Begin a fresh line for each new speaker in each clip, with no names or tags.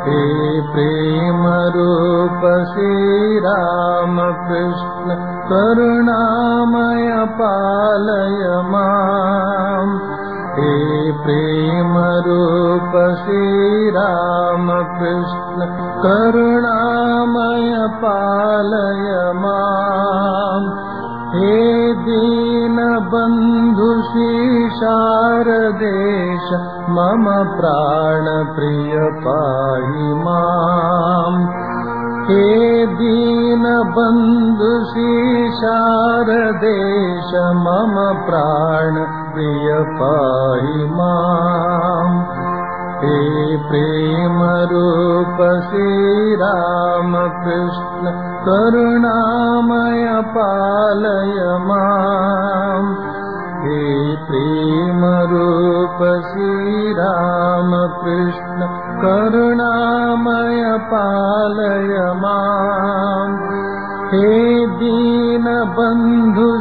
हे प्रेम रूप श्रीरामकृष्ण करुणामय पालय माम् हे प्रेम रूप श्रीरामकृष्ण करुणामय पालय माम् हे दीनबन्धु शारदेश मम प्राणप्रिय पाहि माम् हे दीनबन्धु शारदेश मम प्राणप्रिय पाहि माम् हे प्रेमरूप श्रीरामकृष्ण करुणामय पालय माम् हे प्रेमरूप श्रीरामकृष्ण करुणामय पालय माम् हे दीनबन्धु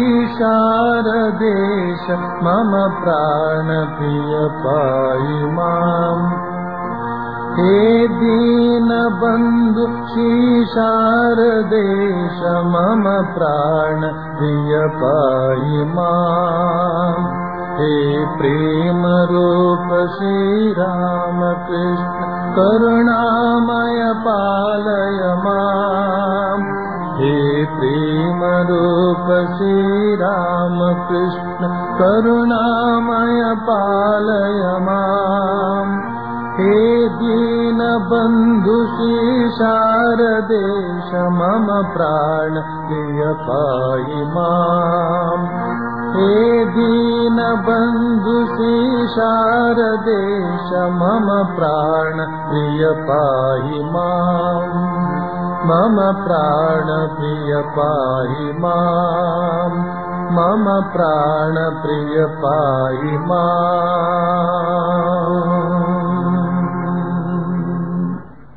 शारदेश मम प्राणप्रिय पाहि माम् हे दीनबन्धु शारदेश मम प्राणप्रिय पाहि माम् हे प्रेमरूप श्रीरामकृष्ण करुणामय पालय माम् हे प्रेमरूप श्रीरामकृष्ण करुणामय पालय माम् हे दीनबन्धु शारदेश मम प्राण प्रिय पाहि माम् हे दीनबन्धु शारदेश मम प्राण प्रिय पाहि माम् मम प्राणप्रिय पाहि माम् मम प्राणप्रिय पाहि माम्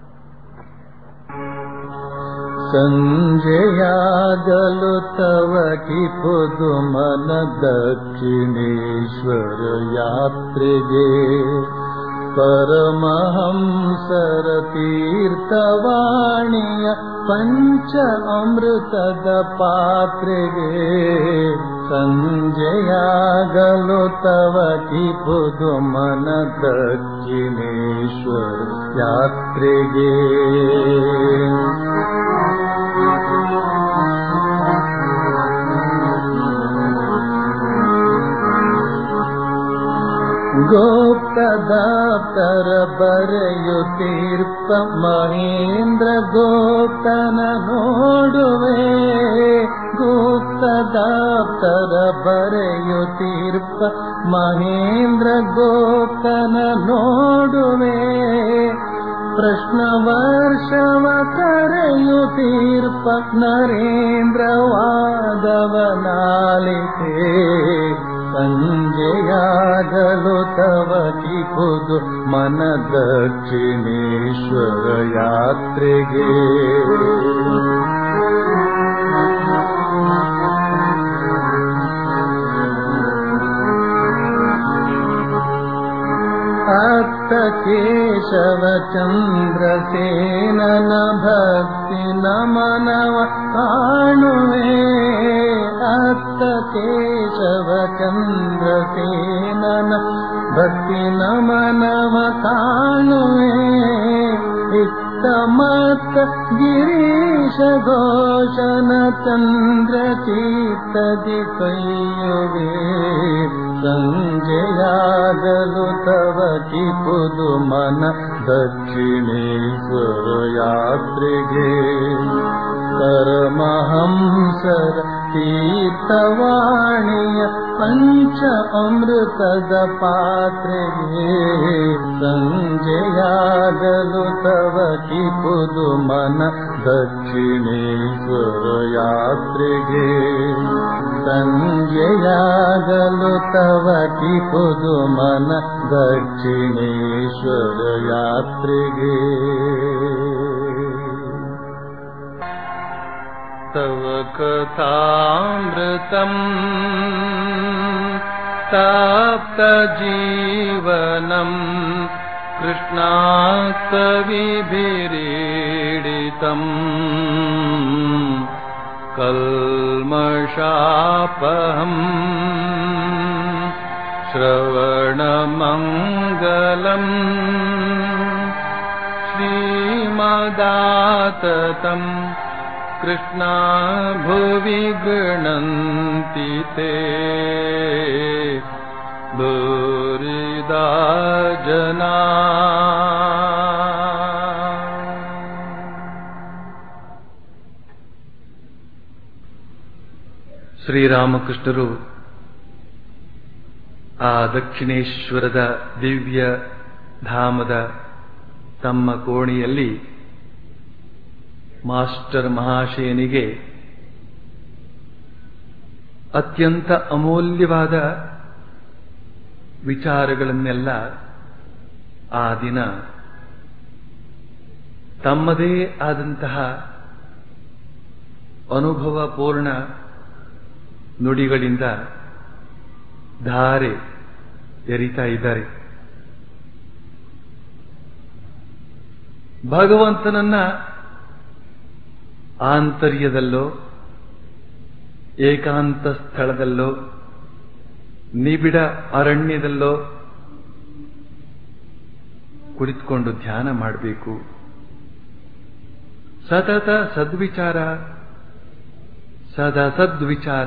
सञ्जयागलु तव कि पुदुमन दक्षिणेश्वर यात्रिगे परमहंसर तीर्थवाणीय पञ्च अमृतद पात्रिगे सञ्जयागलो तव कि पुदुमन दक्षिणेश्वर यात्रिगे गोप्तदाप्तर बರೆಯುತ್ತೀರ್ಪ ಮಹೇಂದ್ರ ಗೋಪ್ತನ ನೋಡುವೆ ಗುಪ್ತದಾಪ್ತರ ಬರೆಯುತ್ತೀರ್ಪ ಮಹೇಂದ್ರ ಗೋಪ್ತನ ನೋಡುವೆ ಪ್ರಶ್ನ ವರ್ಷವ ಕರೆಯುತ್ತೀರ್ಪ ನರೇಂದ್ರ ವಾದವನಾಲಿತೆ ಸಂಜೆಯಾಗಲು ತವ ಕಿಪುದು ಮನ ದಕ್ಷಿಣೇಶ್ವರ ಯಾತ್ರೆಗೆ ಅತ್ತ ಕೇಶವ ಚಂದ್ರಸೇನನ ಭಕ್ತಿ ನಮನವ ಕಾಣುವೆ ಅತ್ತ ಕೇಶವ ಚಂದ್ರಸೇನನ ಭಕ್ತಿ ನಮನವ ಕಾಣುವೆ ಇತ್ತ ಮತ್ತ ಗಿರೀಶ ಘೋಷನ ಚಂದ್ರ ಚೀತದಿ ಕೈಯುವೆ ಸಂಜೆಯಾಗಲು ತವ ಕಿಪುದು ಮನ ದಕ್ಷಿಣೇಶ್ವರ ಯಾತ್ರೆಗೆ ಪರಮಹಂಸರ ತೀರ್ಥವಾಣಿಯ ಪಂಚ ಅಮೃತದ ಪಾತ್ರೆಗೆ ಸಂಜೆಯಾಗಲು ತವ ಕಿಪುದು ಮನ ದಕ್ಷಿಣೇಶ್ವರ ಯಾತ್ರೆಗೆ ಸಂಜೆಯಾಗಲು ತವ ಕಿಪುದು ಮನ ದಕ್ಷಿಣೇಶ್ವರ ಯಾತ್ರೆಗೆ तव कथामृतम् ताप्तजीवनम् कृष्णास्तविभिरीडितम् कल्मषापहम् श्रवणमङ्गलम् श्रीमदाततम् कृष्णा भुवि गृह्णन्ति ते भूरिदा जना ಶ್ರೀರಾಮಕೃಷ್ಣರು ಆ ದಕ್ಷಿಣೇಶ್ವರದ ದಿವ್ಯ ಧಾಮದ ತಮ್ಮ ಕೋಣೆಯಲ್ಲಿ ಮಾಸ್ಟರ್ ಮಹಾಶಯನಿಗೆ ಅತ್ಯಂತ ಅಮೂಲ್ಯವಾದ ವಿಚಾರಗಳನ್ನೆಲ್ಲ ಆ ದಿನ ತಮ್ಮದೇ ಆದಂತಹ ಅನುಭವಪೂರ್ಣ ನುಡಿಗಳಿಂದ ಧಾರೆ ಎರಿತಾ ಇದ್ದಾರೆ ಭಗವಂತನನ್ನ ಆಂತರ್ಯದಲ್ಲೋ ಏಕಾಂತ ಸ್ಥಳದಲ್ಲೋ ನಿಬಿಡ ಅರಣ್ಯದಲ್ಲೋ ಕುಳಿತುಕೊಂಡು ಧ್ಯಾನ ಮಾಡಬೇಕು ಸತತ ಸದ್ವಿಚಾರ ಸದಾ ಸದ್ವಿಚಾರ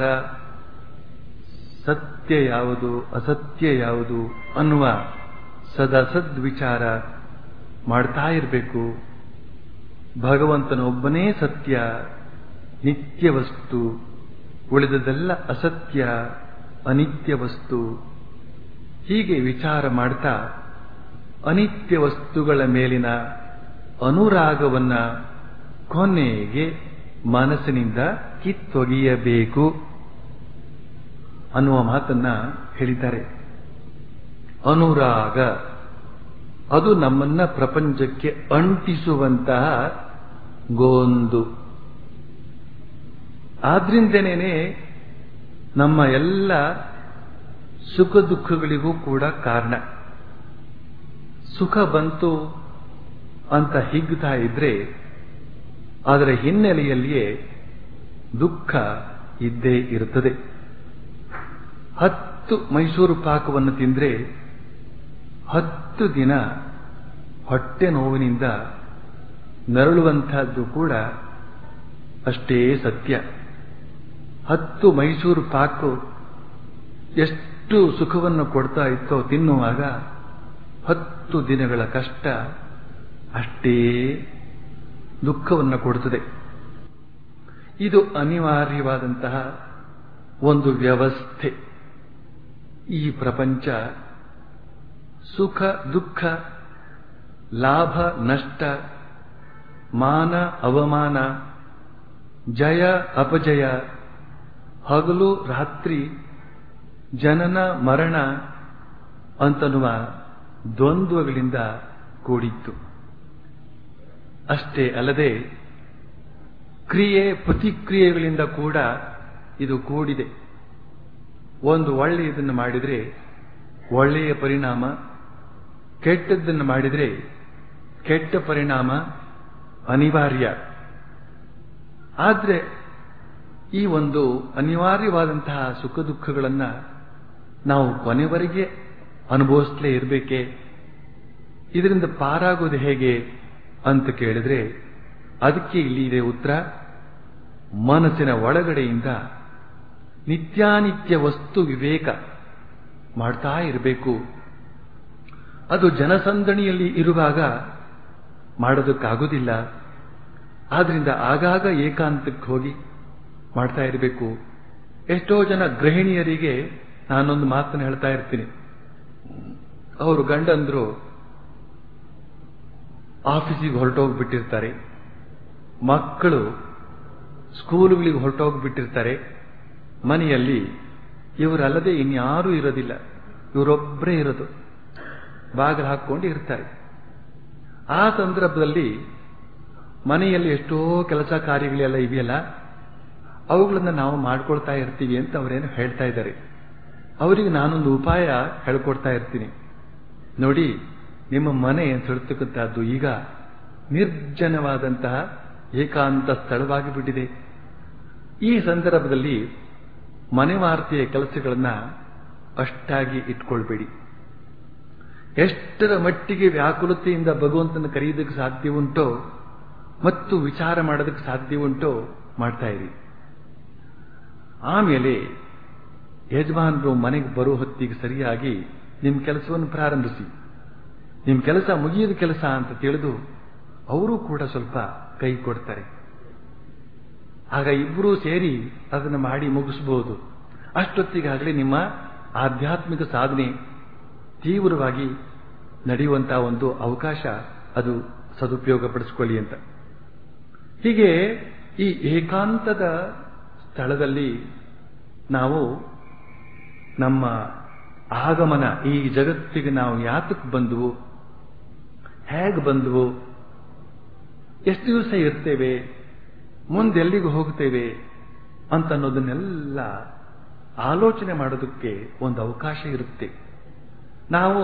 ಸತ್ಯ ಯಾವುದು ಅಸತ್ಯ ಯಾವುದು ಅನ್ನುವ ಸದಾ ಸದ್ವಿಚಾರ ಮಾಡ್ತಾ ಇರಬೇಕು ಭಗವಂತನೊಬ್ಬನೇ ಸತ್ಯ ನಿತ್ಯ ವಸ್ತು ಉಳಿದದೆಲ್ಲ ಅಸತ್ಯ ಅನಿತ್ಯ ವಸ್ತು ಹೀಗೆ ವಿಚಾರ ಮಾಡ್ತಾ ಅನಿತ್ಯ ವಸ್ತುಗಳ ಮೇಲಿನ ಅನುರಾಗವನ್ನ ಕೊನೆಗೆ ಮನಸ್ಸಿನಿಂದ ಕಿತ್ತೊಗೆಯಬೇಕು ಅನ್ನುವ ಮಾತನ್ನ ಹೇಳಿದ್ದಾರೆ ಅನುರಾಗ ಅದು ನಮ್ಮನ್ನ ಪ್ರಪಂಚಕ್ಕೆ ಅಂಟಿಸುವಂತಹ ಗೋಂದು ಆದ್ರಿಂದನೇ ನಮ್ಮ ಎಲ್ಲ ಸುಖ ದುಃಖಗಳಿಗೂ ಕೂಡ ಕಾರಣ ಸುಖ ಬಂತು ಅಂತ ಹಿಗ್ತಾ ಇದ್ರೆ ಅದರ ಹಿನ್ನೆಲೆಯಲ್ಲಿಯೇ ದುಃಖ ಇದ್ದೇ ಇರುತ್ತದೆ ಹತ್ತು ಮೈಸೂರು ಪಾಕವನ್ನು ತಿಂದ್ರೆ ಹತ್ತು ದಿನ ಹೊಟ್ಟೆ ನೋವಿನಿಂದ ನರಳುವಂತಹದ್ದು ಕೂಡ ಅಷ್ಟೇ ಸತ್ಯ ಹತ್ತು ಮೈಸೂರು ಪಾಕು ಎಷ್ಟು ಸುಖವನ್ನು ಕೊಡ್ತಾ ಇತ್ತೋ ತಿನ್ನುವಾಗ ಹತ್ತು ದಿನಗಳ ಕಷ್ಟ ಅಷ್ಟೇ ದುಃಖವನ್ನು ಕೊಡುತ್ತದೆ ಇದು ಅನಿವಾರ್ಯವಾದಂತಹ ಒಂದು ವ್ಯವಸ್ಥೆ ಈ ಪ್ರಪಂಚ ಸುಖ ದುಃಖ ಲಾಭ ನಷ್ಟ ಮಾನ ಅವಮಾನ ಜಯ ಅಪಜಯ ಹಗಲು ರಾತ್ರಿ ಜನನ ಮರಣ ಅಂತನ್ನುವ ದ್ವಂದ್ವಗಳಿಂದ ಕೂಡಿತ್ತು ಅಷ್ಟೇ ಅಲ್ಲದೆ ಕ್ರಿಯೆ ಪ್ರತಿಕ್ರಿಯೆಗಳಿಂದ ಕೂಡ ಇದು ಕೂಡಿದೆ ಒಂದು ಒಳ್ಳೆಯದನ್ನು ಮಾಡಿದರೆ ಒಳ್ಳೆಯ ಪರಿಣಾಮ ಕೆಟ್ಟದ್ದನ್ನು ಮಾಡಿದರೆ ಕೆಟ್ಟ ಪರಿಣಾಮ ಅನಿವಾರ್ಯ ಆದರೆ ಈ ಒಂದು ಅನಿವಾರ್ಯವಾದಂತಹ ಸುಖ ದುಃಖಗಳನ್ನು ನಾವು ಕೊನೆವರೆಗೆ ಅನುಭವಿಸಲೇ ಇರಬೇಕೆ ಇದರಿಂದ ಪಾರಾಗೋದು ಹೇಗೆ ಅಂತ ಕೇಳಿದ್ರೆ ಅದಕ್ಕೆ ಇಲ್ಲಿ ಇದೆ ಉತ್ತರ ಮನಸ್ಸಿನ ಒಳಗಡೆಯಿಂದ ನಿತ್ಯಾನಿತ್ಯ ವಸ್ತು ವಿವೇಕ ಮಾಡ್ತಾ ಇರಬೇಕು ಅದು ಜನಸಂದಣಿಯಲ್ಲಿ ಇರುವಾಗ ಮಾಡೋದಕ್ಕಾಗೋದಿಲ್ಲ ಆದ್ರಿಂದ ಆಗಾಗ ಏಕಾಂತಕ್ಕೆ ಹೋಗಿ ಮಾಡ್ತಾ ಇರಬೇಕು ಎಷ್ಟೋ ಜನ ಗೃಹಿಣಿಯರಿಗೆ ನಾನೊಂದು ಮಾತನ್ನು ಹೇಳ್ತಾ ಇರ್ತೀನಿ ಅವರು ಗಂಡಂದ್ರು ಆಫೀಸಿಗೆ ಹೊರಟೋಗ್ಬಿಟ್ಟಿರ್ತಾರೆ ಮಕ್ಕಳು ಸ್ಕೂಲುಗಳಿಗೆ ಹೊರಟೋಗ್ಬಿಟ್ಟಿರ್ತಾರೆ ಮನೆಯಲ್ಲಿ ಇವರಲ್ಲದೆ ಇನ್ಯಾರೂ ಇರೋದಿಲ್ಲ ಇವರೊಬ್ಬರೇ ಇರೋದು ಬಾಗಿಲು ಹಾಕೊಂಡು ಇರ್ತಾರೆ ಆ ಸಂದರ್ಭದಲ್ಲಿ ಮನೆಯಲ್ಲಿ ಎಷ್ಟೋ ಕೆಲಸ ಕಾರ್ಯಗಳೆಲ್ಲ ಇದೆಯಲ್ಲ ಅವುಗಳನ್ನ ನಾವು ಮಾಡ್ಕೊಳ್ತಾ ಇರ್ತೀವಿ ಅಂತ ಅವರೇನು ಹೇಳ್ತಾ ಇದ್ದಾರೆ ಅವರಿಗೆ ನಾನೊಂದು ಉಪಾಯ ಹೇಳ್ಕೊಡ್ತಾ ಇರ್ತೀನಿ ನೋಡಿ ನಿಮ್ಮ ಮನೆ ಅಂತ ಹೇಳ್ತಕ್ಕಂಥದ್ದು ಈಗ ನಿರ್ಜನವಾದಂತಹ ಏಕಾಂತ ಸ್ಥಳವಾಗಿ ಬಿಟ್ಟಿದೆ ಈ ಸಂದರ್ಭದಲ್ಲಿ ಮನೆವಾರ್ತೆಯ ಕೆಲಸಗಳನ್ನ ಅಷ್ಟಾಗಿ ಇಟ್ಕೊಳ್ಬೇಡಿ ಎಷ್ಟರ ಮಟ್ಟಿಗೆ ವ್ಯಾಕುಲತೆಯಿಂದ ಭಗವಂತನ ಕರೆಯೋದಕ್ಕೆ ಸಾಧ್ಯವುಂಟೋ ಮತ್ತು ವಿಚಾರ ಮಾಡೋದಕ್ಕೆ ಸಾಧ್ಯವುಂಟೋ ಮಾಡ್ತಾ ಇರಿ ಆಮೇಲೆ ಯಜಮಾನರು ಮನೆಗೆ ಬರೋ ಹೊತ್ತಿಗೆ ಸರಿಯಾಗಿ ನಿಮ್ಮ ಕೆಲಸವನ್ನು ಪ್ರಾರಂಭಿಸಿ ನಿಮ್ಮ ಕೆಲಸ ಮುಗಿಯದ ಕೆಲಸ ಅಂತ ತಿಳಿದು ಅವರು ಕೂಡ ಸ್ವಲ್ಪ ಕೈ ಕೊಡ್ತಾರೆ ಆಗ ಇಬ್ಬರೂ ಸೇರಿ ಅದನ್ನು ಮಾಡಿ ಮುಗಿಸಬಹುದು ಅಷ್ಟೊತ್ತಿಗಾಗಲೇ ನಿಮ್ಮ ಆಧ್ಯಾತ್ಮಿಕ ಸಾಧನೆ ತೀವ್ರವಾಗಿ ನಡೆಯುವಂತಹ ಒಂದು ಅವಕಾಶ ಅದು ಸದುಪಯೋಗ ಪಡಿಸ್ಕೊಳ್ಳಿ ಅಂತ ಹೀಗೆ ಈ ಏಕಾಂತದ ಸ್ಥಳದಲ್ಲಿ ನಾವು ನಮ್ಮ ಆಗಮನ ಈ ಜಗತ್ತಿಗೆ ನಾವು ಯಾತಕ್ಕೆ ಬಂದವು ಹೇಗೆ ಬಂದವು ಎಷ್ಟು ದಿವಸ ಇರ್ತೇವೆ ಮುಂದೆಲ್ಲಿಗೆ ಹೋಗ್ತೇವೆ ಅಂತ ಅನ್ನೋದನ್ನೆಲ್ಲ ಆಲೋಚನೆ ಮಾಡೋದಕ್ಕೆ ಒಂದು ಅವಕಾಶ ಇರುತ್ತೆ ನಾವು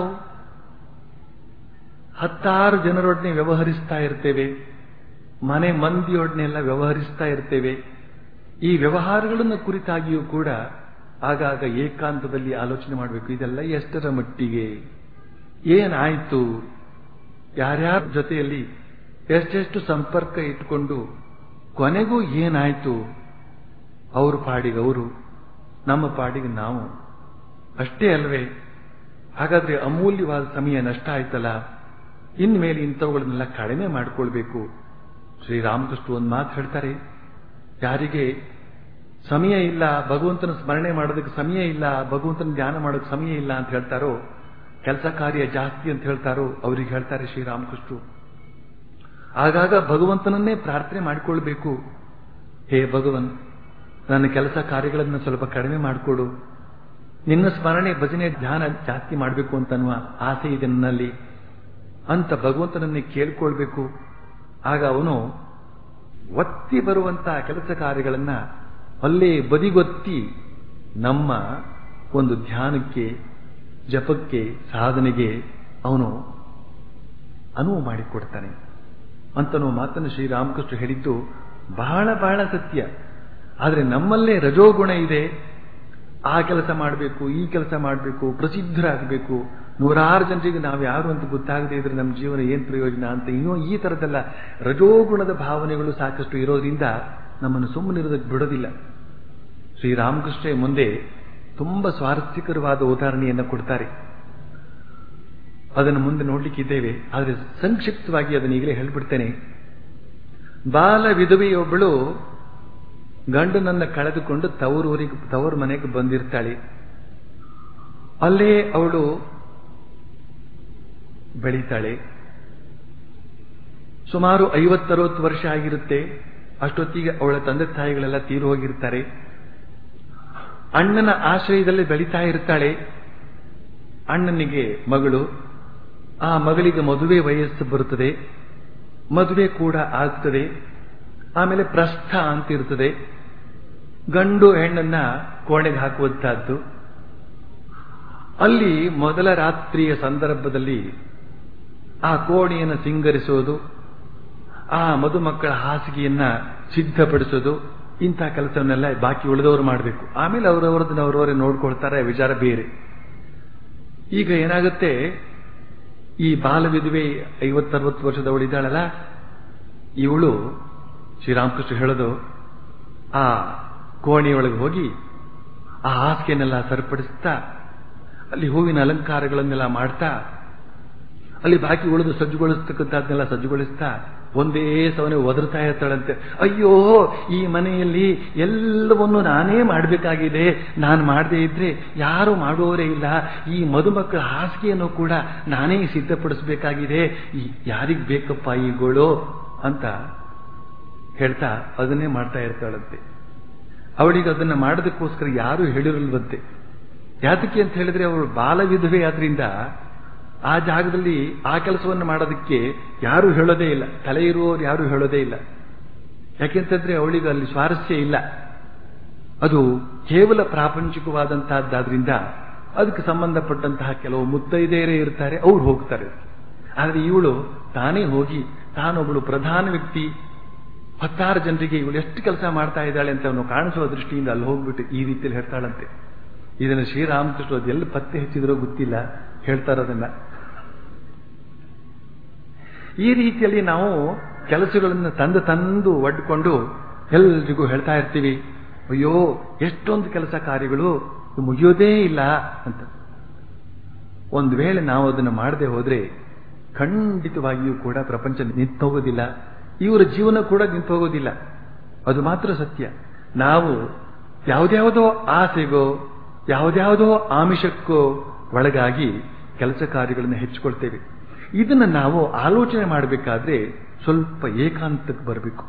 ಹತ್ತಾರು ಜನರೊಡನೆ ವ್ಯವಹರಿಸ್ತಾ ಇರ್ತೇವೆ ಮನೆ ಮಂದಿಯೊಡನೆಲ್ಲ ವ್ಯವಹರಿಸ್ತಾ ಇರ್ತೇವೆ ಈ ವ್ಯವಹಾರಗಳನ್ನು ಕುರಿತಾಗಿಯೂ ಕೂಡ ಆಗಾಗ ಏಕಾಂತದಲ್ಲಿ ಆಲೋಚನೆ ಮಾಡಬೇಕು ಇದೆಲ್ಲ ಎಷ್ಟರ ಮಟ್ಟಿಗೆ ಏನಾಯ್ತು ಯಾರ್ಯಾರ ಜೊತೆಯಲ್ಲಿ ಎಷ್ಟೆಷ್ಟು ಸಂಪರ್ಕ ಇಟ್ಟುಕೊಂಡು ಕೊನೆಗೂ ಏನಾಯ್ತು ಅವ್ರ ಪಾಡಿಗೆ ಅವರು ನಮ್ಮ ಪಾಡಿಗೆ ನಾವು ಅಷ್ಟೇ ಅಲ್ವೇ ಹಾಗಾದ್ರೆ ಅಮೂಲ್ಯವಾದ ಸಮಯ ನಷ್ಟ ಆಯ್ತಲ್ಲ ಇನ್ಮೇಲೆ ಇಂಥವುಗಳನ್ನೆಲ್ಲ ಕಡಿಮೆ ಮಾಡಿಕೊಳ್ಬೇಕು ಶ್ರೀರಾಮಕೃಷ್ಣ ಒಂದು ಮಾತು ಹೇಳ್ತಾರೆ ಯಾರಿಗೆ ಸಮಯ ಇಲ್ಲ ಭಗವಂತನ ಸ್ಮರಣೆ ಮಾಡೋದಕ್ಕೆ ಸಮಯ ಇಲ್ಲ ಭಗವಂತನ ಧ್ಯಾನ ಮಾಡೋದಕ್ಕೆ ಸಮಯ ಇಲ್ಲ ಅಂತ ಹೇಳ್ತಾರೋ ಕೆಲಸ ಕಾರ್ಯ ಜಾಸ್ತಿ ಅಂತ ಹೇಳ್ತಾರೋ ಅವ್ರಿಗೆ ಹೇಳ್ತಾರೆ ಶ್ರೀರಾಮಕೃಷ್ಣ ಆಗಾಗ ಭಗವಂತನನ್ನೇ ಪ್ರಾರ್ಥನೆ ಮಾಡಿಕೊಳ್ಬೇಕು ಹೇ ಭಗವನ್ ನನ್ನ ಕೆಲಸ ಕಾರ್ಯಗಳನ್ನು ಸ್ವಲ್ಪ ಕಡಿಮೆ ಮಾಡಿಕೊಡು ನಿನ್ನ ಸ್ಮರಣೆ ಭಜನೆ ಧ್ಯಾನ ಜಾಸ್ತಿ ಮಾಡಬೇಕು ಅಂತನ್ನುವ ಆಸೆ ಇದೆ ನನ್ನಲ್ಲಿ ಅಂತ ಭಗವಂತನನ್ನೇ ಕೇಳ್ಕೊಳ್ಬೇಕು ಆಗ ಅವನು ಒತ್ತಿ ಬರುವಂತಹ ಕೆಲಸ ಕಾರ್ಯಗಳನ್ನ ಅಲ್ಲೇ ಬದಿಗೊತ್ತಿ ನಮ್ಮ ಒಂದು ಧ್ಯಾನಕ್ಕೆ ಜಪಕ್ಕೆ ಸಾಧನೆಗೆ ಅವನು ಅನುವು ಮಾಡಿಕೊಡ್ತಾನೆ ಅಂತನೋ ಮಾತನ್ನು ಶ್ರೀರಾಮಕೃಷ್ಣ ಹೇಳಿದ್ದು ಬಹಳ ಬಹಳ ಸತ್ಯ ಆದರೆ ನಮ್ಮಲ್ಲೇ ರಜೋಗುಣ ಇದೆ ಆ ಕೆಲಸ ಮಾಡಬೇಕು ಈ ಕೆಲಸ ಮಾಡಬೇಕು ಪ್ರಸಿದ್ಧರಾಗಬೇಕು ನೂರಾರು ಜನರಿಗೆ ನಾವು ಯಾರು ಅಂತ ಗೊತ್ತಾಗದೇ ಇದ್ರೆ ನಮ್ಮ ಜೀವನ ಏನ್ ಪ್ರಯೋಜನ ಅಂತ ಇನ್ನೂ ಈ ತರದೆಲ್ಲ ರಜೋಗುಣದ ಭಾವನೆಗಳು ಸಾಕಷ್ಟು ಇರೋದ್ರಿಂದ ನಮ್ಮನ್ನು ಸುಮ್ಮನಿರೋದಕ್ಕೆ ಬಿಡೋದಿಲ್ಲ ಶ್ರೀರಾಮಕೃಷ್ಣ ಮುಂದೆ ತುಂಬಾ ಸ್ವಾರಸ್ಯಕರವಾದ ಉದಾಹರಣೆಯನ್ನು ಕೊಡ್ತಾರೆ ಅದನ್ನು ಮುಂದೆ ನೋಡ್ಲಿಕ್ಕಿದ್ದೇವೆ ಆದರೆ ಸಂಕ್ಷಿಪ್ತವಾಗಿ ಅದನ್ನು ಈಗಲೇ ಹೇಳ್ಬಿಡ್ತೇನೆ ಬಾಲ ವಿಧವೆಯೊಬ್ಬಳು ಗಂಡನನ್ನ ಕಳೆದುಕೊಂಡು ತವರೂರಿಗೆ ತವರು ಮನೆಗೆ ಬಂದಿರ್ತಾಳೆ ಅಲ್ಲೇ ಅವಳು ಬೆಳೀತಾಳೆ ಸುಮಾರು ಐವತ್ತರವತ್ತು ವರ್ಷ ಆಗಿರುತ್ತೆ ಅಷ್ಟೊತ್ತಿಗೆ ಅವಳ ತಂದೆ ತಾಯಿಗಳೆಲ್ಲ ತೀರು ಹೋಗಿರ್ತಾರೆ ಅಣ್ಣನ ಆಶ್ರಯದಲ್ಲಿ ಬೆಳೀತಾ ಇರ್ತಾಳೆ ಅಣ್ಣನಿಗೆ ಮಗಳು ಆ ಮಗಳಿಗೆ ಮದುವೆ ವಯಸ್ಸು ಬರುತ್ತದೆ ಮದುವೆ ಕೂಡ ಆಗ್ತದೆ ಆಮೇಲೆ ಪ್ರಸ್ಥ ಅಂತ ಇರ್ತದೆ ಗಂಡು ಹೆಣ್ಣನ್ನ ಕೋಣೆಗೆ ಹಾಕುವಂತಹದ್ದು ಅಲ್ಲಿ ಮೊದಲ ರಾತ್ರಿಯ ಸಂದರ್ಭದಲ್ಲಿ ಆ ಕೋಣೆಯನ್ನು ಸಿಂಗರಿಸೋದು ಆ ಮದುಮಕ್ಕಳ ಹಾಸಿಗೆಯನ್ನ ಸಿದ್ಧಪಡಿಸೋದು ಇಂಥ ಕೆಲಸವನ್ನೆಲ್ಲ ಬಾಕಿ ಉಳಿದವರು ಮಾಡಬೇಕು ಆಮೇಲೆ ಅವರವರದನ್ನ ಅವರವರೇ ನೋಡ್ಕೊಳ್ತಾರೆ ವಿಚಾರ ಬೇರೆ ಈಗ ಏನಾಗುತ್ತೆ ಈ ಬಾಲ ವಿಧವೆ ಐವತ್ತರವತ್ತು ವರ್ಷದವಳಿದ್ದಾಳಲ್ಲ ಇವಳು ಶ್ರೀರಾಮಕೃಷ್ಣ ಹೇಳೋದು ಆ ಕೋಣೆಯೊಳಗೆ ಹೋಗಿ ಆ ಹಾಸಿಗೆನೆಲ್ಲ ಸರಿಪಡಿಸ್ತಾ ಅಲ್ಲಿ ಹೂವಿನ ಅಲಂಕಾರಗಳನ್ನೆಲ್ಲ ಮಾಡ್ತಾ ಅಲ್ಲಿ ಬಾಕಿ ಉಳಿದು ಸಜ್ಜುಗೊಳಿಸ್ತಕ್ಕಂಥದ್ದನ್ನೆಲ್ಲ ಸಜ್ಜುಗೊಳಿಸ್ತಾ ಒಂದೇ ಸವನೆ ಒದರ್ತಾ ಇರ್ತಾಳಂತೆ ಅಯ್ಯೋ ಈ ಮನೆಯಲ್ಲಿ ಎಲ್ಲವನ್ನು ನಾನೇ ಮಾಡಬೇಕಾಗಿದೆ ನಾನು ಮಾಡದೇ ಇದ್ರೆ ಯಾರು ಮಾಡುವವರೇ ಇಲ್ಲ ಈ ಮದುಮಕ್ಕಳ ಹಾಸಿಗೆಯನ್ನು ಕೂಡ ನಾನೇ ಸಿದ್ಧಪಡಿಸಬೇಕಾಗಿದೆ ಯಾರಿಗ್ ಬೇಕಪ್ಪ ಈಗಳು ಅಂತ ಹೇಳ್ತಾ ಅದನ್ನೇ ಮಾಡ್ತಾ ಇರ್ತಾಳಂತೆ ಅವಳಿಗೆ ಅದನ್ನ ಮಾಡೋದಕ್ಕೋಸ್ಕರ ಯಾರು ಹೇಳಿರಲ್ವಂತೆ ಯಾತಕ್ಕೆ ಅಂತ ಹೇಳಿದ್ರೆ ಅವಳು ಬಾಲ ವಿಧವೆ ಆದ್ರಿಂದ ಆ ಜಾಗದಲ್ಲಿ ಆ ಕೆಲಸವನ್ನು ಮಾಡೋದಕ್ಕೆ ಯಾರು ಹೇಳೋದೇ ಇಲ್ಲ ತಲೆ ಇರುವವರು ಯಾರು ಹೇಳೋದೇ ಇಲ್ಲ ಯಾಕೆಂತಂದ್ರೆ ಅವಳಿಗೆ ಅಲ್ಲಿ ಸ್ವಾರಸ್ಯ ಇಲ್ಲ ಅದು ಕೇವಲ ಪ್ರಾಪಂಚಿಕವಾದಂತಹದ್ದಾದ್ರಿಂದ ಅದಕ್ಕೆ ಸಂಬಂಧಪಟ್ಟಂತಹ ಕೆಲವು ಮುತ್ತೈದೆಯರೇ ಇರ್ತಾರೆ ಅವ್ರು ಹೋಗ್ತಾರೆ ಆದರೆ ಇವಳು ತಾನೇ ಹೋಗಿ ತಾನೊಬ್ಬಳು ಪ್ರಧಾನ ವ್ಯಕ್ತಿ ಹತ್ತಾರು ಜನರಿಗೆ ಇವಳು ಎಷ್ಟು ಕೆಲಸ ಮಾಡ್ತಾ ಇದ್ದಾಳೆ ಅಂತ ಅವನು ಕಾಣಿಸುವ ದೃಷ್ಟಿಯಿಂದ ಅಲ್ಲಿ ಹೋಗ್ಬಿಟ್ಟು ಈ ರೀತಿಯಲ್ಲಿ ಹೇಳ್ತಾಳಂತೆ ಇದನ್ನು ಶ್ರೀರಾಮಕೃಷ್ಣ ಅದು ಎಲ್ಲಿ ಪತ್ತೆ ಹಚ್ಚಿದ್ರೋ ಗೊತ್ತಿಲ್ಲ ಹೇಳ್ತಾರದನ್ನ ಈ ರೀತಿಯಲ್ಲಿ ನಾವು ಕೆಲಸಗಳನ್ನು ತಂದು ತಂದು ಒಡ್ಕೊಂಡು ಎಲ್ರಿಗೂ ಹೇಳ್ತಾ ಇರ್ತೀವಿ ಅಯ್ಯೋ ಎಷ್ಟೊಂದು ಕೆಲಸ ಕಾರ್ಯಗಳು ಮುಗಿಯೋದೇ ಇಲ್ಲ ಅಂತ ಒಂದು ವೇಳೆ ನಾವು ಅದನ್ನು ಮಾಡದೆ ಹೋದ್ರೆ ಖಂಡಿತವಾಗಿಯೂ ಕೂಡ ಪ್ರಪಂಚ ನಿಂತೋಗೋದಿಲ್ಲ ಇವರ ಜೀವನ ಕೂಡ ನಿಂತೋಗೋದಿಲ್ಲ ಅದು ಮಾತ್ರ ಸತ್ಯ ನಾವು ಯಾವುದ್ಯಾವುದೋ ಆಸೆಗೋ ಯಾವುದ್ಯಾವುದೋ ಆಮಿಷಕ್ಕೋ ಒಳಗಾಗಿ ಕೆಲಸ ಕಾರ್ಯಗಳನ್ನು ಹೆಚ್ಚಿಕೊಳ್ತೇವೆ ಇದನ್ನು ನಾವು ಆಲೋಚನೆ ಮಾಡಬೇಕಾದ್ರೆ ಸ್ವಲ್ಪ ಏಕಾಂತಕ್ಕೆ ಬರಬೇಕು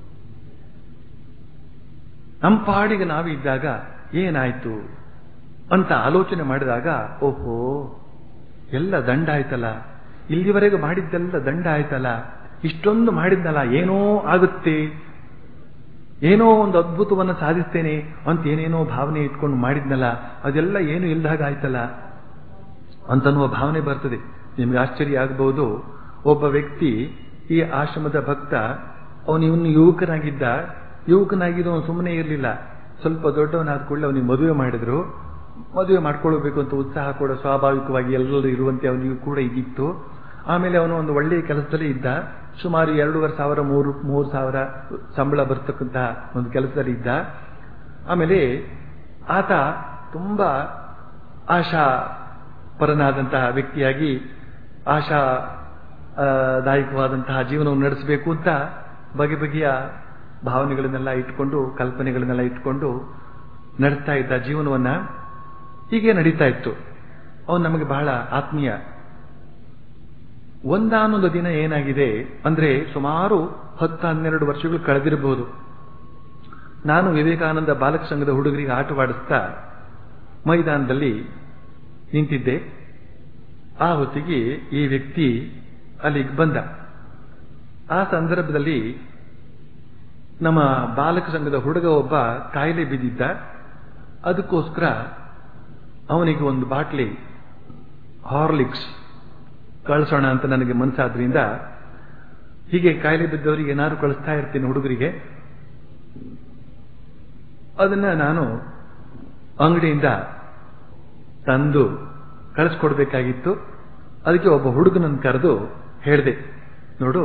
ನಮ್ಮ ಪಾಡಿಗೆ ನಾವು ಇದ್ದಾಗ ಏನಾಯ್ತು ಅಂತ ಆಲೋಚನೆ ಮಾಡಿದಾಗ ಓಹೋ ಎಲ್ಲ ದಂಡ ಆಯ್ತಲ್ಲ ಇಲ್ಲಿವರೆಗೆ ಮಾಡಿದ್ದೆಲ್ಲ ದಂಡ ಆಯ್ತಲ್ಲ ಇಷ್ಟೊಂದು ಮಾಡಿದ್ನಲ್ಲ ಏನೋ ಆಗುತ್ತೆ ಏನೋ ಒಂದು ಅದ್ಭುತವನ್ನು ಸಾಧಿಸ್ತೇನೆ ಅಂತ ಏನೇನೋ ಭಾವನೆ ಇಟ್ಕೊಂಡು ಮಾಡಿದ್ನಲ್ಲ ಅದೆಲ್ಲ ಏನು ಇಲ್ದಾಗ ಆಯ್ತಲ್ಲ ಅಂತನ್ನುವ ಭಾವನೆ ಬರ್ತದೆ ನಿಮ್ಗೆ ಆಶ್ಚರ್ಯ ಆಗಬಹುದು ಒಬ್ಬ ವ್ಯಕ್ತಿ ಈ ಆಶ್ರಮದ ಭಕ್ತ ಅವನು ಇವನು ಯುವಕನಾಗಿದ್ದ ಯುವಕನಾಗಿದ್ದು ಅವನು ಸುಮ್ಮನೆ ಇರಲಿಲ್ಲ ಸ್ವಲ್ಪ ದೊಡ್ಡವನಾದ ಕೂಡಲೇ ಅವನಿಗೆ ಮದುವೆ ಮಾಡಿದ್ರು ಮದುವೆ ಮಾಡ್ಕೊಳ್ಬೇಕು ಅಂತ ಉತ್ಸಾಹ ಕೂಡ ಸ್ವಾಭಾವಿಕವಾಗಿ ಎಲ್ಲರೂ ಇರುವಂತೆ ಅವನಿಗೂ ಕೂಡ ಇದ್ದಿತ್ತು ಆಮೇಲೆ ಅವನು ಒಂದು ಒಳ್ಳೆಯ ಕೆಲಸದಲ್ಲಿ ಇದ್ದ ಸುಮಾರು ಎರಡೂವರೆ ಸಾವಿರ ಮೂರು ಮೂರು ಸಾವಿರ ಸಂಬಳ ಬರ್ತಕ್ಕಂತಹ ಒಂದು ಕೆಲಸದಲ್ಲಿ ಇದ್ದ ಆಮೇಲೆ ಆತ ತುಂಬಾ ಆಶಾ ಪರನಾದಂತಹ ವ್ಯಕ್ತಿಯಾಗಿ ಆಶಾ ದಾಯಕವಾದಂತಹ ಜೀವನವನ್ನು ನಡೆಸಬೇಕು ಅಂತ ಬಗೆ ಬಗೆಯ ಭಾವನೆಗಳನ್ನೆಲ್ಲ ಇಟ್ಕೊಂಡು ಕಲ್ಪನೆಗಳನ್ನೆಲ್ಲ ಇಟ್ಕೊಂಡು ನಡೆಸ್ತಾ ಇದ್ದ ಜೀವನವನ್ನ ಹೀಗೆ ನಡೀತಾ ಇತ್ತು ಅವನು ನಮಗೆ ಬಹಳ ಆತ್ಮೀಯ ಒಂದಾನೊಂದು ದಿನ ಏನಾಗಿದೆ ಅಂದ್ರೆ ಸುಮಾರು ಹತ್ತು ಹನ್ನೆರಡು ವರ್ಷಗಳು ಕಳೆದಿರಬಹುದು ನಾನು ವಿವೇಕಾನಂದ ಬಾಲಕ ಸಂಘದ ಹುಡುಗರಿಗೆ ಆಟವಾಡಿಸ್ತಾ ಮೈದಾನದಲ್ಲಿ ನಿಂತಿದ್ದೆ ಆ ಹೊತ್ತಿಗೆ ಈ ವ್ಯಕ್ತಿ ಅಲ್ಲಿಗೆ ಬಂದ ಆ ಸಂದರ್ಭದಲ್ಲಿ ನಮ್ಮ ಬಾಲಕ ಸಂಘದ ಹುಡುಗ ಒಬ್ಬ ಕಾಯಿಲೆ ಬಿದ್ದಿದ್ದ ಅದಕ್ಕೋಸ್ಕರ ಅವನಿಗೆ ಒಂದು ಬಾಟ್ಲಿ ಹಾರ್ಲಿಕ್ಸ್ ಕಳಿಸೋಣ ಅಂತ ನನಗೆ ಮನಸ್ಸಾದ್ರಿಂದ ಹೀಗೆ ಕಾಯಿಲೆ ಬಿದ್ದವರಿಗೆ ಏನಾದ್ರು ಕಳಿಸ್ತಾ ಇರ್ತೀನಿ ಹುಡುಗರಿಗೆ ಅದನ್ನ ನಾನು ಅಂಗಡಿಯಿಂದ ತಂದು ಕಳಿಸ್ಕೊಡ್ಬೇಕಾಗಿತ್ತು ಅದಕ್ಕೆ ಒಬ್ಬ ಹುಡುಗನನ್ನು ಕರೆದು ಹೇಳಿದೆ ನೋಡು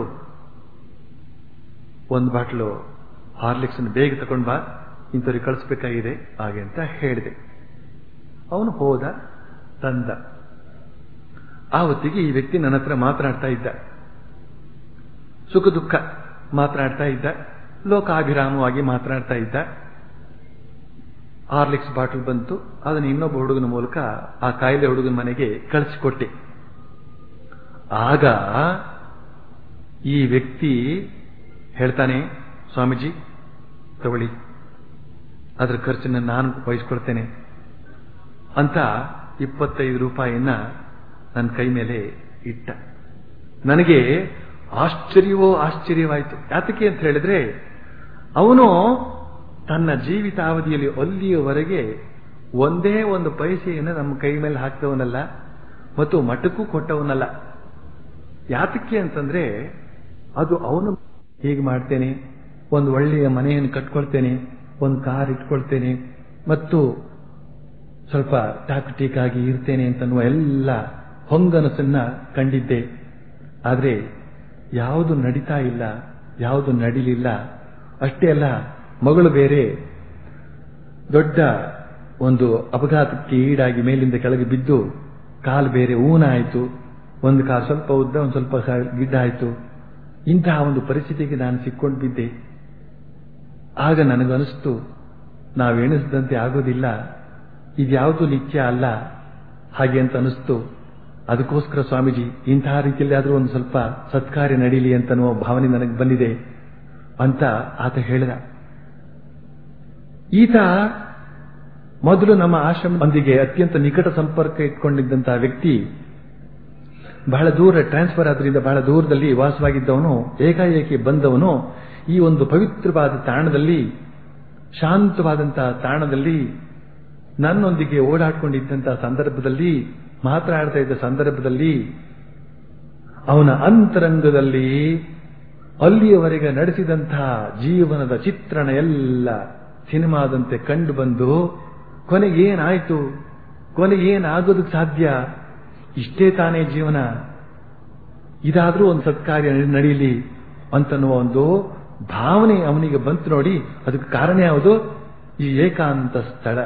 ಒಂದು ಬಾಟ್ಲು ಹಾರ್ಲಿಕ್ಸ್ ಬೇಗ ತಗೊಂಡ್ ಬಾ ಇಂಥವ್ರಿಗೆ ಕಳಿಸ್ಬೇಕಾಗಿದೆ ಹಾಗೆ ಅಂತ ಹೇಳಿದೆ ಅವನು ಹೋದ ತಂದ ಆ ಹೊತ್ತಿಗೆ ಈ ವ್ಯಕ್ತಿ ನನ್ನ ಹತ್ರ ಮಾತನಾಡ್ತಾ ಇದ್ದ ಸುಖ ದುಃಖ ಮಾತನಾಡ್ತಾ ಇದ್ದ ಲೋಕಾಭಿರಾಮವಾಗಿ ಮಾತನಾಡ್ತಾ ಇದ್ದ ಹಾರ್ಲಿಕ್ಸ್ ಬಾಟಲ್ ಬಂತು ಅದನ್ನು ಇನ್ನೊಬ್ಬ ಹುಡುಗನ ಮೂಲಕ ಆ ಕಾಯಿಲೆ ಹುಡುಗನ ಮನೆಗೆ ಕಳಿಸಿಕೊಟ್ಟೆ ಆಗ ಈ ವ್ಯಕ್ತಿ ಹೇಳ್ತಾನೆ ಸ್ವಾಮೀಜಿ ತಗೊಳ್ಳಿ ಅದರ ಖರ್ಚನ್ನು ನಾನು ವಹಿಸ್ಕೊಳ್ತೇನೆ ಅಂತ ಇಪ್ಪತ್ತೈದು ರೂಪಾಯಿಯನ್ನ ನನ್ನ ಕೈ ಮೇಲೆ ಇಟ್ಟ ನನಗೆ ಆಶ್ಚರ್ಯವೋ ಆಶ್ಚರ್ಯವಾಯಿತು ಯಾತಕ್ಕೆ ಅಂತ ಹೇಳಿದ್ರೆ ಅವನು ತನ್ನ ಜೀವಿತಾವಧಿಯಲ್ಲಿ ಅಲ್ಲಿಯವರೆಗೆ ಒಂದೇ ಒಂದು ಪೈಸೆಯನ್ನು ನಮ್ಮ ಕೈ ಮೇಲೆ ಹಾಕ್ತವನಲ್ಲ ಮತ್ತು ಮಠಕ್ಕೂ ಕೊಟ್ಟವನಲ್ಲ ಯಾತಕ್ಕೆ ಅಂತಂದ್ರೆ ಅದು ಅವನು ಹೀಗೆ ಮಾಡ್ತೇನೆ ಒಂದು ಒಳ್ಳೆಯ ಮನೆಯನ್ನು ಕಟ್ಕೊಳ್ತೇನೆ ಒಂದು ಕಾರ್ ಇಟ್ಕೊಳ್ತೇನೆ ಮತ್ತು ಸ್ವಲ್ಪ ಟಾಕ್ಟಿಕ್ ಇರ್ತೇನೆ ಅಂತನ್ನುವ ಎಲ್ಲ ಹೊಂಗನಸನ್ನ ಕಂಡಿದ್ದೆ ಆದರೆ ಯಾವುದು ನಡೀತಾ ಇಲ್ಲ ಯಾವುದು ನಡಿಲಿಲ್ಲ ಅಷ್ಟೇ ಅಲ್ಲ ಮಗಳು ಬೇರೆ ದೊಡ್ಡ ಒಂದು ಅಪಘಾತಕ್ಕೆ ಈಡಾಗಿ ಮೇಲಿಂದ ಕೆಳಗೆ ಬಿದ್ದು ಕಾಲು ಬೇರೆ ಊನ ಆಯಿತು ಒಂದು ಕಾಲು ಸ್ವಲ್ಪ ಉದ್ದ ಒಂದು ಸ್ವಲ್ಪ ಗಿಡ್ಡ ಆಯಿತು ಇಂತಹ ಒಂದು ಪರಿಸ್ಥಿತಿಗೆ ನಾನು ಸಿಕ್ಕೊಂಡು ಬಿದ್ದೆ ಆಗ ನನಗನಿಸ್ತು ನಾವೆಣಿಸಿದಂತೆ ಆಗೋದಿಲ್ಲ ಇದ್ಯಾವುದು ನಿತ್ಯ ಅಲ್ಲ ಹಾಗೆ ಅಂತ ಅನಿಸ್ತು ಅದಕ್ಕೋಸ್ಕರ ಸ್ವಾಮೀಜಿ ಇಂತಹ ರೀತಿಯಲ್ಲಿ ಆದರೂ ಒಂದು ಸ್ವಲ್ಪ ಸತ್ಕಾರ್ಯ ನಡೀಲಿ ಅಂತನ್ನುವ ಭಾವನೆ ನನಗೆ ಬಂದಿದೆ ಅಂತ ಆತ ಹೇಳಿದ ಈತ ಮೊದಲು ನಮ್ಮ ಆಶ್ರಮದೊಂದಿಗೆ ಅತ್ಯಂತ ನಿಕಟ ಸಂಪರ್ಕ ಇಟ್ಕೊಂಡಿದ್ದಂತಹ ವ್ಯಕ್ತಿ ಬಹಳ ದೂರ ಟ್ರಾನ್ಸ್ಫರ್ ಆದ್ರಿಂದ ಬಹಳ ದೂರದಲ್ಲಿ ವಾಸವಾಗಿದ್ದವನು ಏಕಾಏಕಿ ಬಂದವನು ಈ ಒಂದು ಪವಿತ್ರವಾದ ತಾಣದಲ್ಲಿ ಶಾಂತವಾದಂತಹ ತಾಣದಲ್ಲಿ ನನ್ನೊಂದಿಗೆ ಓಡಾಡ್ಕೊಂಡಿದ್ದಂತಹ ಸಂದರ್ಭದಲ್ಲಿ ಮಾತನಾಡ್ತಾ ಇದ್ದ ಸಂದರ್ಭದಲ್ಲಿ ಅವನ ಅಂತರಂಗದಲ್ಲಿ ಅಲ್ಲಿಯವರೆಗೆ ನಡೆಸಿದಂತಹ ಜೀವನದ ಚಿತ್ರಣ ಎಲ್ಲ ಸಿನಿಮಾದಂತೆ ಕಂಡು ಬಂದು ಕೊನೆಗೆ ಏನಾಯ್ತು ಕೊನೆಗೆ ಏನಾಗೋದಕ್ಕೆ ಸಾಧ್ಯ ಇಷ್ಟೇ ತಾನೇ ಜೀವನ ಇದಾದ್ರೂ ಒಂದು ಸತ್ಕಾರ್ಯ ನಡೀಲಿ ಅಂತನ್ನುವ ಒಂದು ಭಾವನೆ ಅವನಿಗೆ ಬಂತು ನೋಡಿ ಅದಕ್ಕೆ ಕಾರಣ ಯಾವುದು ಈ ಏಕಾಂತ ಸ್ಥಳ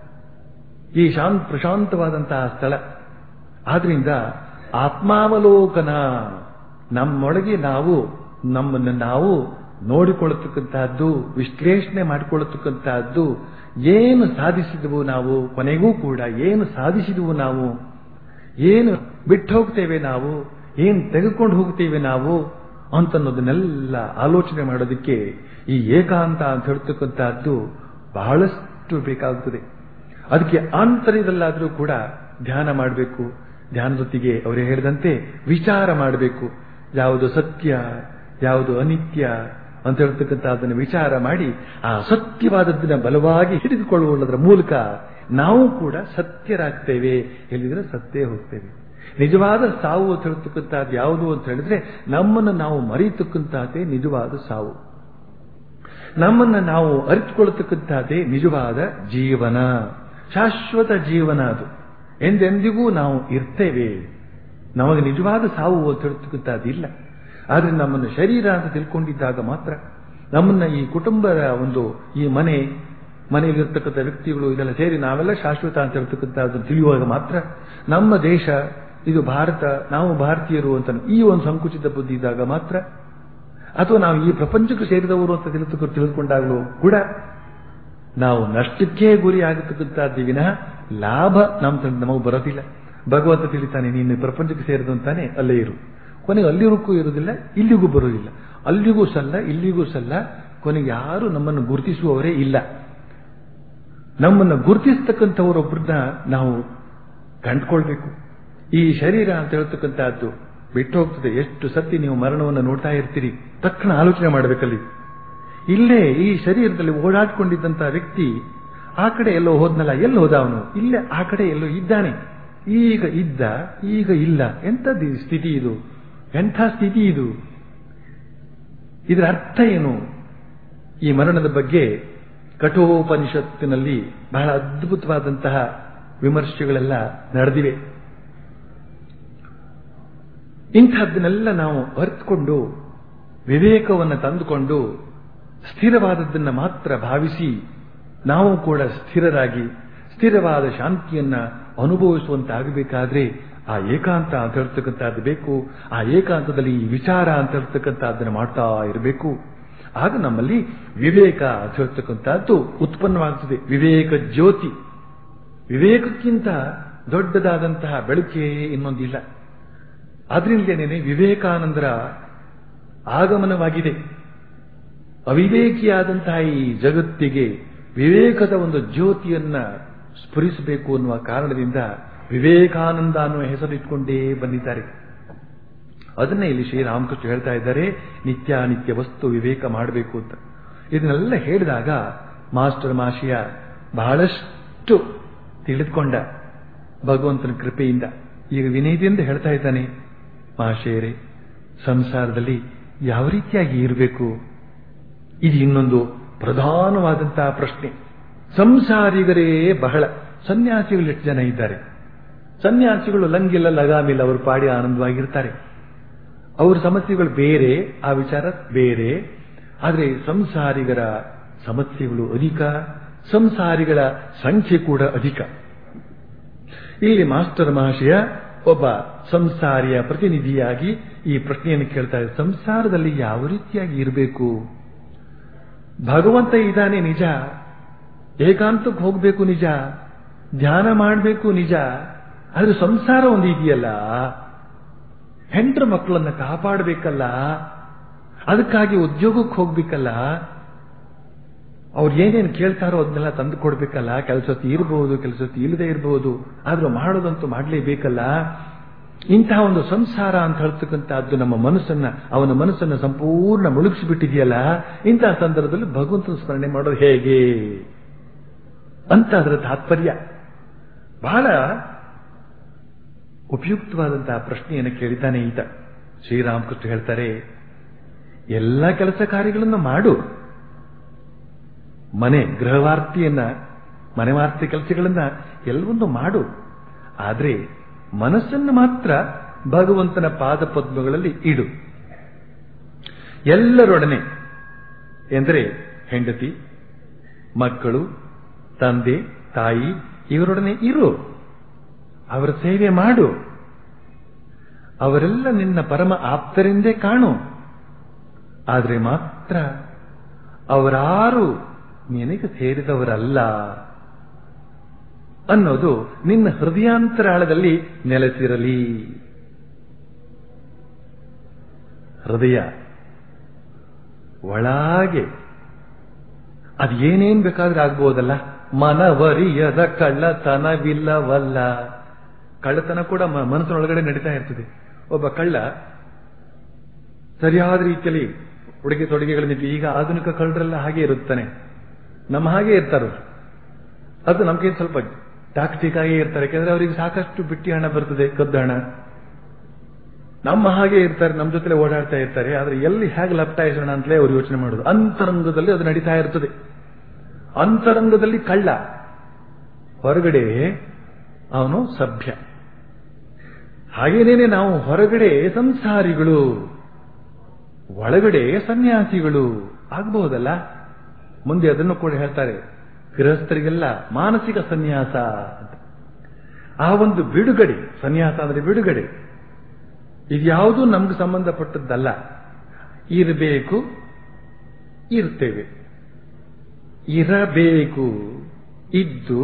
ಈ ಶಾಂತ ಪ್ರಶಾಂತವಾದಂತಹ ಸ್ಥಳ ಆದ್ರಿಂದ ಆತ್ಮಾವಲೋಕನ ನಮ್ಮೊಳಗೆ ನಾವು ನಮ್ಮನ್ನು ನಾವು ನೋಡಿಕೊಳ್ಳತಕ್ಕಂತಹದ್ದು ವಿಶ್ಲೇಷಣೆ ಮಾಡಿಕೊಳ್ಳತಕ್ಕಂತಹದ್ದು ಏನು ಸಾಧಿಸಿದವು ನಾವು ಕೊನೆಗೂ ಕೂಡ ಏನು ಸಾಧಿಸಿದವು ನಾವು ಏನು ಬಿಟ್ಟು ಹೋಗ್ತೇವೆ ನಾವು ಏನು ತೆಗೆದುಕೊಂಡು ಹೋಗ್ತೇವೆ ನಾವು ಅಂತನ್ನೋದನ್ನೆಲ್ಲ ಆಲೋಚನೆ ಮಾಡೋದಕ್ಕೆ ಈ ಏಕಾಂತ ಅಂತ ಹೇಳ್ತಕ್ಕಂತಹದ್ದು ಬಹಳಷ್ಟು ಬೇಕಾಗುತ್ತದೆ ಅದಕ್ಕೆ ಆಂತರ್ಯದಲ್ಲಾದರೂ ಕೂಡ ಧ್ಯಾನ ಮಾಡಬೇಕು ಧ್ಯಾನದೊತ್ತಿಗೆ ಅವರು ಹೇಳಿದಂತೆ ವಿಚಾರ ಮಾಡಬೇಕು ಯಾವುದು ಸತ್ಯ ಯಾವುದು ಅನಿತ್ಯ ಅಂತ ಹೇಳ್ತಕ್ಕಂಥ ಅದನ್ನು ವಿಚಾರ ಮಾಡಿ ಆ ಸತ್ಯವಾದದ್ದನ್ನ ಬಲವಾಗಿ ಹಿಡಿದುಕೊಳ್ಳುವುದರ ಮೂಲಕ ನಾವು ಕೂಡ ಸತ್ಯರಾಗ್ತೇವೆ ಹೇಳಿದ್ರೆ ಸತ್ಯ ಹೋಗ್ತೇವೆ ನಿಜವಾದ ಸಾವು ಅಂತ ಹೇಳ್ತಕ್ಕಂಥದ್ದು ಯಾವುದು ಅಂತ ಹೇಳಿದ್ರೆ ನಮ್ಮನ್ನು ನಾವು ಮರೆಯತಕ್ಕಂತಹದ್ದೇ ನಿಜವಾದ ಸಾವು ನಮ್ಮನ್ನು ನಾವು ಅರಿತುಕೊಳ್ಳತಕ್ಕಂತಹದ್ದೇ ನಿಜವಾದ ಜೀವನ ಶಾಶ್ವತ ಜೀವನ ಅದು ಎಂದೆಂದಿಗೂ ನಾವು ಇರ್ತೇವೆ ನಮಗೆ ನಿಜವಾದ ಸಾವು ಅಂತ ಹೇಳ್ತಕ್ಕಂಥದ್ದು ಇಲ್ಲ ಆದ್ರೆ ನಮ್ಮನ್ನು ಶರೀರ ಅಂತ ತಿಳ್ಕೊಂಡಿದ್ದಾಗ ಮಾತ್ರ ನಮ್ಮನ್ನ ಈ ಕುಟುಂಬದ ಒಂದು ಈ ಮನೆ ಮನೆಯಲ್ಲಿರ್ತಕ್ಕಂಥ ವ್ಯಕ್ತಿಗಳು ಇದೆಲ್ಲ ಸೇರಿ ನಾವೆಲ್ಲ ಶಾಶ್ವತ ಅಂತ ಹೇಳ್ತಕ್ಕಂಥದ್ದನ್ನು ತಿಳಿಯುವಾಗ ಮಾತ್ರ ನಮ್ಮ ದೇಶ ಇದು ಭಾರತ ನಾವು ಭಾರತೀಯರು ಅಂತ ಈ ಒಂದು ಸಂಕುಚಿತ ಬುದ್ಧಿ ಇದ್ದಾಗ ಮಾತ್ರ ಅಥವಾ ನಾವು ಈ ಪ್ರಪಂಚಕ್ಕೆ ಸೇರಿದವರು ಅಂತ ತಿಳಿದು ತಿಳಿದುಕೊಂಡಾಗಲೂ ಕೂಡ ನಾವು ನಷ್ಟಕ್ಕೆ ಗುರಿ ಆಗತಕ್ಕಂಥದ್ದು ವಿನಃ ಲಾಭ ನಮ್ಮ ನಮಗೆ ಬರೋದಿಲ್ಲ ಭಗವಂತ ತಿಳಿತಾನೆ ನೀನು ಪ್ರಪಂಚಕ್ಕೆ ಸೇರಿದಂತಾನೆ ಅಲ್ಲೇ ಇರು ಕೊನೆಗೆ ಅಲ್ಲಿರೋಕ್ಕೂ ಇರುವುದಿಲ್ಲ ಇಲ್ಲಿಗೂ ಬರೋದಿಲ್ಲ ಅಲ್ಲಿಗೂ ಸಲ್ಲ ಇಲ್ಲಿಗೂ ಸಲ್ಲ ಕೊನೆಗೆ ಯಾರು ನಮ್ಮನ್ನು ಗುರುತಿಸುವವರೇ ಇಲ್ಲ ನಮ್ಮನ್ನು ಗುರುತಿಸ್ತಕ್ಕಂಥವರೊಬ್ಬರನ್ನ ನಾವು ಕಂಡುಕೊಳ್ಬೇಕು ಈ ಶರೀರ ಅಂತ ಹೇಳ್ತಕ್ಕಂಥದ್ದು ಬಿಟ್ಟು ಹೋಗ್ತದೆ ಎಷ್ಟು ಸತಿ ನೀವು ಮರಣವನ್ನು ನೋಡ್ತಾ ಇರ್ತೀರಿ ತಕ್ಷಣ ಆಲೋಚನೆ ಮಾಡಬೇಕಲ್ಲಿ ಇಲ್ಲೇ ಈ ಶರೀರದಲ್ಲಿ ಓಡಾಡ್ಕೊಂಡಿದ್ದಂತ ವ್ಯಕ್ತಿ ಆ ಕಡೆ ಎಲ್ಲೋ ಹೋದ್ನಲ್ಲ ಎಲ್ಲಿ ಹೋದ ಅವನು ಇಲ್ಲೇ ಆ ಕಡೆ ಎಲ್ಲೋ ಇದ್ದಾನೆ ಈಗ ಇದ್ದ ಈಗ ಇಲ್ಲ ಎಂಥದ್ದು ಸ್ಥಿತಿ ಇದು ಎಂಥ ಸ್ಥಿತಿ ಇದು ಇದರ ಅರ್ಥ ಏನು ಈ ಮರಣದ ಬಗ್ಗೆ ಕಠೋಪನಿಷತ್ತಿನಲ್ಲಿ ಬಹಳ ಅದ್ಭುತವಾದಂತಹ ವಿಮರ್ಶೆಗಳೆಲ್ಲ ನಡೆದಿವೆ ಇಂಥದ್ದನ್ನೆಲ್ಲ ನಾವು ಅರ್ಥಕೊಂಡು ವಿವೇಕವನ್ನು ತಂದುಕೊಂಡು ಸ್ಥಿರವಾದದ್ದನ್ನು ಮಾತ್ರ ಭಾವಿಸಿ ನಾವು ಕೂಡ ಸ್ಥಿರರಾಗಿ ಸ್ಥಿರವಾದ ಶಾಂತಿಯನ್ನ ಅನುಭವಿಸುವಂತಾಗಬೇಕಾದ್ರೆ ಆ ಏಕಾಂತ ಅಂತ ಹೇಳ್ತಕ್ಕಂಥದ್ದು ಬೇಕು ಆ ಏಕಾಂತದಲ್ಲಿ ಈ ವಿಚಾರ ಅಂತ ಹೇಳ್ತಕ್ಕಂಥದ್ದನ್ನು ಮಾಡ್ತಾ ಇರಬೇಕು ಆಗ ನಮ್ಮಲ್ಲಿ ವಿವೇಕ ಅಂತ ಹೇಳ್ತಕ್ಕಂಥದ್ದು ಉತ್ಪನ್ನವಾಗ್ತದೆ ವಿವೇಕ ಜ್ಯೋತಿ ವಿವೇಕಕ್ಕಿಂತ ದೊಡ್ಡದಾದಂತಹ ಬೆಳಕೆ ಇನ್ನೊಂದಿಲ್ಲ ಆದ್ರಿಂದಲೇನೆ ವಿವೇಕಾನಂದರ ಆಗಮನವಾಗಿದೆ ಅವಿವೇಕಿಯಾದಂತಹ ಈ ಜಗತ್ತಿಗೆ ವಿವೇಕದ ಒಂದು ಜ್ಯೋತಿಯನ್ನ ಸ್ಫುರಿಸಬೇಕು ಅನ್ನುವ ಕಾರಣದಿಂದ ವಿವೇಕಾನಂದ ಅನ್ನುವ ಹೆಸರಿಟ್ಕೊಂಡೇ ಬಂದಿದ್ದಾರೆ ಅದನ್ನೇ ಇಲ್ಲಿ ಶ್ರೀರಾಮಕೃಷ್ಣ ಹೇಳ್ತಾ ಇದ್ದಾರೆ ನಿತ್ಯಾನಿತ್ಯ ವಸ್ತು ವಿವೇಕ ಮಾಡಬೇಕು ಅಂತ ಇದನ್ನೆಲ್ಲ ಹೇಳಿದಾಗ ಮಾಸ್ಟರ್ ಮಾಶಿಯ ಬಹಳಷ್ಟು ತಿಳಿದುಕೊಂಡ ಭಗವಂತನ ಕೃಪೆಯಿಂದ ಈಗ ವಿನಯದಿಂದ ಹೇಳ್ತಾ ಇದ್ದಾನೆ ಮಹಾಶಯರೇ ಸಂಸಾರದಲ್ಲಿ ಯಾವ ರೀತಿಯಾಗಿ ಇರಬೇಕು ಇದು ಇನ್ನೊಂದು ಪ್ರಧಾನವಾದಂತಹ ಪ್ರಶ್ನೆ ಸಂಸಾರಿಗರೇ ಬಹಳ ಸನ್ಯಾಸಿಗಳು ಎಷ್ಟು ಜನ ಇದ್ದಾರೆ ಸನ್ಯಾಸಿಗಳು ಲಂಗಿಲ್ಲ ಲಗಾಮಿಲ್ಲ ಅವರು ಪಾಡಿ ಆನಂದವಾಗಿರ್ತಾರೆ ಅವ್ರ ಸಮಸ್ಯೆಗಳು ಬೇರೆ ಆ ವಿಚಾರ ಬೇರೆ ಆದರೆ ಸಂಸಾರಿಗರ ಸಮಸ್ಯೆಗಳು ಅಧಿಕ ಸಂಸಾರಿಗಳ ಸಂಖ್ಯೆ ಕೂಡ ಅಧಿಕ ಇಲ್ಲಿ ಮಾಸ್ಟರ್ ಮಹಾಶಯ ಒಬ್ಬ ಸಂಸಾರಿಯ ಪ್ರತಿನಿಧಿಯಾಗಿ ಈ ಪ್ರಶ್ನೆಯನ್ನು ಕೇಳ್ತಾ ಇದ್ದಾರೆ ಸಂಸಾರದಲ್ಲಿ ಯಾವ ರೀತಿಯಾಗಿ ಇರಬೇಕು ಭಗವಂತ ಇದ್ದಾನೆ ನಿಜ ಏಕಾಂತಕ್ಕೆ ಹೋಗ್ಬೇಕು ನಿಜ ಧ್ಯಾನ ಮಾಡಬೇಕು ನಿಜ ಆದ್ರೆ ಸಂಸಾರ ಒಂದು ಇದೆಯಲ್ಲ ಹೆಂಡ್ರ ಮಕ್ಕಳನ್ನ ಕಾಪಾಡಬೇಕಲ್ಲ ಅದಕ್ಕಾಗಿ ಉದ್ಯೋಗಕ್ಕೆ ಹೋಗ್ಬೇಕಲ್ಲ ಅವ್ರು ಏನೇನು ಕೇಳ್ತಾರೋ ಅದನ್ನೆಲ್ಲ ತಂದು ಕೊಡ್ಬೇಕಲ್ಲ ಕೆಲಸತಿ ಇರಬಹುದು ಕೆಲಸತಿ ಇಲ್ಲದೆ ಇರಬಹುದು ಆದ್ರೂ ಮಾಡೋದಂತೂ ಮಾಡಲೇಬೇಕಲ್ಲ ಇಂತಹ ಒಂದು ಸಂಸಾರ ಅಂತ ಹೇಳ್ತಕ್ಕಂಥದ್ದು ನಮ್ಮ ಮನಸ್ಸನ್ನ ಅವನ ಮನಸ್ಸನ್ನ ಸಂಪೂರ್ಣ ಮುಳುಗಿಸಿಬಿಟ್ಟಿದೆಯಲ್ಲ ಇಂತಹ ಸಂದರ್ಭದಲ್ಲಿ ಭಗವಂತನ ಸ್ಮರಣೆ ಮಾಡೋದು ಹೇಗೆ ಅಂತ ಅದರ ತಾತ್ಪರ್ಯ ಬಹಳ ಉಪಯುಕ್ತವಾದಂತಹ ಪ್ರಶ್ನೆಯನ್ನು ಕೇಳಿದ್ದಾನೆ ಈತ ಶ್ರೀರಾಮಕೃಷ್ಣ ಹೇಳ್ತಾರೆ ಎಲ್ಲ ಕೆಲಸ ಕಾರ್ಯಗಳನ್ನು ಮಾಡು ಮನೆ ಗೃಹವಾರ್ತಿಯನ್ನ ಮನೆವಾರ್ತಿ ಕೆಲಸಗಳನ್ನ ಎಲ್ಲವನ್ನೂ ಮಾಡು ಆದ್ರೆ ಮನಸ್ಸನ್ನು ಮಾತ್ರ ಭಗವಂತನ ಪಾದ ಪದ್ಮಗಳಲ್ಲಿ ಇಡು ಎಲ್ಲರೊಡನೆ ಎಂದರೆ ಹೆಂಡತಿ ಮಕ್ಕಳು ತಂದೆ ತಾಯಿ ಇವರೊಡನೆ ಇರು ಅವರ ಸೇವೆ ಮಾಡು ಅವರೆಲ್ಲ ನಿನ್ನ ಪರಮ ಆಪ್ತರೆಂದೇ ಕಾಣು ಆದರೆ ಮಾತ್ರ ಅವರಾರು ನಿನಗೆ ಸೇರಿದವರಲ್ಲ ಅನ್ನೋದು ನಿನ್ನ ಹೃದಯಾಂತರಾಳದಲ್ಲಿ ನೆಲೆಸಿರಲಿ ಹೃದಯ ಒಳಗೆ ಅದು ಏನೇನ್ ಬೇಕಾದ್ರೆ ಆಗ್ಬೋದಲ್ಲ ಮನವರಿಯದ ಕಳ್ಳತನವಿಲ್ಲವಲ್ಲ ಕಳ್ಳತನ ಕೂಡ ಮ- ಮನಸ್ಸಿನೊಳಗಡೆ ನಡೀತಾ ಇರ್ತದೆ ಒಬ್ಬ ಕಳ್ಳ ಸರಿಯಾದ ರೀತಿಯಲ್ಲಿ ಉಡುಗೆ ತೊಡುಗೆಗಳನ್ನಿಟ್ಟು ಈಗ ಆಧುನಿಕ ಕಳ್ಳರೆಲ್ಲ ಹಾಗೆ ಇರುತ್ತಾನೆ ನಮ್ಮ ಹಾಗೆ ಇರ್ತಾರೆ ಅದು ನಮ್ಗೆ ಸ್ವಲ್ಪ ಟಾಕ್ಟಿಕ್ ಆಗಿ ಇರ್ತಾರೆ ಯಾಕಂದ್ರೆ ಅವರಿಗೆ ಸಾಕಷ್ಟು ಬಿಟ್ಟಿ ಹಣ ಬರ್ತದೆ ಕದ್ದು ಹಣ ನಮ್ಮ ಹಾಗೆ ಇರ್ತಾರೆ ನಮ್ಮ ಜೊತೆ ಓಡಾಡ್ತಾ ಇರ್ತಾರೆ ಆದ್ರೆ ಎಲ್ಲಿ ಹೇಗೆ ಲಪ್ಟಾಯಿಸೋಣ ಅಂತಲೇ ಅವರು ಯೋಚನೆ ಮಾಡೋದು ಅಂತರಂಗದಲ್ಲಿ ಅದು ನಡೀತಾ ಇರ್ತದೆ ಅಂತರಂಗದಲ್ಲಿ ಕಳ್ಳ ಹೊರಗಡೆ ಅವನು ಸಭ್ಯ ಹಾಗೇನೇನೆ ನಾವು ಹೊರಗಡೆ ಸಂಸಾರಿಗಳು ಒಳಗಡೆ ಸನ್ಯಾಸಿಗಳು ಆಗಬಹುದಲ್ಲ ಮುಂದೆ ಅದನ್ನು ಕೂಡ ಹೇಳ್ತಾರೆ ಗೃಹಸ್ಥರಿಗೆಲ್ಲ ಮಾನಸಿಕ ಸನ್ಯಾಸ ಅಂತ ಆ ಒಂದು ಬಿಡುಗಡೆ ಸನ್ಯಾಸ ಅಂದ್ರೆ ಬಿಡುಗಡೆ ಇದ್ಯಾವುದೂ ನಮ್ಗೆ ಸಂಬಂಧಪಟ್ಟದ್ದಲ್ಲ ಇರಬೇಕು ಇರ್ತೇವೆ ಇರಬೇಕು ಇದ್ದು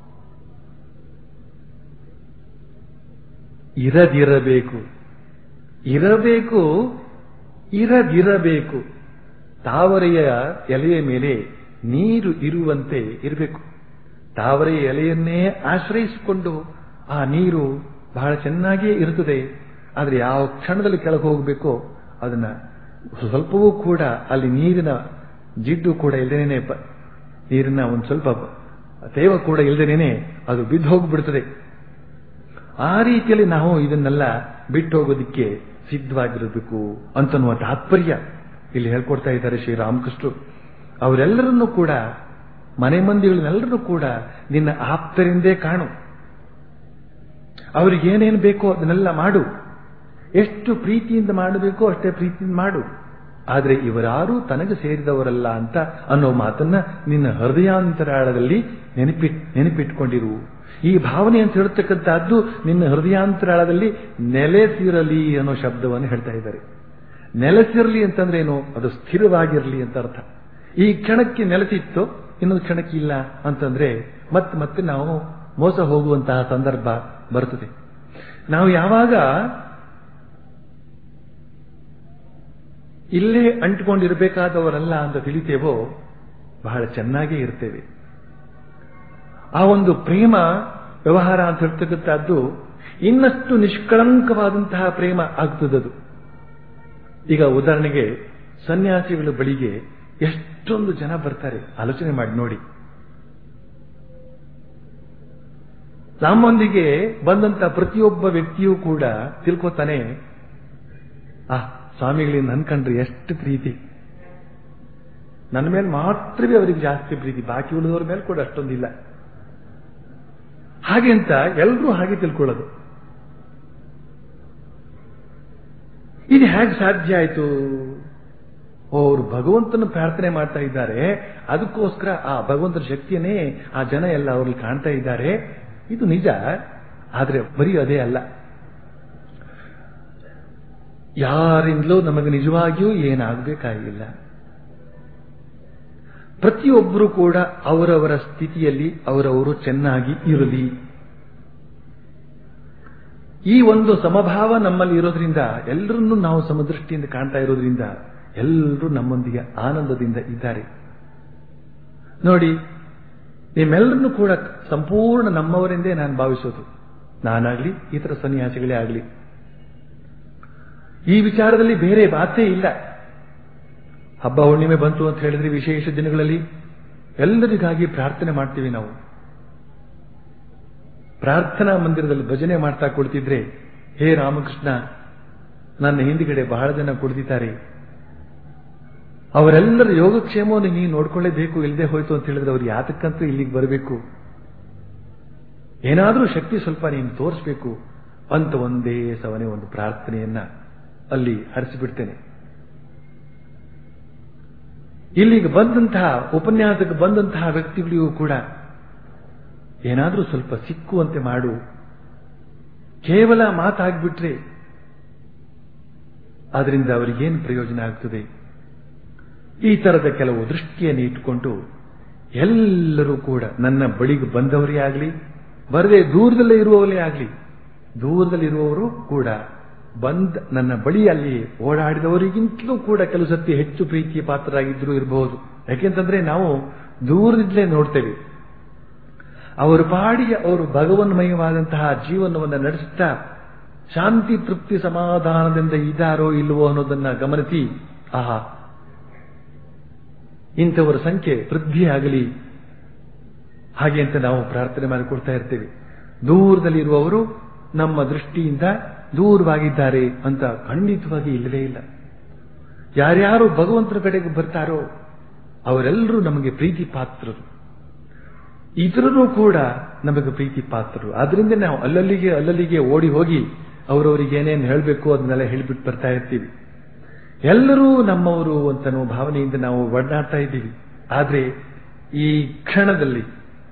ಇರದಿರಬೇಕು ಇರಬೇಕು ಇರದಿರಬೇಕು ತಾವರೆಯ ಎಲೆಯ ಮೇಲೆ ನೀರು ಇರುವಂತೆ ಇರಬೇಕು ತಾವರೆಯ ಎಲೆಯನ್ನೇ ಆಶ್ರಯಿಸಿಕೊಂಡು ಆ ನೀರು ಬಹಳ ಚೆನ್ನಾಗಿಯೇ ಇರುತ್ತದೆ ಆದರೆ ಯಾವ ಕ್ಷಣದಲ್ಲಿ ಕೆಳಗೆ ಹೋಗಬೇಕೋ ಅದನ್ನ ಸ್ವಲ್ಪವೂ ಕೂಡ ಅಲ್ಲಿ ನೀರಿನ ಜಿಡ್ಡು ಕೂಡ ಇಲ್ಲದೇನೆ ನೀರಿನ ಒಂದು ಸ್ವಲ್ಪ ತೇವ ಕೂಡ ಇಲ್ಲದೇನೆ ಅದು ಬಿದ್ದು ಹೋಗ್ಬಿಡ್ತದೆ ಆ ರೀತಿಯಲ್ಲಿ ನಾವು ಇದನ್ನೆಲ್ಲ ಬಿಟ್ಟು ಹೋಗೋದಿಕ್ಕೆ ಸಿದ್ಧವಾಗಿರಬೇಕು ಅಂತನ್ನುವ ತಾತ್ಪರ್ಯ ಇಲ್ಲಿ ಹೇಳ್ಕೊಡ್ತಾ ಇದ್ದಾರೆ ಶ್ರೀರಾಮಕೃಷ್ಣರು ಅವರೆಲ್ಲರನ್ನೂ ಕೂಡ ಮನೆ ಮಂದಿಗಳನ್ನೆಲ್ಲರೂ ಕೂಡ ನಿನ್ನ ಆಪ್ತರಿಂದೇ ಕಾಣು ಅವ್ರಿಗೆ ಏನೇನು ಬೇಕೋ ಅದನ್ನೆಲ್ಲ ಮಾಡು ಎಷ್ಟು ಪ್ರೀತಿಯಿಂದ ಮಾಡಬೇಕೋ ಅಷ್ಟೇ ಪ್ರೀತಿಯಿಂದ ಮಾಡು ಆದರೆ ಇವರಾರೂ ತನಗೆ ಸೇರಿದವರಲ್ಲ ಅಂತ ಅನ್ನೋ ಮಾತನ್ನ ನಿನ್ನ ಹೃದಯಾಂತರಾಳದಲ್ಲಿ ನೆನಪಿಟ್ ನೆನಪಿಟ್ಕೊಂಡಿರು ಈ ಭಾವನೆ ಅಂತ ಹೇಳ್ತಕ್ಕಂಥದ್ದು ನಿನ್ನ ಹೃದಯಾಂತರಾಳದಲ್ಲಿ ನೆಲೆಸಿರಲಿ ಅನ್ನೋ ಶಬ್ದವನ್ನು ಹೇಳ್ತಾ ಇದ್ದಾರೆ ನೆಲೆಸಿರಲಿ ಅಂತಂದ್ರೆ ಏನು ಅದು ಸ್ಥಿರವಾಗಿರಲಿ ಅಂತ ಅರ್ಥ ಈ ಕ್ಷಣಕ್ಕೆ ನೆಲೆಸಿತ್ತು ಇನ್ನೊಂದು ಕ್ಷಣಕ್ಕೆ ಇಲ್ಲ ಅಂತಂದ್ರೆ ಮತ್ತೆ ಮತ್ತೆ ನಾವು ಮೋಸ ಹೋಗುವಂತಹ ಸಂದರ್ಭ ಬರ್ತದೆ ನಾವು ಯಾವಾಗ ಇಲ್ಲೇ ಅಂಟಿಕೊಂಡಿರಬೇಕಾದವರಲ್ಲ ಅಂತ ತಿಳಿತೇವೋ ಬಹಳ ಚೆನ್ನಾಗೇ ಇರ್ತೇವೆ ಆ ಒಂದು ಪ್ರೇಮ ವ್ಯವಹಾರ ಅಂತ ಹೇಳ್ತಕ್ಕಂಥದ್ದು ಇನ್ನಷ್ಟು ನಿಷ್ಕಳಂಕವಾದಂತಹ ಪ್ರೇಮ ಆಗ್ತದದು ಈಗ ಉದಾಹರಣೆಗೆ ಸನ್ಯಾಸಿಗಳ ಬಳಿಗೆ ಎಷ್ಟೊಂದು ಜನ ಬರ್ತಾರೆ ಆಲೋಚನೆ ಮಾಡಿ ನೋಡಿ ನಮ್ಮೊಂದಿಗೆ ಬಂದಂತ ಪ್ರತಿಯೊಬ್ಬ ವ್ಯಕ್ತಿಯೂ ಕೂಡ ತಿಳ್ಕೊತಾನೆ ಆ ಸ್ವಾಮಿಗಳಿಂದ ಅನ್ಕಂಡ್ರೆ ಎಷ್ಟು ಪ್ರೀತಿ ನನ್ನ ಮೇಲೆ ಮಾತ್ರವೇ ಅವರಿಗೆ ಜಾಸ್ತಿ ಪ್ರೀತಿ ಬಾಕಿ ಉಳಿದವ್ರ ಮೇಲೆ ಕೂಡ ಅಷ್ಟೊಂದಿಲ್ಲ ಹಾಗೆ ಅಂತ ಎಲ್ಲರೂ ಹಾಗೆ ತಿಳ್ಕೊಳ್ಳೋದು ಇದು ಹೇಗೆ ಸಾಧ್ಯ ಆಯಿತು ಅವರು ಭಗವಂತನ ಪ್ರಾರ್ಥನೆ ಮಾಡ್ತಾ ಇದ್ದಾರೆ ಅದಕ್ಕೋಸ್ಕರ ಆ ಭಗವಂತನ ಶಕ್ತಿಯನ್ನೇ ಆ ಜನ ಎಲ್ಲ ಅವ್ರಲ್ಲಿ ಕಾಣ್ತಾ ಇದ್ದಾರೆ ಇದು ನಿಜ ಆದ್ರೆ ಬರೀ ಅದೇ ಅಲ್ಲ ಯಾರಿಂದಲೂ ನಮಗೆ ನಿಜವಾಗಿಯೂ ಏನಾಗಬೇಕಾಗಿಲ್ಲ ಪ್ರತಿಯೊಬ್ಬರು ಕೂಡ ಅವರವರ ಸ್ಥಿತಿಯಲ್ಲಿ ಅವರವರು ಚೆನ್ನಾಗಿ ಇರಲಿ ಈ ಒಂದು ಸಮಭಾವ ನಮ್ಮಲ್ಲಿ ಇರೋದ್ರಿಂದ ಎಲ್ಲರನ್ನೂ ನಾವು ಸಮದೃಷ್ಟಿಯಿಂದ ಕಾಣ್ತಾ ಇರೋದ್ರಿಂದ ಎಲ್ಲರೂ ನಮ್ಮೊಂದಿಗೆ ಆನಂದದಿಂದ ಇದ್ದಾರೆ ನೋಡಿ ನಿಮ್ಮೆಲ್ಲರನ್ನೂ ಕೂಡ ಸಂಪೂರ್ಣ ನಮ್ಮವರೆಂದೇ ನಾನು ಭಾವಿಸೋದು ನಾನಾಗ್ಲಿ ಇತರ ಸನ್ಯಾಸಿಗಳೇ ಆಗಲಿ ಈ ವಿಚಾರದಲ್ಲಿ ಬೇರೆ ಮಾತೇ ಇಲ್ಲ ಹಬ್ಬ ಹುಣ್ಣಿಮೆ ಬಂತು ಅಂತ ಹೇಳಿದ್ರೆ ವಿಶೇಷ ದಿನಗಳಲ್ಲಿ ಎಲ್ಲರಿಗಾಗಿ ಪ್ರಾರ್ಥನೆ ಮಾಡ್ತೀವಿ ನಾವು ಪ್ರಾರ್ಥನಾ ಮಂದಿರದಲ್ಲಿ ಭಜನೆ ಮಾಡ್ತಾ ಕುಳಿತಿದ್ರೆ ಹೇ ರಾಮಕೃಷ್ಣ ನನ್ನ ಹಿಂದ್ಗಡೆ ಬಹಳ ಜನ ಕುಳಿತಿದ್ದಾರೆ ಅವರೆಲ್ಲರ ಯೋಗಕ್ಷೇಮವನ್ನು ನೀನು ನೋಡ್ಕೊಳ್ಳೇಬೇಕು ಇಲ್ಲದೆ ಹೋಯ್ತು ಅಂತ ಹೇಳಿದ್ರೆ ಅವ್ರು ಯಾತಕ್ಕಂತೂ ಇಲ್ಲಿಗೆ ಬರಬೇಕು ಏನಾದರೂ ಶಕ್ತಿ ಸ್ವಲ್ಪ ನೀನು ತೋರಿಸ್ಬೇಕು ಅಂತ ಒಂದೇ ಸವನೆ ಒಂದು ಪ್ರಾರ್ಥನೆಯನ್ನ ಅಲ್ಲಿ ಹರಿಸಿಬಿಡ್ತೇನೆ ಇಲ್ಲಿಗೆ ಬಂದಂತಹ ಉಪನ್ಯಾಸಕ್ಕೆ ಬಂದಂತಹ ವ್ಯಕ್ತಿಗಳಿಗೂ ಕೂಡ ಏನಾದರೂ ಸ್ವಲ್ಪ ಸಿಕ್ಕುವಂತೆ ಮಾಡು ಕೇವಲ ಮಾತಾಗ್ಬಿಟ್ರೆ ಅದರಿಂದ ಅವರಿಗೇನು ಪ್ರಯೋಜನ ಆಗ್ತದೆ ಈ ತರದ ಕೆಲವು ದೃಷ್ಟಿಯನ್ನು ಇಟ್ಟುಕೊಂಡು ಎಲ್ಲರೂ ಕೂಡ ನನ್ನ ಬಳಿಗೆ ಬಂದವರೇ ಆಗಲಿ ಬರದೆ ದೂರದಲ್ಲೇ ಇರುವವರೇ ಆಗಲಿ ದೂರದಲ್ಲಿರುವವರು ಕೂಡ ಬಂದ್ ನನ್ನ ಬಳಿಯಲ್ಲಿ ಓಡಾಡಿದವರಿಗಿಂತಲೂ ಕೂಡ ಕೆಲವು ಸತಿ ಹೆಚ್ಚು ಪ್ರೀತಿಯ ಪಾತ್ರರಾಗಿದ್ದರೂ ಇರಬಹುದು ಯಾಕೆಂತಂದ್ರೆ ನಾವು ದೂರದಿಂದಲೇ ನೋಡ್ತೇವೆ ಅವರ ಪಾಡಿಗೆ ಅವರು ಭಗವನ್ಮಯವಾದಂತಹ ಜೀವನವನ್ನು ನಡೆಸುತ್ತಾ ಶಾಂತಿ ತೃಪ್ತಿ ಸಮಾಧಾನದಿಂದ ಇದ್ದಾರೋ ಇಲ್ಲವೋ ಅನ್ನೋದನ್ನ ಗಮನಿಸಿ ಆಹಾ ಇಂಥವರ ಸಂಖ್ಯೆ ವೃದ್ಧಿಯಾಗಲಿ ಹಾಗೆ ಅಂತ ನಾವು ಪ್ರಾರ್ಥನೆ ಮಾಡಿಕೊಡ್ತಾ ಇರ್ತೇವೆ ದೂರದಲ್ಲಿರುವವರು ನಮ್ಮ ದೃಷ್ಟಿಯಿಂದ ದೂರವಾಗಿದ್ದಾರೆ ಅಂತ ಖಂಡಿತವಾಗಿ ಇಲ್ಲವೇ ಇಲ್ಲ ಯಾರ್ಯಾರು ಭಗವಂತನ ಕಡೆಗೆ ಬರ್ತಾರೋ ಅವರೆಲ್ಲರೂ ನಮಗೆ ಪ್ರೀತಿ ಪಾತ್ರರು ಇತರರು ಕೂಡ ನಮಗೆ ಪ್ರೀತಿ ಪಾತ್ರರು ಆದ್ರಿಂದ ನಾವು ಅಲ್ಲಲ್ಲಿಗೆ ಅಲ್ಲಲ್ಲಿಗೆ ಓಡಿ ಹೋಗಿ ಅವರವರಿಗೆ ಏನೇನು ಹೇಳಬೇಕು ಅದನ್ನೆಲ್ಲ ಹೇಳಿಬಿಟ್ಟು ಬರ್ತಾ ಇರ್ತೀವಿ ಎಲ್ಲರೂ ನಮ್ಮವರು ಅಂತ ನಾವು ಭಾವನೆಯಿಂದ ನಾವು ಒಡನಾಡ್ತಾ ಇದ್ದೀವಿ ಆದ್ರೆ ಈ ಕ್ಷಣದಲ್ಲಿ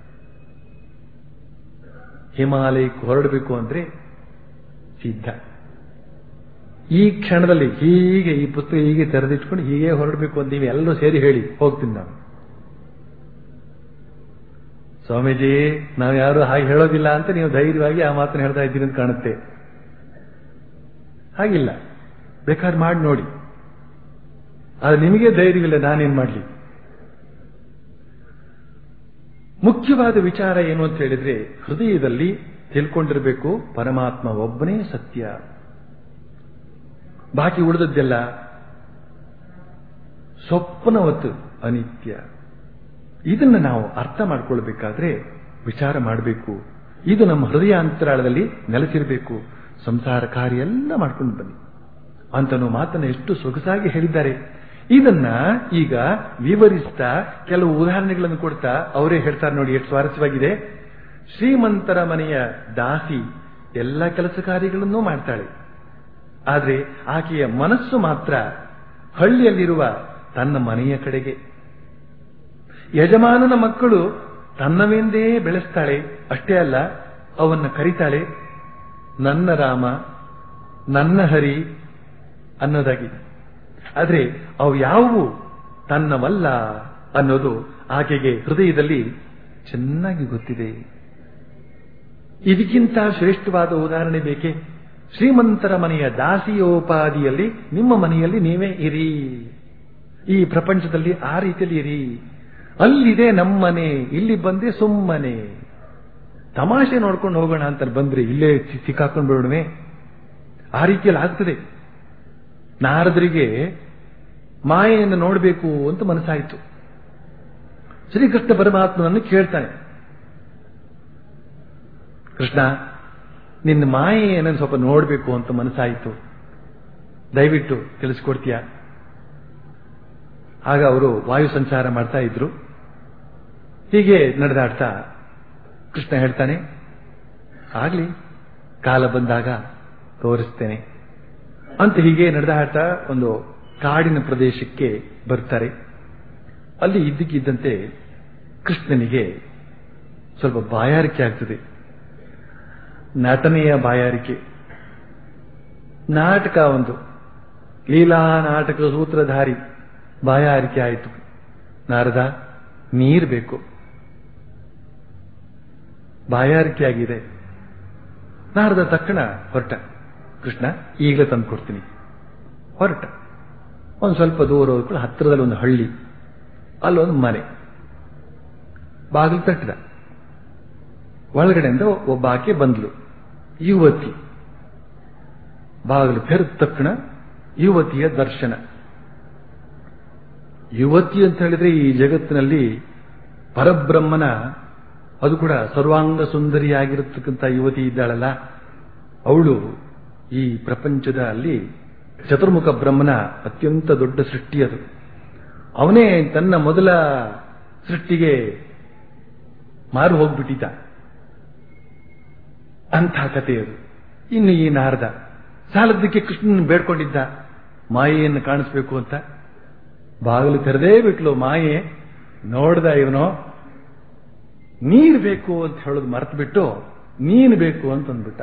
ಹಿಮಾಲಯಕ್ಕೆ ಹೊರಡಬೇಕು ಅಂದ್ರೆ ಸಿದ್ಧ ಈ ಕ್ಷಣದಲ್ಲಿ ಹೀಗೆ ಈ ಪುಸ್ತಕ ಹೀಗೆ ತೆರೆದಿಟ್ಕೊಂಡು ಹೀಗೆ ಹೊರಡಬೇಕು ಅಂತ ನೀವು ಎಲ್ಲರೂ ಸೇರಿ ಹೇಳಿ ಹೋಗ್ತೀನಿ ನಾನು ಸ್ವಾಮೀಜಿ ನಾವು ಯಾರು ಹಾಗೆ ಹೇಳೋದಿಲ್ಲ ಅಂತ ನೀವು ಧೈರ್ಯವಾಗಿ ಆ ಮಾತನ್ನು ಹೇಳ್ತಾ ಇದ್ದೀರಿ ಅಂತ ಕಾಣುತ್ತೆ ಹಾಗಿಲ್ಲ ಬೇಕಾದ್ರೆ ಮಾಡಿ ನೋಡಿ ಆದ್ರೆ ನಿಮಗೆ ಧೈರ್ಯವಿಲ್ಲ ನಾನೇನ್ ಮಾಡಲಿ ಮುಖ್ಯವಾದ ವಿಚಾರ ಏನು ಅಂತ ಹೇಳಿದ್ರೆ ಹೃದಯದಲ್ಲಿ ತಿಳ್ಕೊಂಡಿರಬೇಕು ಪರಮಾತ್ಮ ಒಬ್ಬನೇ ಸತ್ಯ ಬಾಕಿ ಉಳಿದದ್ದೆಲ್ಲ ಸ್ವಪ್ನವತ್ತು ಅನಿತ್ಯ ಇದನ್ನು ನಾವು ಅರ್ಥ ಮಾಡ್ಕೊಳ್ಬೇಕಾದ್ರೆ ವಿಚಾರ ಮಾಡಬೇಕು ಇದು ನಮ್ಮ ಹೃದಯಾಂತರಾಳದಲ್ಲಿ ನೆಲೆಸಿರಬೇಕು ಸಂಸಾರ ಕಾರ್ಯ ಎಲ್ಲ ಮಾಡ್ಕೊಂಡು ಬನ್ನಿ ಅಂತನೂ ಮಾತನ್ನು ಎಷ್ಟು ಸೊಗಸಾಗಿ ಹೇಳಿದ್ದಾರೆ ಇದನ್ನ ಈಗ ವಿವರಿಸ್ತಾ ಕೆಲವು ಉದಾಹರಣೆಗಳನ್ನು ಕೊಡ್ತಾ ಅವರೇ ಹೇಳ್ತಾರೆ ನೋಡಿ ಎಷ್ಟು ಸ್ವಾರಸ್ಯವಾಗಿದೆ ಶ್ರೀಮಂತರ ಮನೆಯ ದಾಸಿ ಎಲ್ಲ ಕೆಲಸ ಕಾರ್ಯಗಳನ್ನೂ ಮಾಡ್ತಾಳೆ ಆದ್ರೆ ಆಕೆಯ ಮನಸ್ಸು ಮಾತ್ರ ಹಳ್ಳಿಯಲ್ಲಿರುವ ತನ್ನ ಮನೆಯ ಕಡೆಗೆ ಯಜಮಾನನ ಮಕ್ಕಳು ತನ್ನವೆಂದೇ ಬೆಳೆಸ್ತಾಳೆ ಅಷ್ಟೇ ಅಲ್ಲ ಅವನ್ನ ಕರೀತಾಳೆ ನನ್ನ ರಾಮ ನನ್ನ ಹರಿ ಅನ್ನೋದಾಗಿ ಆದ್ರೆ ಅವು ಯಾವುವು ತನ್ನವಲ್ಲ ಅನ್ನೋದು ಆಕೆಗೆ ಹೃದಯದಲ್ಲಿ ಚೆನ್ನಾಗಿ ಗೊತ್ತಿದೆ ಇದಕ್ಕಿಂತ ಶ್ರೇಷ್ಠವಾದ ಉದಾಹರಣೆ ಬೇಕೆ ಶ್ರೀಮಂತರ ಮನೆಯ ದಾಸಿಯೋಪಾದಿಯಲ್ಲಿ ನಿಮ್ಮ ಮನೆಯಲ್ಲಿ ನೀವೇ ಇರಿ ಈ ಪ್ರಪಂಚದಲ್ಲಿ ಆ ರೀತಿಯಲ್ಲಿ ಇರಿ ಅಲ್ಲಿದೆ ನಮ್ಮನೆ ಇಲ್ಲಿ ಬಂದೆ ಸುಮ್ಮನೆ ತಮಾಷೆ ನೋಡ್ಕೊಂಡು ಹೋಗೋಣ ಅಂತ ಬಂದ್ರೆ ಇಲ್ಲೇ ಸಿಕ್ಕಾಕೊಂಡು ಬಿಡೋಣವೆ ಆ ರೀತಿಯಲ್ಲಿ ಆಗ್ತದೆ ನಾರದರಿಗೆ ಮಾಯೆಯನ್ನು ನೋಡಬೇಕು ಅಂತ ಮನಸ್ಸಾಯಿತು ಶ್ರೀಕೃಷ್ಣ ಪರಮಾತ್ಮನನ್ನು ಕೇಳ್ತಾನೆ ಕೃಷ್ಣ ನಿನ್ನ ಮಾಯೆಯನ್ನು ಸ್ವಲ್ಪ ನೋಡಬೇಕು ಅಂತ ಮನಸ್ಸಾಯಿತು ದಯವಿಟ್ಟು ತಿಳಿಸ್ಕೊಡ್ತೀಯ ಆಗ ಅವರು ವಾಯು ಸಂಚಾರ ಮಾಡ್ತಾ ಇದ್ರು ಹೀಗೆ ನಡೆದಾಡ್ತಾ ಕೃಷ್ಣ ಹೇಳ್ತಾನೆ ಆಗ್ಲಿ ಕಾಲ ಬಂದಾಗ ತೋರಿಸ್ತೇನೆ ಅಂತ ಹೀಗೆ ನಡೆದಾಡ್ತಾ ಒಂದು ಕಾಡಿನ ಪ್ರದೇಶಕ್ಕೆ ಬರ್ತಾರೆ ಅಲ್ಲಿ ಇದ್ದಕ್ಕಿದ್ದಂತೆ ಕೃಷ್ಣನಿಗೆ ಸ್ವಲ್ಪ ಬಾಯಾರಿಕೆ ಆಗ್ತದೆ ನಟನೆಯ ಬಾಯಾರಿಕೆ ನಾಟಕ ಒಂದು ಲೀಲಾ ನಾಟಕ ಸೂತ್ರಧಾರಿ ಬಾಯಾರಿಕೆ ಆಯಿತು ನಾರದ ನೀರ್ ಬೇಕು ಬಾಯಾರಿಕೆ ಆಗಿದೆ ನಾರದ ತಕ್ಷಣ ಹೊರಟ ಕೃಷ್ಣ ಈಗಲೇ ತಂದು ಕೊಡ್ತೀನಿ ಹೊರಟ ಒಂದು ಸ್ವಲ್ಪ ದೂರ ಹೋಗ್ಕೊಂಡು ಹತ್ತಿರದಲ್ಲಿ ಒಂದು ಹಳ್ಳಿ ಅಲ್ಲೊಂದು ಮನೆ ಬಾಗಿಲು ತಟ್ಟಿದ ಒಳಗಡೆಯಿಂದ ಒಬ್ಬ ಆಕೆ ಬಂದ್ಲು ಯುವತಿ ಬಾಗಿಲು ತೆರೆದ ತಕ್ಷಣ ಯುವತಿಯ ದರ್ಶನ ಯುವತಿ ಅಂತ ಹೇಳಿದ್ರೆ ಈ ಜಗತ್ತಿನಲ್ಲಿ ಪರಬ್ರಹ್ಮನ ಅದು ಕೂಡ ಸರ್ವಾಂಗ ಸುಂದರಿಯಾಗಿರತಕ್ಕಂಥ ಯುವತಿ ಇದ್ದಾಳಲ್ಲ ಅವಳು ಈ ಪ್ರಪಂಚದ ಅಲ್ಲಿ ಚತುರ್ಮುಖ ಬ್ರಹ್ಮನ ಅತ್ಯಂತ ದೊಡ್ಡ ಸೃಷ್ಟಿ ಅದು ಅವನೇ ತನ್ನ ಮೊದಲ ಸೃಷ್ಟಿಗೆ ಮಾರು ಹೋಗ್ಬಿಟ್ಟಿದ್ದ ಅಂಥ ಕಥೆ ಅದು ಇನ್ನು ಈ ನಾರದ ಸಾಲದಕ್ಕೆ ಕೃಷ್ಣನ್ ಬೇಡ್ಕೊಂಡಿದ್ದ ಮಾಯೆಯನ್ನು ಕಾಣಿಸ್ಬೇಕು ಅಂತ ಬಾಗಿಲು ತೆರೆದೇ ಬಿಟ್ಲು ಮಾಯೆ ನೋಡ್ದ ಇವನು ನೀರು ಬೇಕು ಅಂತ ಹೇಳೋದು ಮರೆತು ಬಿಟ್ಟು ನೀನು ಬೇಕು ಅಂತ ಅಂದ್ಬಿಟ್ಟ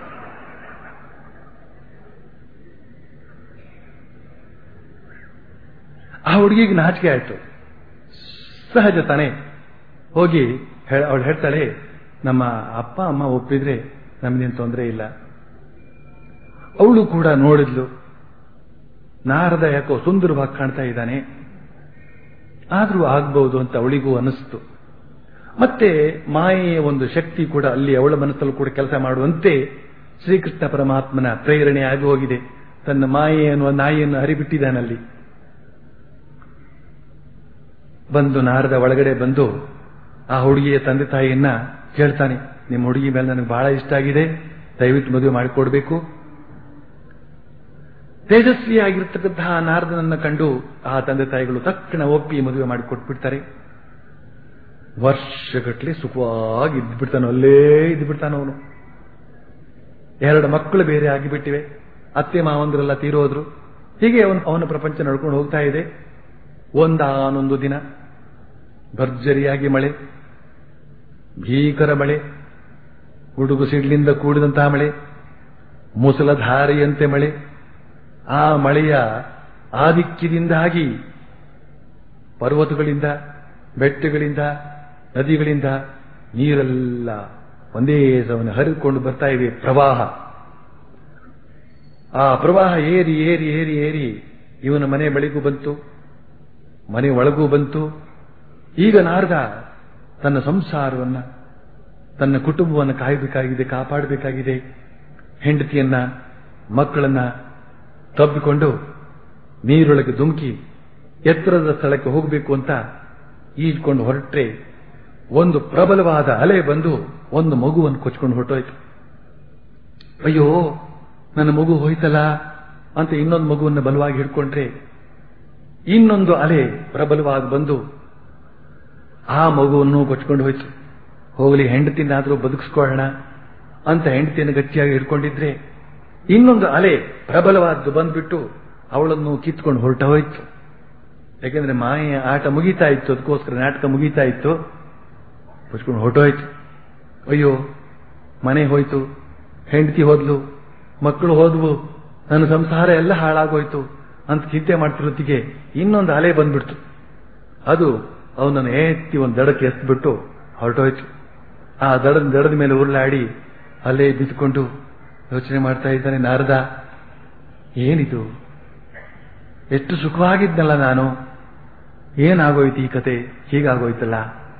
ಆ ಹುಡುಗಿಗೆ ನಾಚಿಕೆ ಆಯ್ತು ಸಹಜ ತಾನೇ ಹೋಗಿ ಅವಳು ಹೇಳ್ತಾಳೆ ನಮ್ಮ ಅಪ್ಪ ಅಮ್ಮ ಒಪ್ಪಿದ್ರೆ ನಮ್ದೇನು ತೊಂದರೆ ಇಲ್ಲ ಅವಳು ಕೂಡ ನೋಡಿದ್ಲು ನಾರದ ಯಾಕೋ ಸುಂದರವಾಗಿ ಕಾಣ್ತಾ ಇದ್ದಾನೆ ಆದ್ರೂ ಆಗ್ಬಹುದು ಅಂತ ಅವಳಿಗೂ ಅನಿಸ್ತು ಮತ್ತೆ ಮಾಯೆಯ ಒಂದು ಶಕ್ತಿ ಕೂಡ ಅಲ್ಲಿ ಅವಳ ಮನಸ್ಸಲ್ಲೂ ಕೂಡ ಕೆಲಸ ಮಾಡುವಂತೆ ಶ್ರೀಕೃಷ್ಣ ಪರಮಾತ್ಮನ ಪ್ರೇರಣೆ ಆಗಿ ಹೋಗಿದೆ ತನ್ನ ಮಾಯೆ ಅನ್ನುವ ನಾಯಿಯನ್ನು ಹರಿಬಿಟ್ಟಿದ್ದಾನಲ್ಲಿ ಬಂದು ನಾರದ ಒಳಗಡೆ ಬಂದು ಆ ಹುಡುಗಿಯ ತಂದೆ ತಾಯಿಯನ್ನ ಕೇಳ್ತಾನೆ ನಿಮ್ಮ ಹುಡುಗಿ ಮೇಲೆ ನನಗೆ ಬಹಳ ಇಷ್ಟ ಆಗಿದೆ ದಯವಿಟ್ಟು ಮದುವೆ ಮಾಡಿಕೊಡ್ಬೇಕು ತೇಜಸ್ವಿಯಾಗಿರ್ತಕ್ಕಂತಹ ನಾರದನನ್ನ ಕಂಡು ಆ ತಂದೆ ತಾಯಿಗಳು ತಕ್ಷಣ ಒಪ್ಪಿ ಮದುವೆ ಮಾಡಿಕೊಟ್ಬಿಡ್ತಾರೆ ವರ್ಷಗಟ್ಟಲೆ ಸುಖವಾಗಿ ಇದ್ಬಿಡ್ತಾನೆ ಅಲ್ಲೇ ಇದ್ಬಿಡ್ತಾನ ಅವನು ಎರಡು ಮಕ್ಕಳು ಬೇರೆ ಆಗಿಬಿಟ್ಟಿವೆ ಅತ್ತೆ ಮಾವಂದ್ರೆಲ್ಲ ತೀರೋದ್ರು ಹೀಗೆ ಅವನು ಅವನ ಪ್ರಪಂಚ ನಡ್ಕೊಂಡು ಹೋಗ್ತಾ ಇದೆ ಒಂದಾನೊಂದು ದಿನ ಭರ್ಜರಿಯಾಗಿ ಮಳೆ ಭೀಕರ ಮಳೆ ಗುಡುಗು ಸಿಡ್ಲಿಂದ ಕೂಡಿದಂತಹ ಮಳೆ ಮುಸಲಧಾರೆಯಂತೆ ಮಳೆ ಆ ಮಳೆಯ ಆಧಿಕ್ಯದಿಂದಾಗಿ ಪರ್ವತಗಳಿಂದ ಬೆಟ್ಟಗಳಿಂದ ನದಿಗಳಿಂದ ನೀರೆಲ್ಲ ಒಂದೇ ಸಮನೆ ಹರಿದುಕೊಂಡು ಬರ್ತಾ ಇವೆ ಪ್ರವಾಹ ಆ ಪ್ರವಾಹ ಏರಿ ಏರಿ ಏರಿ ಏರಿ ಇವನ ಮನೆ ಬಳಿಗೂ ಬಂತು ಮನೆ ಒಳಗೂ ಬಂತು ಈಗ ನಾರದ ತನ್ನ ಸಂಸಾರವನ್ನ ತನ್ನ ಕುಟುಂಬವನ್ನು ಕಾಯಬೇಕಾಗಿದೆ ಕಾಪಾಡಬೇಕಾಗಿದೆ ಹೆಂಡತಿಯನ್ನ ಮಕ್ಕಳನ್ನ ತಬ್ಬಿಕೊಂಡು ನೀರೊಳಗೆ ಧುಮುಕಿ ಎತ್ತರದ ಸ್ಥಳಕ್ಕೆ ಹೋಗಬೇಕು ಅಂತ ಈಜ್ಕೊಂಡು ಹೊರಟ್ರೆ ಒಂದು ಪ್ರಬಲವಾದ ಅಲೆ ಬಂದು ಒಂದು ಮಗುವನ್ನು ಕೊಚ್ಕೊಂಡು ಹೊರಟೋಯ್ತು ಅಯ್ಯೋ ನನ್ನ ಮಗು ಹೋಯ್ತಲ್ಲ ಅಂತ ಇನ್ನೊಂದು ಮಗುವನ್ನು ಬಲವಾಗಿ ಹಿಡ್ಕೊಂಡ್ರೆ ಇನ್ನೊಂದು ಅಲೆ ಪ್ರಬಲವಾಗಿ ಬಂದು ಆ ಮಗುವನ್ನು ಕೊಚ್ಕೊಂಡು ಹೋಯ್ತು ಹೋಗಲಿ ಹೆಂಡತಿನಾದ್ರೂ ಬದುಕಿಸ್ಕೊಳ್ಳೋಣ ಅಂತ ಹೆಂಡತಿಯನ್ನು ಗಟ್ಟಿಯಾಗಿ ಹಿಡ್ಕೊಂಡಿದ್ರೆ ಇನ್ನೊಂದು ಅಲೆ ಪ್ರಬಲವಾದ್ದು ಬಂದ್ಬಿಟ್ಟು ಅವಳನ್ನು ಕಿತ್ಕೊಂಡು ಹೊರಟ ಹೋಯ್ತು ಯಾಕೆಂದ್ರೆ ಮಾಯೆಯ ಆಟ ಮುಗೀತಾ ಇತ್ತು ಅದಕ್ಕೋಸ್ಕರ ನಾಟಕ ಮುಗೀತಾ ಇತ್ತು ಕೊಚ್ಕೊಂಡು ಹೊರಟೋಯ್ತು ಅಯ್ಯೋ ಮನೆ ಹೋಯ್ತು ಹೆಂಡತಿ ಹೋದ್ಲು ಮಕ್ಕಳು ಹೋದ್ವು ನನ್ನ ಸಂಸಾರ ಎಲ್ಲ ಹಾಳಾಗೋಯ್ತು ಅಂತ ಚಿಂತೆ ಮಾಡ್ತಿರೋತ್ತಿಗೆ ಇನ್ನೊಂದು ಅಲೆ ಬಂದ್ಬಿಡ್ತು ಅದು ಅವನನ್ನು ಎತ್ತಿ ಒಂದು ದಡಕ್ಕೆ ಎಸ್ಬಿಟ್ಟು ಹೊರಟೋಯ್ತು ಆ ದಡದ ದಡದ ಮೇಲೆ ಉರುಳಾಡಿ ಅಲ್ಲೇ ಬಿದ್ದುಕೊಂಡು ಯೋಚನೆ ಮಾಡ್ತಾ ಇದ್ದಾನೆ ನಾರದ ಏನಿದು ಎಷ್ಟು ಸುಖವಾಗಿದ್ನಲ್ಲ ನಾನು ಏನಾಗೋಯ್ತು ಈ ಕತೆ ಹೀಗಾಗೋಯ್ತಲ್ಲ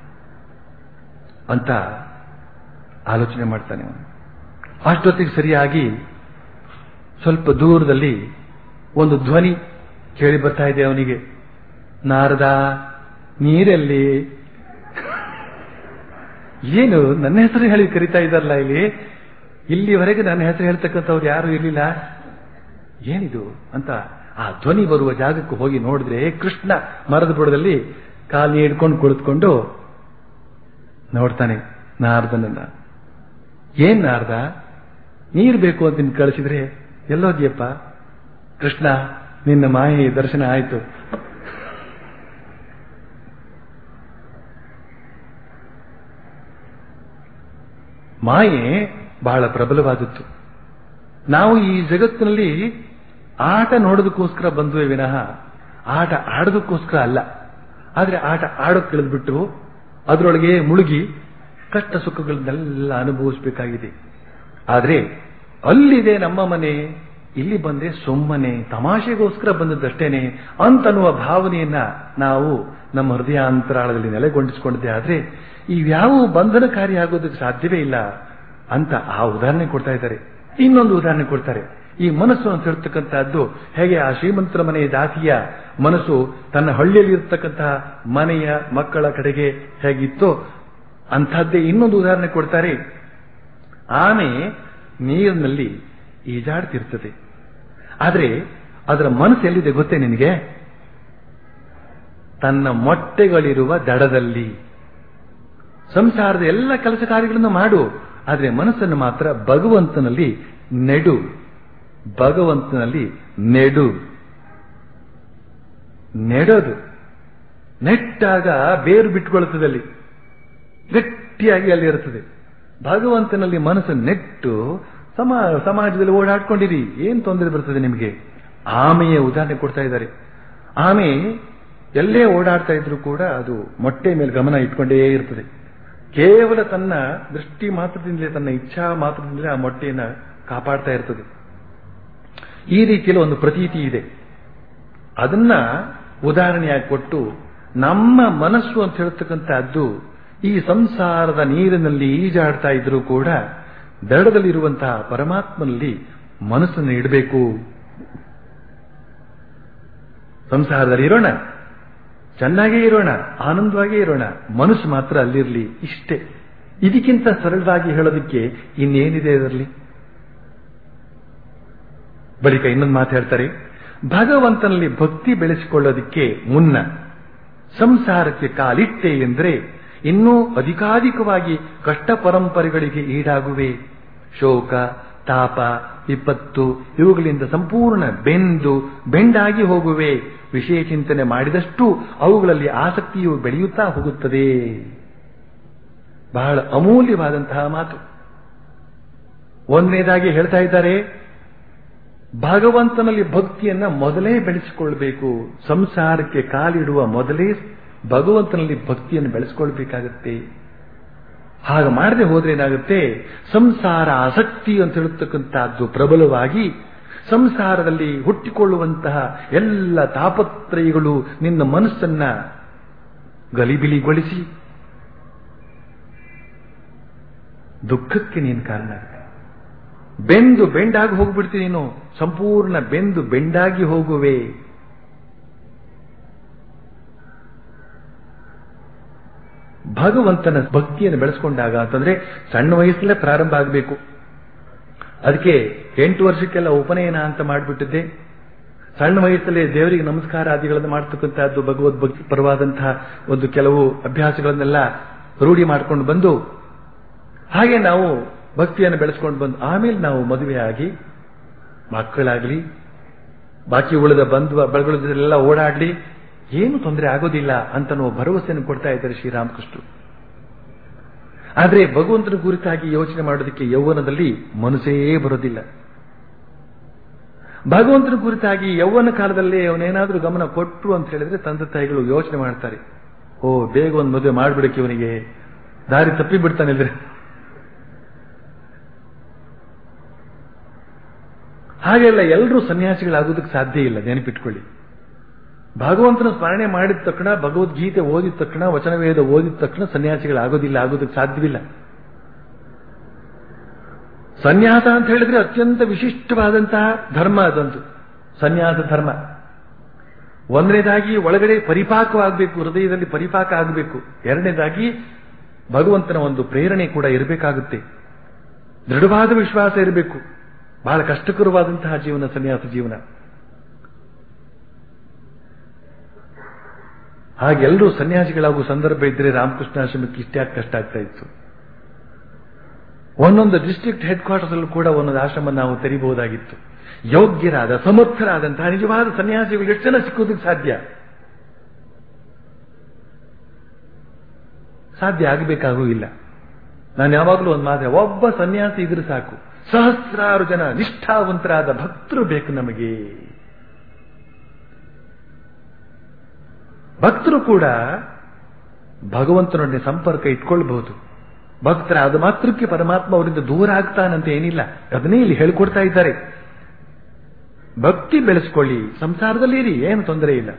ಅಂತ ಆಲೋಚನೆ ಮಾಡ್ತಾನೆ ಅವನು ಅಷ್ಟೊತ್ತಿಗೆ ಸರಿಯಾಗಿ ಸ್ವಲ್ಪ ದೂರದಲ್ಲಿ ಒಂದು ಧ್ವನಿ ಕೇಳಿ ಬರ್ತಾ ಇದೆ ಅವನಿಗೆ ನಾರದ ನೀರಲ್ಲಿ ಏನು ನನ್ನ ಹೆಸರು ಹೇಳಿ ಕರಿತಾ ಇದ್ದಾರಲ್ಲ ಇಲ್ಲಿ ಇಲ್ಲಿವರೆಗೆ ನನ್ನ ಹೆಸರು ಹೇಳ್ತಕ್ಕಂಥವ್ರು ಯಾರು ಇರಲಿಲ್ಲ ಏನಿದು ಅಂತ ಆ ಧ್ವನಿ ಬರುವ ಜಾಗಕ್ಕೆ ಹೋಗಿ ನೋಡಿದ್ರೆ ಕೃಷ್ಣ ಮರದ ಬುಡದಲ್ಲಿ ಕಾಲಿ ಹಿಡ್ಕೊಂಡು ಕುಳಿತುಕೊಂಡು ನೋಡ್ತಾನೆ ನಾರದನನ್ನ ಏನ್ ನಾರ್ದ ನೀರು ಬೇಕು ಅಂತ ನಿನ್ ಕಳಿಸಿದ್ರೆ ಎಲ್ಲೋದ್ಯಪ್ಪ ಕೃಷ್ಣ ನಿನ್ನ ಮಾಯೆ ದರ್ಶನ ಆಯ್ತು ಮಾಯೆ ಬಹಳ ಪ್ರಬಲವಾದದ್ದು ನಾವು ಈ ಜಗತ್ತಿನಲ್ಲಿ ಆಟ ನೋಡೋದಕ್ಕೋಸ್ಕರ ಬಂದುವೆ ವಿನಃ ಆಟ ಆಡೋದಕ್ಕೋಸ್ಕರ ಅಲ್ಲ ಆದ್ರೆ ಆಟ ಆಡೋಕ್ ಇಳಿದ್ಬಿಟ್ಟು ಅದರೊಳಗೆ ಮುಳುಗಿ ಕಷ್ಟ ಸುಖಗಳನ್ನೆಲ್ಲ ಅನುಭವಿಸಬೇಕಾಗಿದೆ ಆದ್ರೆ ಅಲ್ಲಿದೆ ನಮ್ಮ ಮನೆ ಇಲ್ಲಿ ಬಂದ್ರೆ ಸುಮ್ಮನೆ ತಮಾಷೆಗೋಸ್ಕರ ಬಂದದ್ದಷ್ಟೇನೆ ಅಂತನ್ನುವ ಭಾವನೆಯನ್ನ ನಾವು ನಮ್ಮ ಹೃದಯಾಂತರಾಳದಲ್ಲಿ ನೆಲೆಗೊಂಡಿಸಿಕೊಂಡಿದ್ದೆ ಆದ್ರೆ ಇವ್ಯಾವು ಬಂಧನಕಾರಿ ಆಗೋದಕ್ಕೆ ಸಾಧ್ಯವೇ ಇಲ್ಲ ಅಂತ ಆ ಉದಾಹರಣೆ ಕೊಡ್ತಾ ಇದ್ದಾರೆ ಇನ್ನೊಂದು ಉದಾಹರಣೆ ಕೊಡ್ತಾರೆ ಈ ಮನಸ್ಸು ಅಂತ ಹೇಳ್ತಕ್ಕಂತಹದ್ದು ಹೇಗೆ ಆ ಶ್ರೀಮಂತರ ಮನೆಯ ದಾಸಿಯ ಮನಸ್ಸು ತನ್ನ ಹಳ್ಳಿಯಲ್ಲಿ ಇರ್ತಕ್ಕಂತಹ ಮನೆಯ ಮಕ್ಕಳ ಕಡೆಗೆ ಹೇಗಿತ್ತೋ ಅಂಥದ್ದೇ ಇನ್ನೊಂದು ಉದಾಹರಣೆ ಕೊಡ್ತಾರೆ ಆನೆ ನೀರಿನಲ್ಲಿ ಈಜಾಡ್ತಿರ್ತದೆ ಆದ್ರೆ ಅದರ ಮನಸ್ಸು ಎಲ್ಲಿದೆ ಗೊತ್ತೇ ನಿನಗೆ ತನ್ನ ಮೊಟ್ಟೆಗಳಿರುವ ದಡದಲ್ಲಿ ಸಂಸಾರದ ಎಲ್ಲ ಕೆಲಸ ಕಾರ್ಯಗಳನ್ನು ಮಾಡು ಆದರೆ ಮನಸ್ಸನ್ನು ಮಾತ್ರ ಭಗವಂತನಲ್ಲಿ ನೆಡು ಭಗವಂತನಲ್ಲಿ ನೆಡು ನೆಡೋದು ನೆಟ್ಟಾಗ ಬೇರು ಬಿಟ್ಕೊಳ್ತದೆ ಅಲ್ಲಿ ಗಟ್ಟಿಯಾಗಿ ಅಲ್ಲಿ ಇರುತ್ತದೆ ಭಗವಂತನಲ್ಲಿ ಮನಸ್ಸು ನೆಟ್ಟು ಸಮ ಸಮಾಜದಲ್ಲಿ ಓಡಾಡ್ಕೊಂಡಿರಿ ಏನ್ ತೊಂದರೆ ಬರ್ತದೆ ನಿಮಗೆ ಆಮೆಯ ಉದಾಹರಣೆ ಕೊಡ್ತಾ ಇದ್ದಾರೆ ಆಮೆ ಎಲ್ಲೇ ಓಡಾಡ್ತಾ ಇದ್ರು ಕೂಡ ಅದು ಮೊಟ್ಟೆ ಮೇಲೆ ಗಮನ ಇಟ್ಕೊಂಡೇ ಇರ್ತದೆ ಕೇವಲ ತನ್ನ ದೃಷ್ಟಿ ಮಾತ್ರದಿಂದಲೇ ತನ್ನ ಇಚ್ಛಾ ಮಾತ್ರದಿಂದಲೇ ಆ ಮೊಟ್ಟೆಯನ್ನ ಕಾಪಾಡ್ತಾ ಇರ್ತದೆ ಈ ರೀತಿಯಲ್ಲಿ ಒಂದು ಪ್ರತೀತಿ ಇದೆ ಅದನ್ನ ಉದಾಹರಣೆಯಾಗಿ ಕೊಟ್ಟು ನಮ್ಮ ಮನಸ್ಸು ಅಂತ ಹೇಳ್ತಕ್ಕಂಥದ್ದು ಈ ಸಂಸಾರದ ನೀರಿನಲ್ಲಿ ಈಜಾಡ್ತಾ ಇದ್ರೂ ಕೂಡ ದಡದಲ್ಲಿರುವಂತಹ ಪರಮಾತ್ಮನಲ್ಲಿ ಮನಸ್ಸನ್ನು ಇಡಬೇಕು ಸಂಸಾರದಲ್ಲಿ ಇರೋಣ ಚೆನ್ನಾಗೇ ಇರೋಣ ಆನಂದವಾಗೇ ಇರೋಣ ಮನಸ್ಸು ಮಾತ್ರ ಅಲ್ಲಿರಲಿ ಇಷ್ಟೇ ಇದಕ್ಕಿಂತ ಸರಳವಾಗಿ ಹೇಳೋದಕ್ಕೆ ಇನ್ನೇನಿದೆ ಅದರಲ್ಲಿ ಬಳಿಕ ಇನ್ನೊಂದು ಮಾತು ಹೇಳ್ತಾರೆ ಭಗವಂತನಲ್ಲಿ ಭಕ್ತಿ ಬೆಳೆಸಿಕೊಳ್ಳೋದಕ್ಕೆ ಮುನ್ನ ಸಂಸಾರಕ್ಕೆ ಕಾಲಿಟ್ಟೆ ಎಂದರೆ ಇನ್ನೂ ಅಧಿಕಾಧಿಕವಾಗಿ ಕಷ್ಟ ಪರಂಪರೆಗಳಿಗೆ ಈಡಾಗುವೆ ಶೋಕ ತಾಪ ವಿಪತ್ತು ಇವುಗಳಿಂದ ಸಂಪೂರ್ಣ ಬೆಂದು ಬೆಂಡಾಗಿ ಹೋಗುವೆ ವಿಷಯ ಚಿಂತನೆ ಮಾಡಿದಷ್ಟು ಅವುಗಳಲ್ಲಿ ಆಸಕ್ತಿಯು ಬೆಳೆಯುತ್ತಾ ಹೋಗುತ್ತದೆ ಬಹಳ ಅಮೂಲ್ಯವಾದಂತಹ ಮಾತು ಒಂದನೇದಾಗಿ ಹೇಳ್ತಾ ಇದ್ದಾರೆ ಭಗವಂತನಲ್ಲಿ ಭಕ್ತಿಯನ್ನ ಮೊದಲೇ ಬೆಳೆಸಿಕೊಳ್ಬೇಕು ಸಂಸಾರಕ್ಕೆ ಕಾಲಿಡುವ ಮೊದಲೇ ಭಗವಂತನಲ್ಲಿ ಭಕ್ತಿಯನ್ನು ಬೆಳೆಸ್ಕೊಳ್ಬೇಕಾಗತ್ತೆ ಹಾಗೆ ಮಾಡದೆ ಹೋದ್ರೆ ಏನಾಗುತ್ತೆ ಸಂಸಾರ ಆಸಕ್ತಿ ಅಂತ ಹೇಳತಕ್ಕಂತಹದ್ದು ಪ್ರಬಲವಾಗಿ ಸಂಸಾರದಲ್ಲಿ ಹುಟ್ಟಿಕೊಳ್ಳುವಂತಹ ಎಲ್ಲ ತಾಪತ್ರಯಗಳು ನಿನ್ನ ಮನಸ್ಸನ್ನ ಗಲಿಬಿಲಿಗೊಳಿಸಿ ದುಃಖಕ್ಕೆ ನೀನು ಕಾರಣ ಬೆಂದು ಬೆಂಡಾಗಿ ಹೋಗ್ಬಿಡ್ತೀನಿ ನೀನು ಸಂಪೂರ್ಣ ಬೆಂದು ಬೆಂಡಾಗಿ ಹೋಗುವೆ ಭಗವಂತನ ಭಕ್ತಿಯನ್ನು ಬೆಳೆಸ್ಕೊಂಡಾಗ ಅಂತಂದ್ರೆ ಸಣ್ಣ ವಯಸ್ಸಲ್ಲೇ ಪ್ರಾರಂಭ ಆಗಬೇಕು ಅದಕ್ಕೆ ಎಂಟು ವರ್ಷಕ್ಕೆಲ್ಲ ಉಪನಯನ ಅಂತ ಮಾಡಿಬಿಟ್ಟಿದ್ದೆ ಸಣ್ಣ ವಯಸ್ಸಲ್ಲೇ ದೇವರಿಗೆ ನಮಸ್ಕಾರ ಆದಿಗಳನ್ನು ಮಾಡ್ತಕ್ಕಂತಹದ್ದು ಭಗವದ್ ಭಕ್ತಿ ಪರವಾದಂತಹ ಒಂದು ಕೆಲವು ಅಭ್ಯಾಸಗಳನ್ನೆಲ್ಲ ರೂಢಿ ಮಾಡ್ಕೊಂಡು ಬಂದು ಹಾಗೆ ನಾವು ಭಕ್ತಿಯನ್ನು ಬೆಳೆಸ್ಕೊಂಡು ಬಂದು ಆಮೇಲೆ ನಾವು ಮದುವೆಯಾಗಿ ಮಕ್ಕಳಾಗ್ಲಿ ಬಾಕಿ ಉಳಿದ ಬಂಧು ಬಳಗಳೆಲ್ಲ ಓಡಾಡ್ಲಿ ಏನು ತೊಂದರೆ ಆಗೋದಿಲ್ಲ ಅಂತ ನಾವು ಭರವಸೆಯನ್ನು ಕೊಡ್ತಾ ಇದ್ದಾರೆ ಶ್ರೀರಾಮಕೃಷ್ಣರು ಆದ್ರೆ ಭಗವಂತನ ಕುರಿತಾಗಿ ಯೋಚನೆ ಮಾಡೋದಕ್ಕೆ ಯೌವನದಲ್ಲಿ ಮನಸ್ಸೇ ಬರೋದಿಲ್ಲ ಭಗವಂತನ ಕುರಿತಾಗಿ ಯೌವನ ಕಾಲದಲ್ಲಿ ಅವನೇನಾದ್ರೂ ಗಮನ ಕೊಟ್ಟರು ಅಂತ ಹೇಳಿದ್ರೆ ತಂದೆ ತಾಯಿಗಳು ಯೋಚನೆ ಮಾಡ್ತಾರೆ ಓ ಬೇಗ ಒಂದು ಮದುವೆ ಮಾಡ್ಬಿಡಕ್ಕೆ ಇವನಿಗೆ ದಾರಿ ತಪ್ಪಿ ಬಿಡ್ತಾನಿದ್ರೆ ಹಾಗೆಲ್ಲ ಎಲ್ಲರೂ ಸನ್ಯಾಸಿಗಳಾಗೋದಕ್ಕೆ ಸಾಧ್ಯ ಇಲ್ಲ ನೆನಪಿಟ್ಕೊಳ್ಳಿ ಭಗವಂತನ ಸ್ಮರಣೆ ಮಾಡಿದ ತಕ್ಷಣ ಭಗವದ್ಗೀತೆ ಓದಿದ ತಕ್ಷಣ ವಚನವೇದ ಓದಿದ ತಕ್ಷಣ ಸನ್ಯಾಸಿಗಳಾಗೋದಿಲ್ಲ ಆಗೋದಕ್ಕೆ ಸಾಧ್ಯವಿಲ್ಲ ಸನ್ಯಾಸ ಅಂತ ಹೇಳಿದ್ರೆ ಅತ್ಯಂತ ವಿಶಿಷ್ಟವಾದಂತಹ ಧರ್ಮ ಅದಂತು ಸನ್ಯಾಸ ಧರ್ಮ ಒಂದನೇದಾಗಿ ಒಳಗಡೆ ಪರಿಪಾಕವಾಗಬೇಕು ಹೃದಯದಲ್ಲಿ ಪರಿಪಾಕ ಆಗಬೇಕು ಎರಡನೇದಾಗಿ ಭಗವಂತನ ಒಂದು ಪ್ರೇರಣೆ ಕೂಡ ಇರಬೇಕಾಗುತ್ತೆ ದೃಢವಾದ ವಿಶ್ವಾಸ ಇರಬೇಕು ಬಹಳ ಕಷ್ಟಕರವಾದಂತಹ ಜೀವನ ಸನ್ಯಾಸ ಜೀವನ ಹಾಗೆಲ್ಲರೂ ಸನ್ಯಾಸಿಗಳಾಗುವ ಸಂದರ್ಭ ಇದ್ರೆ ರಾಮಕೃಷ್ಣಾಶ್ರಮಕ್ಕೆ ಇಷ್ಟ್ಯಾಕೆ ಕಷ್ಟ ಆಗ್ತಾ ಇತ್ತು ಒಂದೊಂದು ಡಿಸ್ಟ್ರಿಕ್ಟ್ ಹೆಡ್ ಕ್ವಾರ್ಟರ್ಸ್ ಅಲ್ಲೂ ಕೂಡ ಒಂದೊಂದು ಆಶ್ರಮ ನಾವು ತೆರೀಬಹುದಾಗಿತ್ತು ಯೋಗ್ಯರಾದ ಸಮರ್ಥರಾದಂತಹ ನಿಜವಾದ ಸನ್ಯಾಸಿಗಳು ಎಷ್ಟು ಜನ ಸಿಕ್ಕೋದಕ್ಕೆ ಸಾಧ್ಯ ಸಾಧ್ಯ ಆಗಬೇಕಾಗೂ ಇಲ್ಲ ನಾನು ಯಾವಾಗಲೂ ಒಂದು ಮಾತೆ ಒಬ್ಬ ಸನ್ಯಾಸಿ ಇದ್ರೆ ಸಾಕು ಸಹಸ್ರಾರು ಜನ ನಿಷ್ಠಾವಂತರಾದ ಭಕ್ತರು ಬೇಕು ನಮಗೆ ಭಕ್ತರು ಕೂಡ ಭಗವಂತನೊಡನೆ ಸಂಪರ್ಕ ಇಟ್ಕೊಳ್ಬಹುದು ಭಕ್ತರ ಅದು ಮಾತ್ರಕ್ಕೆ ಪರಮಾತ್ಮ ಅವರಿಂದ ದೂರ ಆಗ್ತಾನಂತ ಏನಿಲ್ಲ ಅದನ್ನೇ ಇಲ್ಲಿ ಹೇಳ್ಕೊಡ್ತಾ ಇದ್ದಾರೆ ಭಕ್ತಿ ಬೆಳೆಸ್ಕೊಳ್ಳಿ ಸಂಸಾರದಲ್ಲಿ ಇರಿ ಏನು ತೊಂದರೆ ಇಲ್ಲ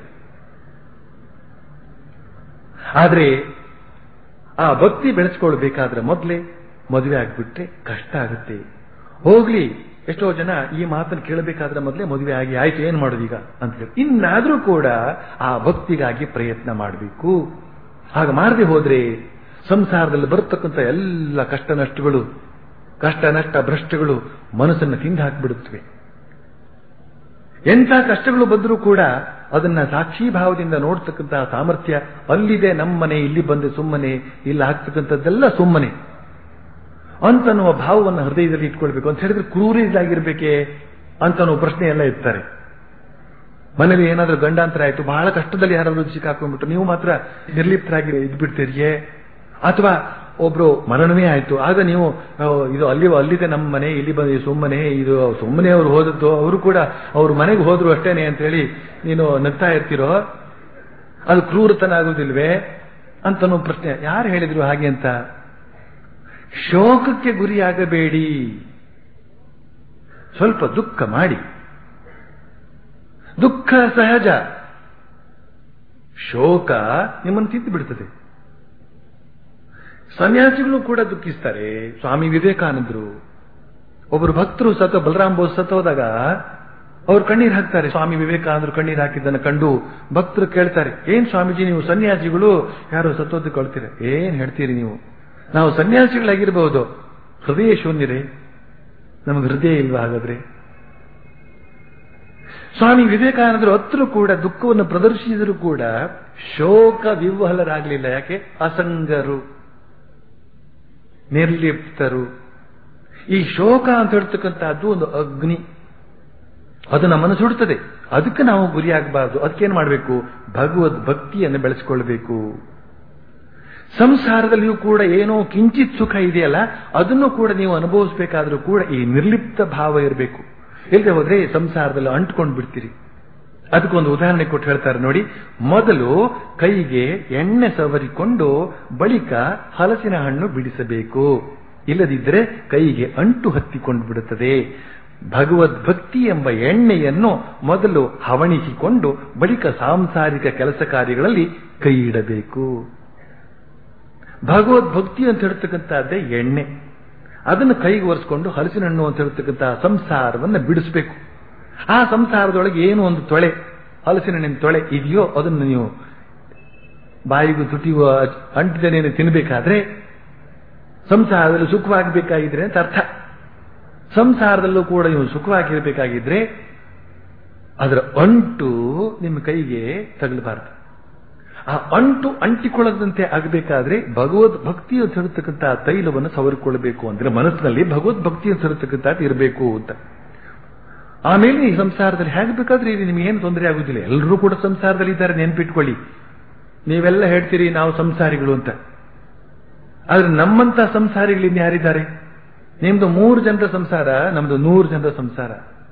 ಆದ್ರೆ ಆ ಭಕ್ತಿ ಬೆಳೆಸ್ಕೊಳ್ಬೇಕಾದ್ರೆ ಮೊದಲೇ ಮದುವೆ ಆಗ್ಬಿಟ್ರೆ ಕಷ್ಟ ಆಗುತ್ತೆ ಹೋಗ್ಲಿ ಎಷ್ಟೋ ಜನ ಈ ಮಾತನ್ನು ಕೇಳಬೇಕಾದ್ರೆ ಮೊದಲೇ ಮದುವೆ ಆಗಿ ಆಯ್ತು ಏನ್ ಮಾಡೋದೀಗ ಅಂತ ಹೇಳಿ ಇನ್ನಾದ್ರೂ ಕೂಡ ಆ ಭಕ್ತಿಗಾಗಿ ಪ್ರಯತ್ನ ಮಾಡಬೇಕು ಹಾಗೆ ಮಾಡದೆ ಹೋದ್ರೆ ಸಂಸಾರದಲ್ಲಿ ಬರತಕ್ಕಂಥ ಎಲ್ಲ ಕಷ್ಟ ನಷ್ಟಗಳು ಕಷ್ಟ ನಷ್ಟ ಭ್ರಷ್ಟಗಳು ಮನಸ್ಸನ್ನು ತಿಂದು ಹಾಕಿಬಿಡುತ್ತವೆ ಎಂಥ ಕಷ್ಟಗಳು ಬಂದರೂ ಕೂಡ ಅದನ್ನ ಸಾಕ್ಷಿ ಭಾವದಿಂದ ನೋಡ್ತಕ್ಕಂತಹ ಸಾಮರ್ಥ್ಯ ಅಲ್ಲಿದೆ ನಮ್ಮನೆ ಇಲ್ಲಿ ಬಂದೆ ಸುಮ್ಮನೆ ಇಲ್ಲಿ ಆಗ್ತಕ್ಕಂಥದ್ದೆಲ್ಲ ಸುಮ್ಮನೆ ಅಂತನ್ನುವ ಭಾವವನ್ನು ಹೃದಯದಲ್ಲಿ ಇಟ್ಕೊಳ್ಬೇಕು ಅಂತ ಹೇಳಿದ್ರೆ ಕ್ರೂರಿದಾಗಿರ್ಬೇಕೆ ಅಂತನ್ನುವ ಪ್ರಶ್ನೆ ಎಲ್ಲ ಇರ್ತಾರೆ ಮನೇಲಿ ಏನಾದ್ರೂ ಗಂಡಾಂತರ ಆಯ್ತು ಬಹಳ ಕಷ್ಟದಲ್ಲಿ ಯಾರಾದ್ರೂ ಸಿಕ್ಕಾಕೊಂಡ್ಬಿಟ್ಟು ನೀವು ಮಾತ್ರ ನಿರ್ಲಿಪ್ತರಾಗಿ ಇದ್ಬಿಡ್ತೀರಿಯೇ ಅಥವಾ ಒಬ್ರು ಮರಣವೇ ಆಯ್ತು ಆಗ ನೀವು ಆ, ಇದು ಅಲ್ಲಿ ಅಲ್ಲಿದೆ ನಮ್ಮ ಮನೆ ಇಲ್ಲಿ ಬಂದು ಸುಮ್ಮನೆ ಇದು ಸುಮ್ಮನೆ ಅವ್ರು ಹೋದದ್ದು ಅವರು ಕೂಡ ಅವ್ರ ಮನೆಗೆ ಹೋದ್ರು ಅಷ್ಟೇನೆ ಅಂತ ಹೇಳಿ ನೀನು ನಗ್ತಾ ಇರ್ತೀರೋ ಅದು ಕ್ರೂರತನ ಆಗುದಿಲ್ವೇ ಅಂತನೋ ಪ್ರಶ್ನೆ ಯಾರು ಹೇಳಿದ್ರು ಹಾಗೆ ಅಂತ ಶೋಕಕ್ಕೆ ಗುರಿಯಾಗಬೇಡಿ ಸ್ವಲ್ಪ ದುಃಖ ಮಾಡಿ ದುಃಖ ಸಹಜ ಶೋಕ ನಿಮ್ಮನ್ನು ತಿದ್ದು ಬಿಡ್ತದೆ ಸನ್ಯಾಸಿಗಳು ಕೂಡ ದುಃಖಿಸ್ತಾರೆ ಸ್ವಾಮಿ ವಿವೇಕಾನಂದರು ಒಬ್ಬರು ಭಕ್ತರು ಸತ ಬಲರಾಮ್ ಬೋಸ್ ಸತ್ ಹೋದಾಗ ಅವ್ರು ಕಣ್ಣೀರು ಹಾಕ್ತಾರೆ ಸ್ವಾಮಿ ವಿವೇಕಾನಂದರು ಕಣ್ಣೀರು ಹಾಕಿದ್ದನ್ನು ಕಂಡು ಭಕ್ತರು ಕೇಳ್ತಾರೆ ಏನ್ ಸ್ವಾಮೀಜಿ ನೀವು ಸನ್ಯಾಸಿಗಳು ಯಾರೋ ಸತ್ತೋದು ಕೊಳ್ತೀರ ಏನ್ ಹೇಳ್ತೀರಿ ನೀವು ನಾವು ಸನ್ಯಾಸಿಗಳಾಗಿರ್ಬಹುದು ಹೃದಯ ಶೂನ್ಯರೇ ನಮಗೆ ಹೃದಯ ಇಲ್ವಾ ಹಾಗಾದ್ರೆ ಸ್ವಾಮಿ ವಿವೇಕಾನಂದರು ಹತ್ರ ಕೂಡ ದುಃಖವನ್ನು ಪ್ರದರ್ಶಿಸಿದರೂ ಕೂಡ ಶೋಕ ವಿಹ್ವಲರಾಗಲಿಲ್ಲ ಯಾಕೆ ಅಸಂಗರು ನಿರ್ಲಿಪ್ತರು ಈ ಶೋಕ ಅಂತ ಹೇಳ್ತಕ್ಕಂಥದ್ದು ಒಂದು ಅಗ್ನಿ ಅದು ನಮ್ಮನ್ನು ಸುಡುತ್ತದೆ ಅದಕ್ಕೆ ನಾವು ಗುರಿಯಾಗಬಾರದು ಅದಕ್ಕೇನು ಮಾಡಬೇಕು ಭಗವದ್ ಭಕ್ತಿಯನ್ನು ಬೆಳೆಸಿಕೊಳ್ಬೇಕು ಸಂಸಾರದಲ್ಲಿಯೂ ಕೂಡ ಏನೋ ಕಿಂಚಿತ್ ಸುಖ ಇದೆಯಲ್ಲ ಅದನ್ನು ಕೂಡ ನೀವು ಅನುಭವಿಸಬೇಕಾದ್ರೂ ಕೂಡ ಈ ನಿರ್ಲಿಪ್ತ ಭಾವ ಇರಬೇಕು ಇಲ್ಲದೆ ಹೋದ್ರೆ ಸಂಸಾರದಲ್ಲಿ ಅಂಟ್ಕೊಂಡು ಬಿಡ್ತೀರಿ ಅದಕ್ಕೊಂದು ಉದಾಹರಣೆ ಕೊಟ್ಟು ಹೇಳ್ತಾರೆ ನೋಡಿ ಮೊದಲು ಕೈಗೆ ಎಣ್ಣೆ ಸವರಿಕೊಂಡು ಬಳಿಕ ಹಲಸಿನ ಹಣ್ಣು ಬಿಡಿಸಬೇಕು ಇಲ್ಲದಿದ್ದರೆ ಕೈಗೆ ಅಂಟು ಹತ್ತಿಕೊಂಡು ಬಿಡುತ್ತದೆ ಭಗವದ್ ಭಕ್ತಿ ಎಂಬ ಎಣ್ಣೆಯನ್ನು ಮೊದಲು ಹವಣಿಸಿಕೊಂಡು ಬಳಿಕ ಸಾಂಸಾರಿಕ ಕೆಲಸ ಕಾರ್ಯಗಳಲ್ಲಿ ಕೈ ಇಡಬೇಕು ಭಗವದ್ ಭಕ್ತಿ ಅಂತ ಹೇಳ್ತಕ್ಕಂಥದ್ದೇ ಎಣ್ಣೆ ಅದನ್ನು ಕೈಗೆ ಒರೆಸ್ಕೊಂಡು ಹಲಸಿನ ಹಣ್ಣು ಅಂತ ಹೇಳ್ತಕ್ಕಂಥ ಸಂಸಾರವನ್ನು ಬಿಡಿಸಬೇಕು ಆ ಸಂಸಾರದೊಳಗೆ ಏನು ಒಂದು ತೊಳೆ ಹಲಸಿನ ಹಣ್ಣಿನ ತೊಳೆ ಇದೆಯೋ ಅದನ್ನು ನೀವು ಬಾಯಿಗೂ ತುಟಿಗೂ ಅಂಟಿದನೇನು ತಿನ್ನಬೇಕಾದ್ರೆ ಸಂಸಾರದಲ್ಲಿ ಸುಖವಾಗಬೇಕಾಗಿದ್ರೆ ಅಂತ ಅರ್ಥ ಸಂಸಾರದಲ್ಲೂ ಕೂಡ ನೀವು ಸುಖವಾಗಿರಬೇಕಾಗಿದ್ರೆ ಅದರ ಅಂಟು ನಿಮ್ಮ ಕೈಗೆ ತಗಲಬಾರದು ಆ ಅಂಟು ಅಂಟಿಕೊಳ್ಳದಂತೆ ಆಗಬೇಕಾದ್ರೆ ಭಗವದ್ ಭಕ್ತಿ ಅಂತ ಹೇಳ್ತಕ್ಕಂಥ ತೈಲವನ್ನು ಸವರಿಕೊಳ್ಳಬೇಕು ಅಂದ್ರೆ ಮನಸ್ಸಿನಲ್ಲಿ ಭಗವದ್ ಭಕ್ತಿ ಅಂತ ಹೇಳ್ತಕ್ಕಂಥದ್ದು ಇರಬೇಕು ಅಂತ ಆಮೇಲೆ ಈ ಸಂಸಾರದಲ್ಲಿ ಹೇಗೆ ಬೇಕಾದ್ರೆ ಇದು ನಿಮ್ಗೆ ಏನು ತೊಂದರೆ ಆಗುದಿಲ್ಲ ಎಲ್ಲರೂ ಕೂಡ ಸಂಸಾರದಲ್ಲಿ ಇದ್ದಾರೆ ನೆನ್ಪಿಟ್ಕೊಳ್ಳಿ ನೀವೆಲ್ಲ ಹೇಳ್ತೀರಿ ನಾವು ಸಂಸಾರಿಗಳು ಅಂತ ಆದ್ರೆ ನಮ್ಮಂತ ಸಂಸಾರಿಗಳಿಂದ ಯಾರಿದ್ದಾರೆ ನಿಮ್ದು ಮೂರು ಜನರ ಸಂಸಾರ ನಮ್ದು ನೂರು ಜನರ ಸಂಸಾರ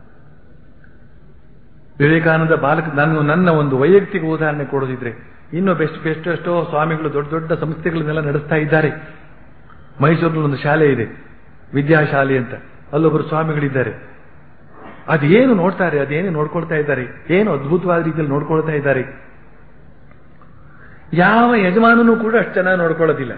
ವಿವೇಕಾನಂದ ಬಾಲಕ ನಾನು ನನ್ನ ಒಂದು ವೈಯಕ್ತಿಕ ಉದಾಹರಣೆ ಕೊಡೋದಿದ್ರೆ ಇನ್ನು ಬೆಸ್ಟ್ ಬೆಸ್ಟ್ ಎಷ್ಟೋ ಸ್ವಾಮಿಗಳು ದೊಡ್ಡ ದೊಡ್ಡ ಸಂಸ್ಥೆಗಳನ್ನೆಲ್ಲ ನಡೆಸ್ತಾ ಇದ್ದಾರೆ ಮೈಸೂರಿನಲ್ಲಿ ಒಂದು ಶಾಲೆ ಇದೆ ವಿದ್ಯಾಶಾಲೆ ಅಂತ ಅಲ್ಲೊಬ್ಬರು ಸ್ವಾಮಿಗಳಿದ್ದಾರೆ ಅದೇನು ನೋಡ್ತಾರೆ ಅದೇನು ನೋಡ್ಕೊಳ್ತಾ ಇದ್ದಾರೆ ಏನು ಅದ್ಭುತವಾದ ರೀತಿಯಲ್ಲಿ ನೋಡ್ಕೊಳ್ತಾ ಇದ್ದಾರೆ ಯಾವ ಯಜಮಾನನೂ ಕೂಡ ಅಷ್ಟು ಚೆನ್ನಾಗಿ ನೋಡ್ಕೊಳ್ಳೋದಿಲ್ಲ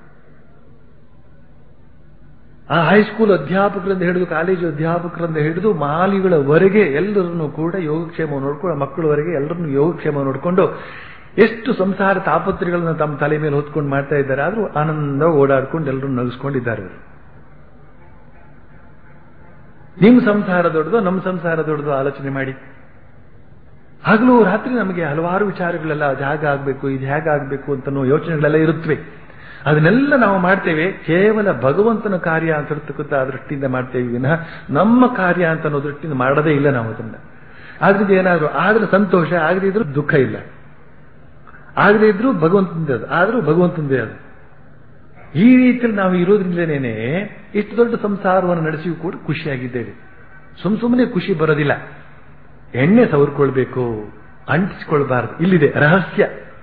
ಆ ಹೈಸ್ಕೂಲ್ ಅಧ್ಯಾಪಕರಿಂದ ಹಿಡಿದು ಕಾಲೇಜು ಅಧ್ಯಾಪಕರಿಂದ ಹಿಡಿದು ಮಾಲಿಗಳವರೆಗೆ ಎಲ್ಲರನ್ನೂ ಕೂಡ ಯೋಗಕ್ಷೇಮ ನೋಡ್ಕೊಂಡು ಮಕ್ಕಳವರೆಗೆ ಎಲ್ಲರನ್ನು ಯೋಗಕ್ಷೇಮ ನೋಡಿಕೊಂಡು ಎಷ್ಟು ಸಂಸಾರ ತಾಪತ್ರೆಗಳನ್ನ ತಮ್ಮ ತಲೆ ಮೇಲೆ ಹೊತ್ಕೊಂಡು ಮಾಡ್ತಾ ಇದ್ದಾರೆ ಆದ್ರೂ ಆನಂದ ಓಡಾಡ್ಕೊಂಡು ಎಲ್ಲರೂ ನಗಿಸ್ಕೊಂಡಿದ್ದಾರೆ ಅವರು ನಿಮ್ಮ ಸಂಸಾರ ದೊಡ್ಡದು ನಮ್ಮ ಸಂಸಾರ ದೊಡ್ಡದು ಆಲೋಚನೆ ಮಾಡಿ ಹಗಲು ರಾತ್ರಿ ನಮಗೆ ಹಲವಾರು ವಿಚಾರಗಳೆಲ್ಲ ಅದು ಹೇಗೆ ಆಗಬೇಕು ಇದು ಹೇಗೆ ಆಗಬೇಕು ಅಂತನೋ ಯೋಚನೆಗಳೆಲ್ಲ ಇರುತ್ತವೆ ಅದನ್ನೆಲ್ಲ ನಾವು ಮಾಡ್ತೇವೆ ಕೇವಲ ಭಗವಂತನ ಕಾರ್ಯ ಅಂತ ಇರ್ತಕ್ಕಂಥ ಆ ದೃಷ್ಟಿಯಿಂದ ಮಾಡ್ತೇವೆ ವಿನಃ ನಮ್ಮ ಕಾರ್ಯ ಅಂತ ಅನ್ನೋ ದೃಷ್ಟಿಯಿಂದ ಮಾಡದೇ ಇಲ್ಲ ನಾವು ಅದನ್ನ ಆದ್ರಿಂದ ಏನಾದ್ರು ಆದ್ರೆ ಸಂತೋಷ ಆಗದೇ ಇದ್ರೂ ದುಃಖ ಇಲ್ಲ ಆಗದೇ ಇದ್ರೂ ಭಗವಂತಂದೇ ಅದು ಆದ್ರೂ ಭಗವಂತಂದೇ ಅದು ಈ ರೀತಿಯಲ್ಲಿ ನಾವು ಇರೋದ್ರಿಂದಲೇನೆ ಇಷ್ಟು ದೊಡ್ಡ ಸಂಸಾರವನ್ನು ನಡೆಸಿಯೂ ಕೂಡ ಖುಷಿಯಾಗಿದ್ದೇವೆ ಸುಮ್ ಸುಮ್ಮನೆ ಖುಷಿ ಬರೋದಿಲ್ಲ ಎಣ್ಣೆ ಸವರ್ಕೊಳ್ಬೇಕು ಅಂಟಿಸಿಕೊಳ್ಬಾರದು ಇಲ್ಲಿದೆ ರಹಸ್ಯ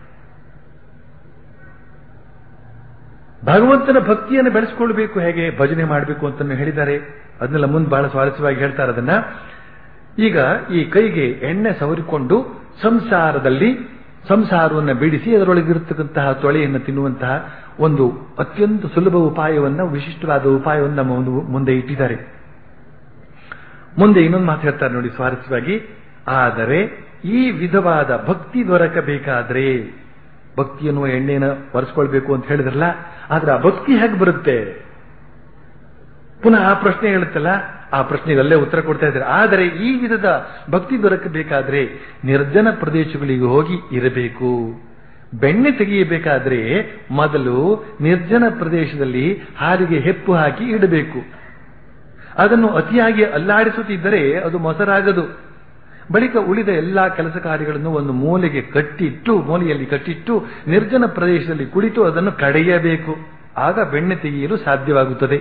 ಭಗವಂತನ ಭಕ್ತಿಯನ್ನು ಬೆಳೆಸ್ಕೊಳ್ಬೇಕು ಹೇಗೆ ಭಜನೆ ಮಾಡಬೇಕು ಅಂತ ಹೇಳಿದ್ದಾರೆ ಅದನ್ನೆಲ್ಲ ಮುಂದೆ ಬಹಳ ಸ್ವಾರಸ್ಯವಾಗಿ ಹೇಳ್ತಾರೆ ಅದನ್ನ ಈಗ ಈ ಕೈಗೆ ಎಣ್ಣೆ ಸವರಿಕೊಂಡು ಸಂಸಾರದಲ್ಲಿ ಸಂಸಾರವನ್ನು ಬಿಡಿಸಿ ಅದರೊಳಗಿರತಕ್ಕಂತಹ ತೊಳೆಯನ್ನು ತಿನ್ನುವಂತಹ ಒಂದು ಅತ್ಯಂತ ಸುಲಭ ಉಪಾಯವನ್ನ ವಿಶಿಷ್ಟವಾದ ಉಪಾಯವನ್ನು ನಮ್ಮ ಒಂದು ಮುಂದೆ ಇಟ್ಟಿದ್ದಾರೆ ಮುಂದೆ ಇನ್ನೊಂದು ಮಾತು ಹೇಳ್ತಾರೆ ನೋಡಿ ಸ್ವಾರಸ್ಯವಾಗಿ ಆದರೆ ಈ ವಿಧವಾದ ಭಕ್ತಿ ದೊರಕಬೇಕಾದ್ರೆ ಭಕ್ತಿ ಎನ್ನುವ ಎಣ್ಣೆನ ಒರೆಸ್ಕೊಳ್ಬೇಕು ಅಂತ ಹೇಳಿದ್ರಲ್ಲ ಆದ್ರೆ ಆ ಭಕ್ತಿ ಹೇಗೆ ಬರುತ್ತೆ ಪುನಃ ಆ ಪ್ರಶ್ನೆ ಹೇಳುತ್ತಲ್ಲ ಆ ಪ್ರಶ್ನೆಗಲ್ಲೇ ಉತ್ತರ ಕೊಡ್ತಾ ಇದ್ದಾರೆ ಆದರೆ ಈ ವಿಧದ ಭಕ್ತಿ ದೊರಕಬೇಕಾದ್ರೆ ನಿರ್ಜನ ಪ್ರದೇಶಗಳಿಗೆ ಹೋಗಿ ಇರಬೇಕು ಬೆಣ್ಣೆ ತೆಗೆಯಬೇಕಾದ್ರೆ ಮೊದಲು ನಿರ್ಜನ ಪ್ರದೇಶದಲ್ಲಿ ಹಾಲಿಗೆ ಹೆಪ್ಪು ಹಾಕಿ ಇಡಬೇಕು ಅದನ್ನು ಅತಿಯಾಗಿ ಅಲ್ಲಾಡಿಸುತ್ತಿದ್ದರೆ ಅದು ಮೊಸರಾಗದು ಬಳಿಕ ಉಳಿದ ಎಲ್ಲಾ ಕೆಲಸ ಕಾರ್ಯಗಳನ್ನು ಒಂದು ಮೂಲೆಗೆ ಕಟ್ಟಿಟ್ಟು ಮೂಲೆಯಲ್ಲಿ ಕಟ್ಟಿಟ್ಟು ನಿರ್ಜನ ಪ್ರದೇಶದಲ್ಲಿ ಕುಳಿತು ಅದನ್ನು ಕಡೆಯಬೇಕು ಆಗ ಬೆಣ್ಣೆ ತೆಗೆಯಲು ಸಾಧ್ಯವಾಗುತ್ತದೆ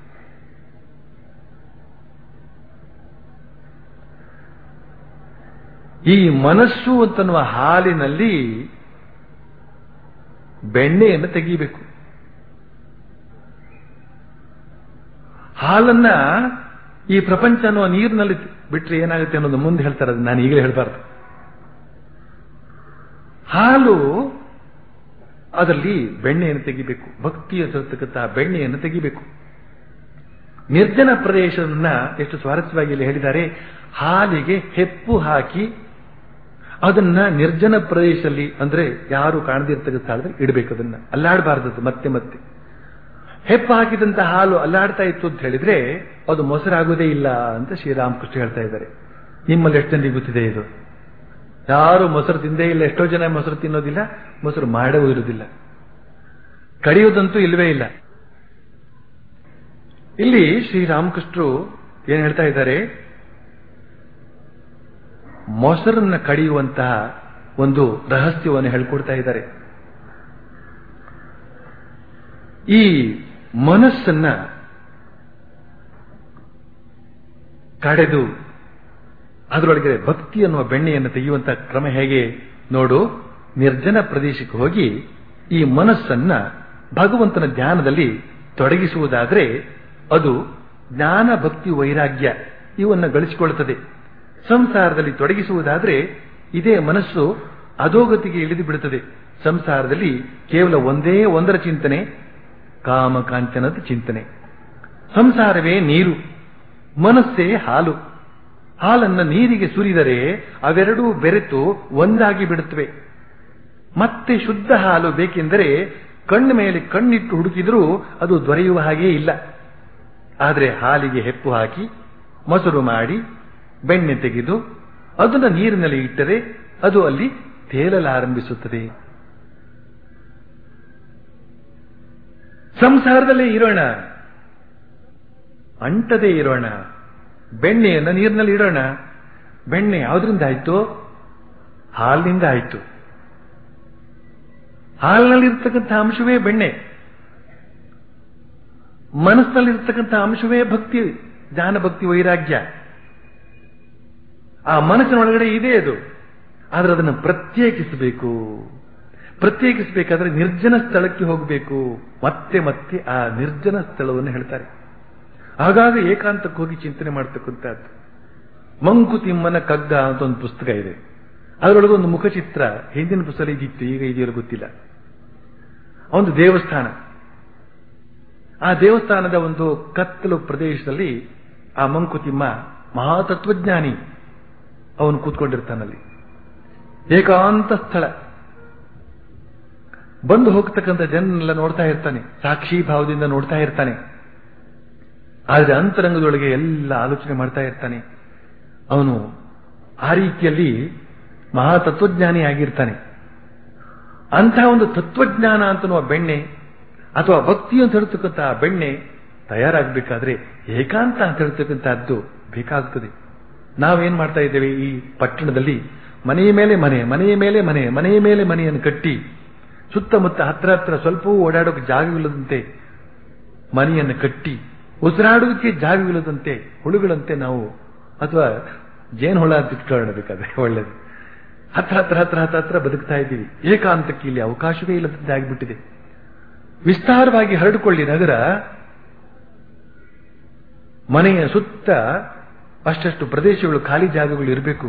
ಈ ಮನಸ್ಸು ಅಂತನ್ನುವ ಹಾಲಿನಲ್ಲಿ ಬೆಣ್ಣೆಯನ್ನು ತೆಗೀಬೇಕು ಹಾಲನ್ನ ಈ ಪ್ರಪಂಚ ಅನ್ನುವ ನೀರಿನಲ್ಲಿ ಬಿಟ್ರೆ ಏನಾಗುತ್ತೆ ಅನ್ನೋದು ಮುಂದೆ ಹೇಳ್ತಾರೆ ಅದು ನಾನು ಈಗಲೇ ಹೇಳ್ಬಾರ್ದು ಹಾಲು ಅದರಲ್ಲಿ ಬೆಣ್ಣೆಯನ್ನು ತೆಗಿಬೇಕು ಭಕ್ತಿಯ ತರತಕ್ಕಂತಹ ಬೆಣ್ಣೆಯನ್ನು ತೆಗಿಬೇಕು ನಿರ್ಜನ ಪ್ರದೇಶವನ್ನ ಎಷ್ಟು ಸ್ವಾರಸ್ಯವಾಗಿ ಇಲ್ಲಿ ಹೇಳಿದ್ದಾರೆ ಹಾಲಿಗೆ ಹೆಪ್ಪು ಹಾಕಿ ಅದನ್ನ ನಿರ್ಜನ ಪ್ರದೇಶದಲ್ಲಿ ಅಂದ್ರೆ ಯಾರು ಕಾಣದಿರ್ತಕ್ಕಂಥ ಸ್ಥಳದಲ್ಲಿ ಇಡಬೇಕು ಅದನ್ನ ಅಲ್ಲಾಡಬಾರ್ದು ಮತ್ತೆ ಮತ್ತೆ ಹೆಪ್ಪು ಹಾಕಿದಂತ ಹಾಲು ಅಲ್ಲಾಡ್ತಾ ಇತ್ತು ಅಂತ ಹೇಳಿದ್ರೆ ಅದು ಮೊಸರಾಗೋದೇ ಇಲ್ಲ ಅಂತ ಶ್ರೀರಾಮಕೃಷ್ಣ ಹೇಳ್ತಾ ಇದ್ದಾರೆ ನಿಮ್ಮಲ್ಲಿ ಎಷ್ಟು ಜನರಿಗೆ ಗೊತ್ತಿದೆ ಇದು ಯಾರು ಮೊಸರು ತಿಂದೇ ಇಲ್ಲ ಎಷ್ಟೋ ಜನ ಮೊಸರು ತಿನ್ನೋದಿಲ್ಲ ಮೊಸರು ಮಾಡವೂ ಇರುವುದಿಲ್ಲ ಕಡಿಯೋದಂತೂ ಇಲ್ಲವೇ ಇಲ್ಲ ಇಲ್ಲಿ ಶ್ರೀರಾಮಕೃಷ್ಣರು ಏನ್ ಹೇಳ್ತಾ ಇದ್ದಾರೆ ಮೊಸರನ್ನ ಕಡಿಯುವಂತಹ ಒಂದು ರಹಸ್ಯವನ್ನು ಹೇಳ್ಕೊಡ್ತಾ ಇದ್ದಾರೆ ಈ ಮನಸ್ಸನ್ನ ಕಡೆದು ಅದರೊಳಗೆ ಭಕ್ತಿ ಅನ್ನುವ ಬೆಣ್ಣೆಯನ್ನು ತೆಗೆಯುವಂತ ಕ್ರಮ ಹೇಗೆ ನೋಡು ನಿರ್ಜನ ಪ್ರದೇಶಕ್ಕೆ ಹೋಗಿ ಈ ಮನಸ್ಸನ್ನ ಭಗವಂತನ ಧ್ಯಾನದಲ್ಲಿ ತೊಡಗಿಸುವುದಾದ್ರೆ ಅದು ಜ್ಞಾನ ಭಕ್ತಿ ವೈರಾಗ್ಯ ಇವನ್ನ ಗಳಿಸಿಕೊಳ್ಳುತ್ತದೆ ಸಂಸಾರದಲ್ಲಿ ತೊಡಗಿಸುವುದಾದ್ರೆ ಇದೇ ಮನಸ್ಸು ಅಧೋಗತಿಗೆ ಇಳಿದು ಬಿಡುತ್ತದೆ ಸಂಸಾರದಲ್ಲಿ ಕೇವಲ ಒಂದೇ ಒಂದರ ಚಿಂತನೆ ಕಾಮ ಕಾಂಚನದ ಚಿಂತನೆ ಸಂಸಾರವೇ ನೀರು ಮನಸ್ಸೇ ಹಾಲು ಹಾಲನ್ನ ನೀರಿಗೆ ಸುರಿದರೆ ಅವೆರಡೂ ಬೆರೆತು ಒಂದಾಗಿ ಬಿಡುತ್ತವೆ ಮತ್ತೆ ಶುದ್ಧ ಹಾಲು ಬೇಕೆಂದರೆ ಕಣ್ಣು ಮೇಲೆ ಕಣ್ಣಿಟ್ಟು ಹುಡುಕಿದರೂ ಅದು ದೊರೆಯುವ ಹಾಗೇ ಇಲ್ಲ ಆದರೆ ಹಾಲಿಗೆ ಹೆಪ್ಪು ಹಾಕಿ ಮೊಸರು ಮಾಡಿ ಬೆಣ್ಣೆ ತೆಗೆದು ಅದನ್ನು ನೀರಿನಲ್ಲಿ ಇಟ್ಟರೆ ಅದು ಅಲ್ಲಿ ತೇಲಲಾರಂಭಿಸುತ್ತದೆ ಸಂಸಾರದಲ್ಲೇ ಇರೋಣ ಅಂಟದೇ ಇರೋಣ ಬೆಣ್ಣೆಯನ್ನು ನೀರಿನಲ್ಲಿ ಇಡೋಣ ಬೆಣ್ಣೆ ಯಾವುದರಿಂದ ಆಯ್ತು ಹಾಲಿನಿಂದ ಆಯ್ತು ಹಾಲಿನಲ್ಲಿರ್ತಕ್ಕಂಥ ಅಂಶವೇ ಬೆಣ್ಣೆ ಮನಸ್ಸಿನಲ್ಲಿರ್ತಕ್ಕಂಥ ಅಂಶವೇ ಭಕ್ತಿ ಜ್ಞಾನ ಭಕ್ತಿ ವೈರಾಗ್ಯ ಆ ಮನಸ್ಸಿನ ಒಳಗಡೆ ಇದೆ ಅದು ಆದ್ರೆ ಅದನ್ನು ಪ್ರತ್ಯೇಕಿಸಬೇಕು ಪ್ರತ್ಯೇಕಿಸಬೇಕಾದ್ರೆ ನಿರ್ಜನ ಸ್ಥಳಕ್ಕೆ ಹೋಗಬೇಕು ಮತ್ತೆ ಮತ್ತೆ ಆ ನಿರ್ಜನ ಸ್ಥಳವನ್ನು ಹೇಳ್ತಾರೆ ಆಗಾಗ ಏಕಾಂತಕ್ಕೆ ಹೋಗಿ ಚಿಂತನೆ ಮಾಡ್ತಕ್ಕಂಥದ್ದು ಮಂಕುತಿಮ್ಮನ ಕಗ್ಗ ಅಂತ ಒಂದು ಪುಸ್ತಕ ಇದೆ ಅದರೊಳಗೆ ಒಂದು ಮುಖಚಿತ್ರ ಹಿಂದಿನ ಪುಸ್ತಕ ಇದಿತ್ತು ಈಗ ಇದೆಯಲ್ಲ ಗೊತ್ತಿಲ್ಲ ಒಂದು ದೇವಸ್ಥಾನ ಆ ದೇವಸ್ಥಾನದ ಒಂದು ಕತ್ತಲು ಪ್ರದೇಶದಲ್ಲಿ ಆ ಮಂಕುತಿಮ್ಮ ಮಹಾತತ್ವಜ್ಞಾನಿ ಅವನು ಕೂತ್ಕೊಂಡಿರ್ತಾನಲ್ಲಿ ಏಕಾಂತ ಸ್ಥಳ ಬಂದು ಹೋಗ್ತಕ್ಕಂಥ ಜನನೆಲ್ಲ ನೋಡ್ತಾ ಇರ್ತಾನೆ ಸಾಕ್ಷಿ ಭಾವದಿಂದ ನೋಡ್ತಾ ಇರ್ತಾನೆ ಆದರೆ ಅಂತರಂಗದೊಳಗೆ ಎಲ್ಲ ಆಲೋಚನೆ ಮಾಡ್ತಾ ಇರ್ತಾನೆ ಅವನು ಆ ರೀತಿಯಲ್ಲಿ ಮಹಾತತ್ವಜ್ಞಾನಿ ಆಗಿರ್ತಾನೆ ಅಂತಹ ಒಂದು ತತ್ವಜ್ಞಾನ ಅಂತನ್ನುವ ಬೆಣ್ಣೆ ಅಥವಾ ಭಕ್ತಿ ಅಂತ ಹೇಳ್ತಕ್ಕಂಥ ಬೆಣ್ಣೆ ತಯಾರಾಗಬೇಕಾದ್ರೆ ಏಕಾಂತ ಅಂತ ಹೇಳ್ತಕ್ಕಂಥದ್ದು ಬೇಕಾಗುತ್ತದೆ ನಾವೇನ್ ಮಾಡ್ತಾ ಇದ್ದೇವೆ ಈ ಪಟ್ಟಣದಲ್ಲಿ ಮನೆಯ ಮೇಲೆ ಮನೆ ಮನೆಯ ಮೇಲೆ ಮನೆ ಮನೆಯ ಮೇಲೆ ಮನೆಯನ್ನು ಕಟ್ಟಿ ಸುತ್ತಮುತ್ತ ಹತ್ರ ಹತ್ರ ಸ್ವಲ್ಪವೂ ಓಡಾಡೋಕೆ ಜಾಗವಿಲ್ಲದಂತೆ ಮನೆಯನ್ನು ಕಟ್ಟಿ ಉಸಿರಾಡೋದಕ್ಕೆ ಜಾಗವಿಲ್ಲದಂತೆ ಹುಳುಗಳಂತೆ ನಾವು ಅಥವಾ ಜೇನು ಹುಳ ಅಂತ ಇಟ್ಕೊಳ್ಳೋಣ ಬೇಕಾದ್ರೆ ಒಳ್ಳೇದು ಹತ್ರ ಹತ್ರ ಹತ್ರ ಹತ್ರ ಹತ್ರ ಬದುಕ್ತಾ ಇದ್ದೀವಿ ಏಕಾಂತಕ್ಕೆ ಇಲ್ಲಿ ಅವಕಾಶವೇ ಇಲ್ಲದಂತೆ ಆಗಿಬಿಟ್ಟಿದೆ ವಿಸ್ತಾರವಾಗಿ ಹರಡಿಕೊಳ್ಳಿ ನಗರ ಮನೆಯ ಸುತ್ತ ಅಷ್ಟಷ್ಟು ಪ್ರದೇಶಗಳು ಖಾಲಿ ಜಾಗಗಳು ಇರಬೇಕು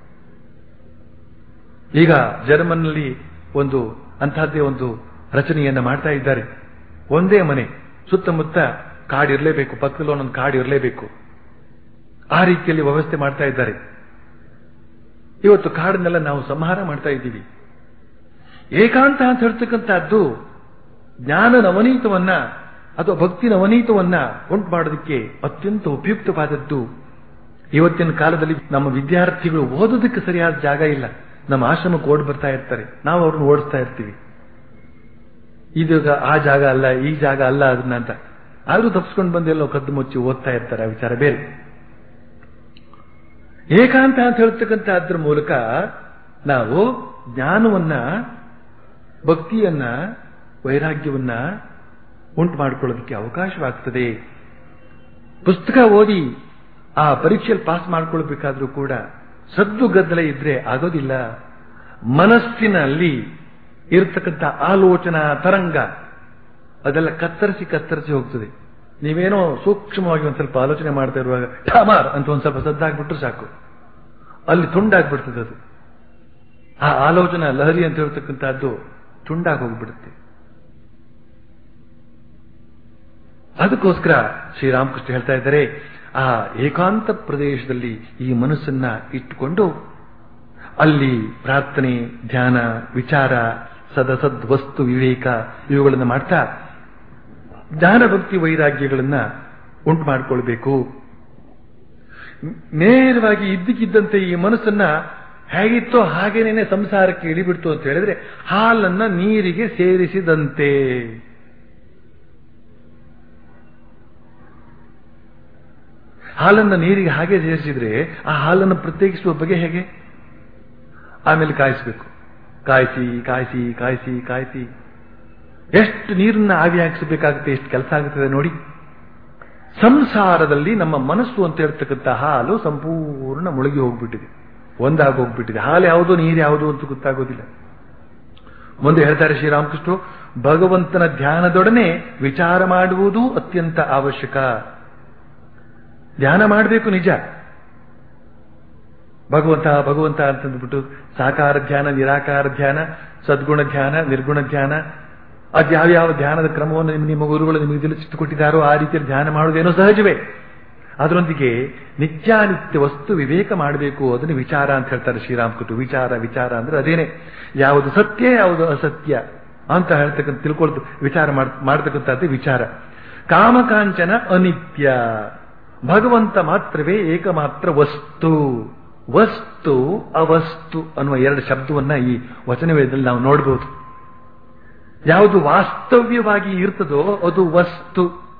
ಈಗ ಜರ್ಮನ್ನಲ್ಲಿ ಒಂದು ಅಂತಹದ್ದೇ ಒಂದು ರಚನೆಯನ್ನ ಮಾಡ್ತಾ ಇದ್ದಾರೆ ಒಂದೇ ಮನೆ ಸುತ್ತಮುತ್ತ ಕಾಡು ಇರಲೇಬೇಕು ಪಕ್ಕದಲ್ಲಿ ಒಂದೊಂದು ಕಾಡು ಇರಲೇಬೇಕು ಆ ರೀತಿಯಲ್ಲಿ ವ್ಯವಸ್ಥೆ ಮಾಡ್ತಾ ಇದ್ದಾರೆ ಇವತ್ತು ಕಾಡನ್ನೆಲ್ಲ ನಾವು ಸಂಹಾರ ಮಾಡ್ತಾ ಇದ್ದೀವಿ ಏಕಾಂತ ಅಂತ ಹೇಳ್ತಕ್ಕಂಥದ್ದು ಜ್ಞಾನ ನವನೀತವನ್ನ ಅಥವಾ ಭಕ್ತಿ ನವನೀತವನ್ನ ಉಂಟು ಮಾಡೋದಕ್ಕೆ ಅತ್ಯಂತ ಉಪಯುಕ್ತವಾದದ್ದು ಇವತ್ತಿನ ಕಾಲದಲ್ಲಿ ನಮ್ಮ ವಿದ್ಯಾರ್ಥಿಗಳು ಓದೋದಕ್ಕೆ ಸರಿಯಾದ ಜಾಗ ಇಲ್ಲ ನಮ್ಮ ಆಶ್ರಮಕ್ಕೆ ಓಡ್ ಬರ್ತಾ ಇರ್ತಾರೆ ನಾವು ಅವ್ರನ್ನ ಓಡಿಸ್ತಾ ಇರ್ತೀವಿ ಇದೀಗ ಆ ಜಾಗ ಅಲ್ಲ ಈ ಜಾಗ ಅಲ್ಲ ಅದನ್ನ ಅಂತ ಆದ್ರೂ ತಪ್ಪಿಸ್ಕೊಂಡು ಬಂದೆಲ್ಲೋ ಕದ್ದು ಮುಚ್ಚಿ ಓದ್ತಾ ಇರ್ತಾರೆ ಆ ವಿಚಾರ ಬೇರೆ ಏಕಾಂತ ಅಂತ ಹೇಳ್ತಕ್ಕಂಥ ಅದ್ರ ಮೂಲಕ ನಾವು ಜ್ಞಾನವನ್ನ ಭಕ್ತಿಯನ್ನ ವೈರಾಗ್ಯವನ್ನ ಉಂಟು ಮಾಡಿಕೊಳ್ಳೋದಕ್ಕೆ ಅವಕಾಶವಾಗ್ತದೆ ಪುಸ್ತಕ ಓದಿ ಆ ಪರೀಕ್ಷೆಯಲ್ಲಿ ಪಾಸ್ ಮಾಡ್ಕೊಳ್ಬೇಕಾದ್ರೂ ಕೂಡ ಸದ್ದು ಗದ್ದಲ ಇದ್ರೆ ಆಗೋದಿಲ್ಲ ಮನಸ್ಸಿನಲ್ಲಿ ಇರತಕ್ಕಂಥ ಆಲೋಚನಾ ತರಂಗ ಅದೆಲ್ಲ ಕತ್ತರಿಸಿ ಕತ್ತರಿಸಿ ಹೋಗ್ತದೆ ನೀವೇನೋ ಸೂಕ್ಷ್ಮವಾಗಿ ಒಂದ್ ಸ್ವಲ್ಪ ಆಲೋಚನೆ ಮಾಡ್ತಾ ಇರುವಾಗ ಠಾಮಾರ್ ಅಂತ ಒಂದ್ ಸ್ವಲ್ಪ ಸದ್ದಾಗ್ಬಿಟ್ರು ಸಾಕು ಅಲ್ಲಿ ತುಂಡಾಗ್ಬಿಡ್ತದೆ ಅದು ಆ ಆಲೋಚನಾ ಲಹರಿ ಅಂತ ಹೇಳ್ತಕ್ಕಂಥದ್ದು ತುಂಡಾಗಿ ಹೋಗ್ಬಿಡುತ್ತೆ ಅದಕ್ಕೋಸ್ಕರ ಶ್ರೀರಾಮಕೃಷ್ಣ ಹೇಳ್ತಾ ಇದ್ದಾರೆ ಆ ಏಕಾಂತ ಪ್ರದೇಶದಲ್ಲಿ ಈ ಮನಸ್ಸನ್ನ ಇಟ್ಟುಕೊಂಡು ಅಲ್ಲಿ ಪ್ರಾರ್ಥನೆ ಧ್ಯಾನ ವಿಚಾರ ಸದಸದ್ ವಸ್ತು ವಿವೇಕ ಇವುಗಳನ್ನು ಮಾಡ್ತಾ ಜ್ಞಾನ ಭಕ್ತಿ ವೈರಾಗ್ಯಗಳನ್ನ ಉಂಟು ಮಾಡಿಕೊಳ್ಬೇಕು ನೇರವಾಗಿ ಇದ್ದಕ್ಕಿದ್ದಂತೆ ಈ ಮನಸ್ಸನ್ನ ಹೇಗಿತ್ತೋ ಹಾಗೇನೇನೆ ಸಂಸಾರಕ್ಕೆ ಇಳಿಬಿಡ್ತು ಅಂತ ಹೇಳಿದ್ರೆ ಹಾಲನ್ನ ನೀರಿಗೆ ಸೇರಿಸಿದಂತೆ ಹಾಲನ್ನ ನೀರಿಗೆ ಹಾಗೆ ಸೇರಿಸಿದ್ರೆ ಆ ಹಾಲನ್ನು ಪ್ರತ್ಯೇಕಿಸುವ ಬಗೆ ಹೇಗೆ ಆಮೇಲೆ ಕಾಯಿಸಬೇಕು ಕಾಯಿಸಿ ಕಾಯಿಸಿ ಕಾಯಿಸಿ ಕಾಯಿಸಿ ಎಷ್ಟು ನೀರನ್ನ ಆವಿ ಹಾಕಿಸಬೇಕಾಗುತ್ತೆ ಎಷ್ಟು ಕೆಲಸ ಆಗುತ್ತದೆ ನೋಡಿ ಸಂಸಾರದಲ್ಲಿ ನಮ್ಮ ಮನಸ್ಸು ಅಂತ ಹೇಳ್ತಕ್ಕಂಥ ಹಾಲು ಸಂಪೂರ್ಣ ಮುಳುಗಿ ಹೋಗ್ಬಿಟ್ಟಿದೆ ಒಂದಾಗಿ ಹೋಗ್ಬಿಟ್ಟಿದೆ ಹಾಲು ಯಾವುದು ನೀರು ಯಾವುದು ಅಂತ ಗೊತ್ತಾಗೋದಿಲ್ಲ ಮುಂದೆ ಹೇಳ್ತಾರೆ ಶ್ರೀರಾಮಕೃಷ್ಣ ಭಗವಂತನ ಧ್ಯಾನದೊಡನೆ ವಿಚಾರ ಮಾಡುವುದು ಅತ್ಯಂತ ಅವಶ್ಯಕ ಧ್ಯಾನ ಮಾಡಬೇಕು ನಿಜ ಭಗವಂತ ಭಗವಂತ ಅಂತಂದ್ಬಿಟ್ಟು ಸಾಕಾರ ಧ್ಯಾನ ನಿರಾಕಾರ ಧ್ಯಾನ ಸದ್ಗುಣ ಧ್ಯಾನ ನಿರ್ಗುಣ ಧ್ಯಾನ ಅದ್ಯಾವ್ಯಾವ ಧ್ಯಾನದ ಕ್ರಮವನ್ನು ನಿಮ್ಮ ನಿಮ್ಮ ಗುರುಗಳು ನಿಮಗೆ ತಿಳಿಸಿಕೊಟ್ಟಿದ್ದಾರೋ ಆ ರೀತಿಯಲ್ಲಿ ಧ್ಯಾನ ಮಾಡುವುದೇನೋ ಸಹಜವೇ ಅದರೊಂದಿಗೆ ನಿತ್ಯಾನಿತ್ಯ ವಸ್ತು ವಿವೇಕ ಮಾಡಬೇಕು ಅದನ್ನು ವಿಚಾರ ಅಂತ ಹೇಳ್ತಾರೆ ಶ್ರೀರಾಮಕೃಷ್ಣ ವಿಚಾರ ವಿಚಾರ ಅಂದ್ರೆ ಅದೇನೆ ಯಾವುದು ಸತ್ಯ ಯಾವುದು ಅಸತ್ಯ ಅಂತ ಹೇಳ್ತಕ್ಕಂಥ ತಿಳ್ಕೊಳ್ತು ವಿಚಾರ ಮಾಡ್ತಕ್ಕಂಥದ್ದು ವಿಚಾರ ಕಾಮಕಾಂಚನ ಅನಿತ್ಯ ಭಗವಂತ ಮಾತ್ರವೇ ಏಕಮಾತ್ರ ವಸ್ತು ವಸ್ತು ಅವಸ್ತು ಅನ್ನುವ ಎರಡು ಶಬ್ದವನ್ನ ಈ ವಚನವೇದದಲ್ಲಿ ನಾವು ನೋಡಬಹುದು ಯಾವುದು ವಾಸ್ತವ್ಯವಾಗಿ ಇರ್ತದೋ ಅದು ವಸ್ತು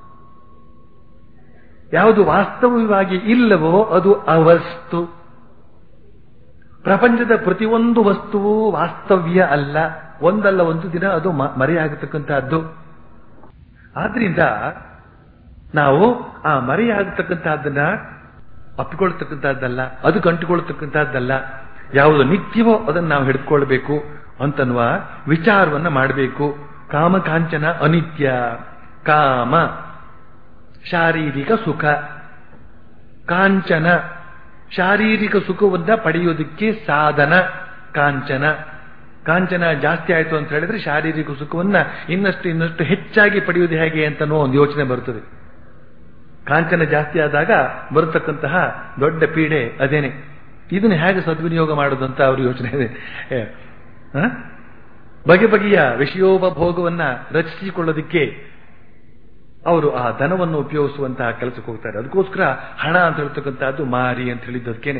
ಯಾವುದು ವಾಸ್ತವವಾಗಿ ಇಲ್ಲವೋ ಅದು ಅವಸ್ತು ಪ್ರಪಂಚದ ಪ್ರತಿಯೊಂದು ವಸ್ತುವು ವಾಸ್ತವ್ಯ ಅಲ್ಲ ಒಂದಲ್ಲ ಒಂದು ದಿನ ಅದು ಮರೆಯಾಗತಕ್ಕಂತಹದ್ದು ಆದ್ರಿಂದ ನಾವು ಆ ಮರೆಯಾಗತಕ್ಕಂತಹದ್ದನ್ನ ಅಪ್ಪಿಕೊಳ್ತಕ್ಕಂಥದ್ದಲ್ಲ ಅದು ಕಂಡುಕೊಳ್ತಕ್ಕಂಥದ್ದಲ್ಲ ಯಾವುದು ನಿತ್ಯವೋ ಅದನ್ನು ನಾವು ಹಿಡ್ಕೊಳ್ಬೇಕು ಅಂತನ್ನುವ ವಿಚಾರವನ್ನ ಮಾಡಬೇಕು ಕಾಮಕಾಂಚನ ಅನಿತ್ಯ ಕಾಮ ಶಾರೀರಿಕ ಸುಖ ಕಾಂಚನ ಶಾರೀರಿಕ ಸುಖವನ್ನ ಪಡೆಯೋದಕ್ಕೆ ಸಾಧನ ಕಾಂಚನ ಕಾಂಚನ ಜಾಸ್ತಿ ಆಯಿತು ಅಂತ ಹೇಳಿದ್ರೆ ಶಾರೀರಿಕ ಸುಖವನ್ನ ಇನ್ನಷ್ಟು ಇನ್ನಷ್ಟು ಹೆಚ್ಚಾಗಿ ಪಡೆಯುವುದು ಹೇಗೆ ಅಂತನೋ ಒಂದು ಯೋಚನೆ ಬರುತ್ತದೆ ಕಾಂಚನ ಜಾಸ್ತಿ ಆದಾಗ ಬರತಕ್ಕಂತಹ ದೊಡ್ಡ ಪೀಡೆ ಅದೇನೆ ಇದನ್ನು ಹೇಗೆ ಸದ್ವಿನಿಯೋಗ ಮಾಡೋದಂತ ಅವ್ರ ಯೋಚನೆ ಇದೆ ಬಗೆ ಬಗೆಯ ವಿಷಯೋಪಭೋಗವನ್ನ ರಚಿಸಿಕೊಳ್ಳೋದಕ್ಕೆ ಅವರು ಆ ಧನವನ್ನು ಉಪಯೋಗಿಸುವಂತಹ ಕೆಲಸಕ್ಕೆ ಹೋಗ್ತಾರೆ ಅದಕ್ಕೋಸ್ಕರ ಹಣ ಅಂತ ಹೇಳ್ತಕ್ಕಂಥದ್ದು ಮಾರಿ ಅಂತ ಹೇಳಿದ್ದಕ್ಕೇನೆ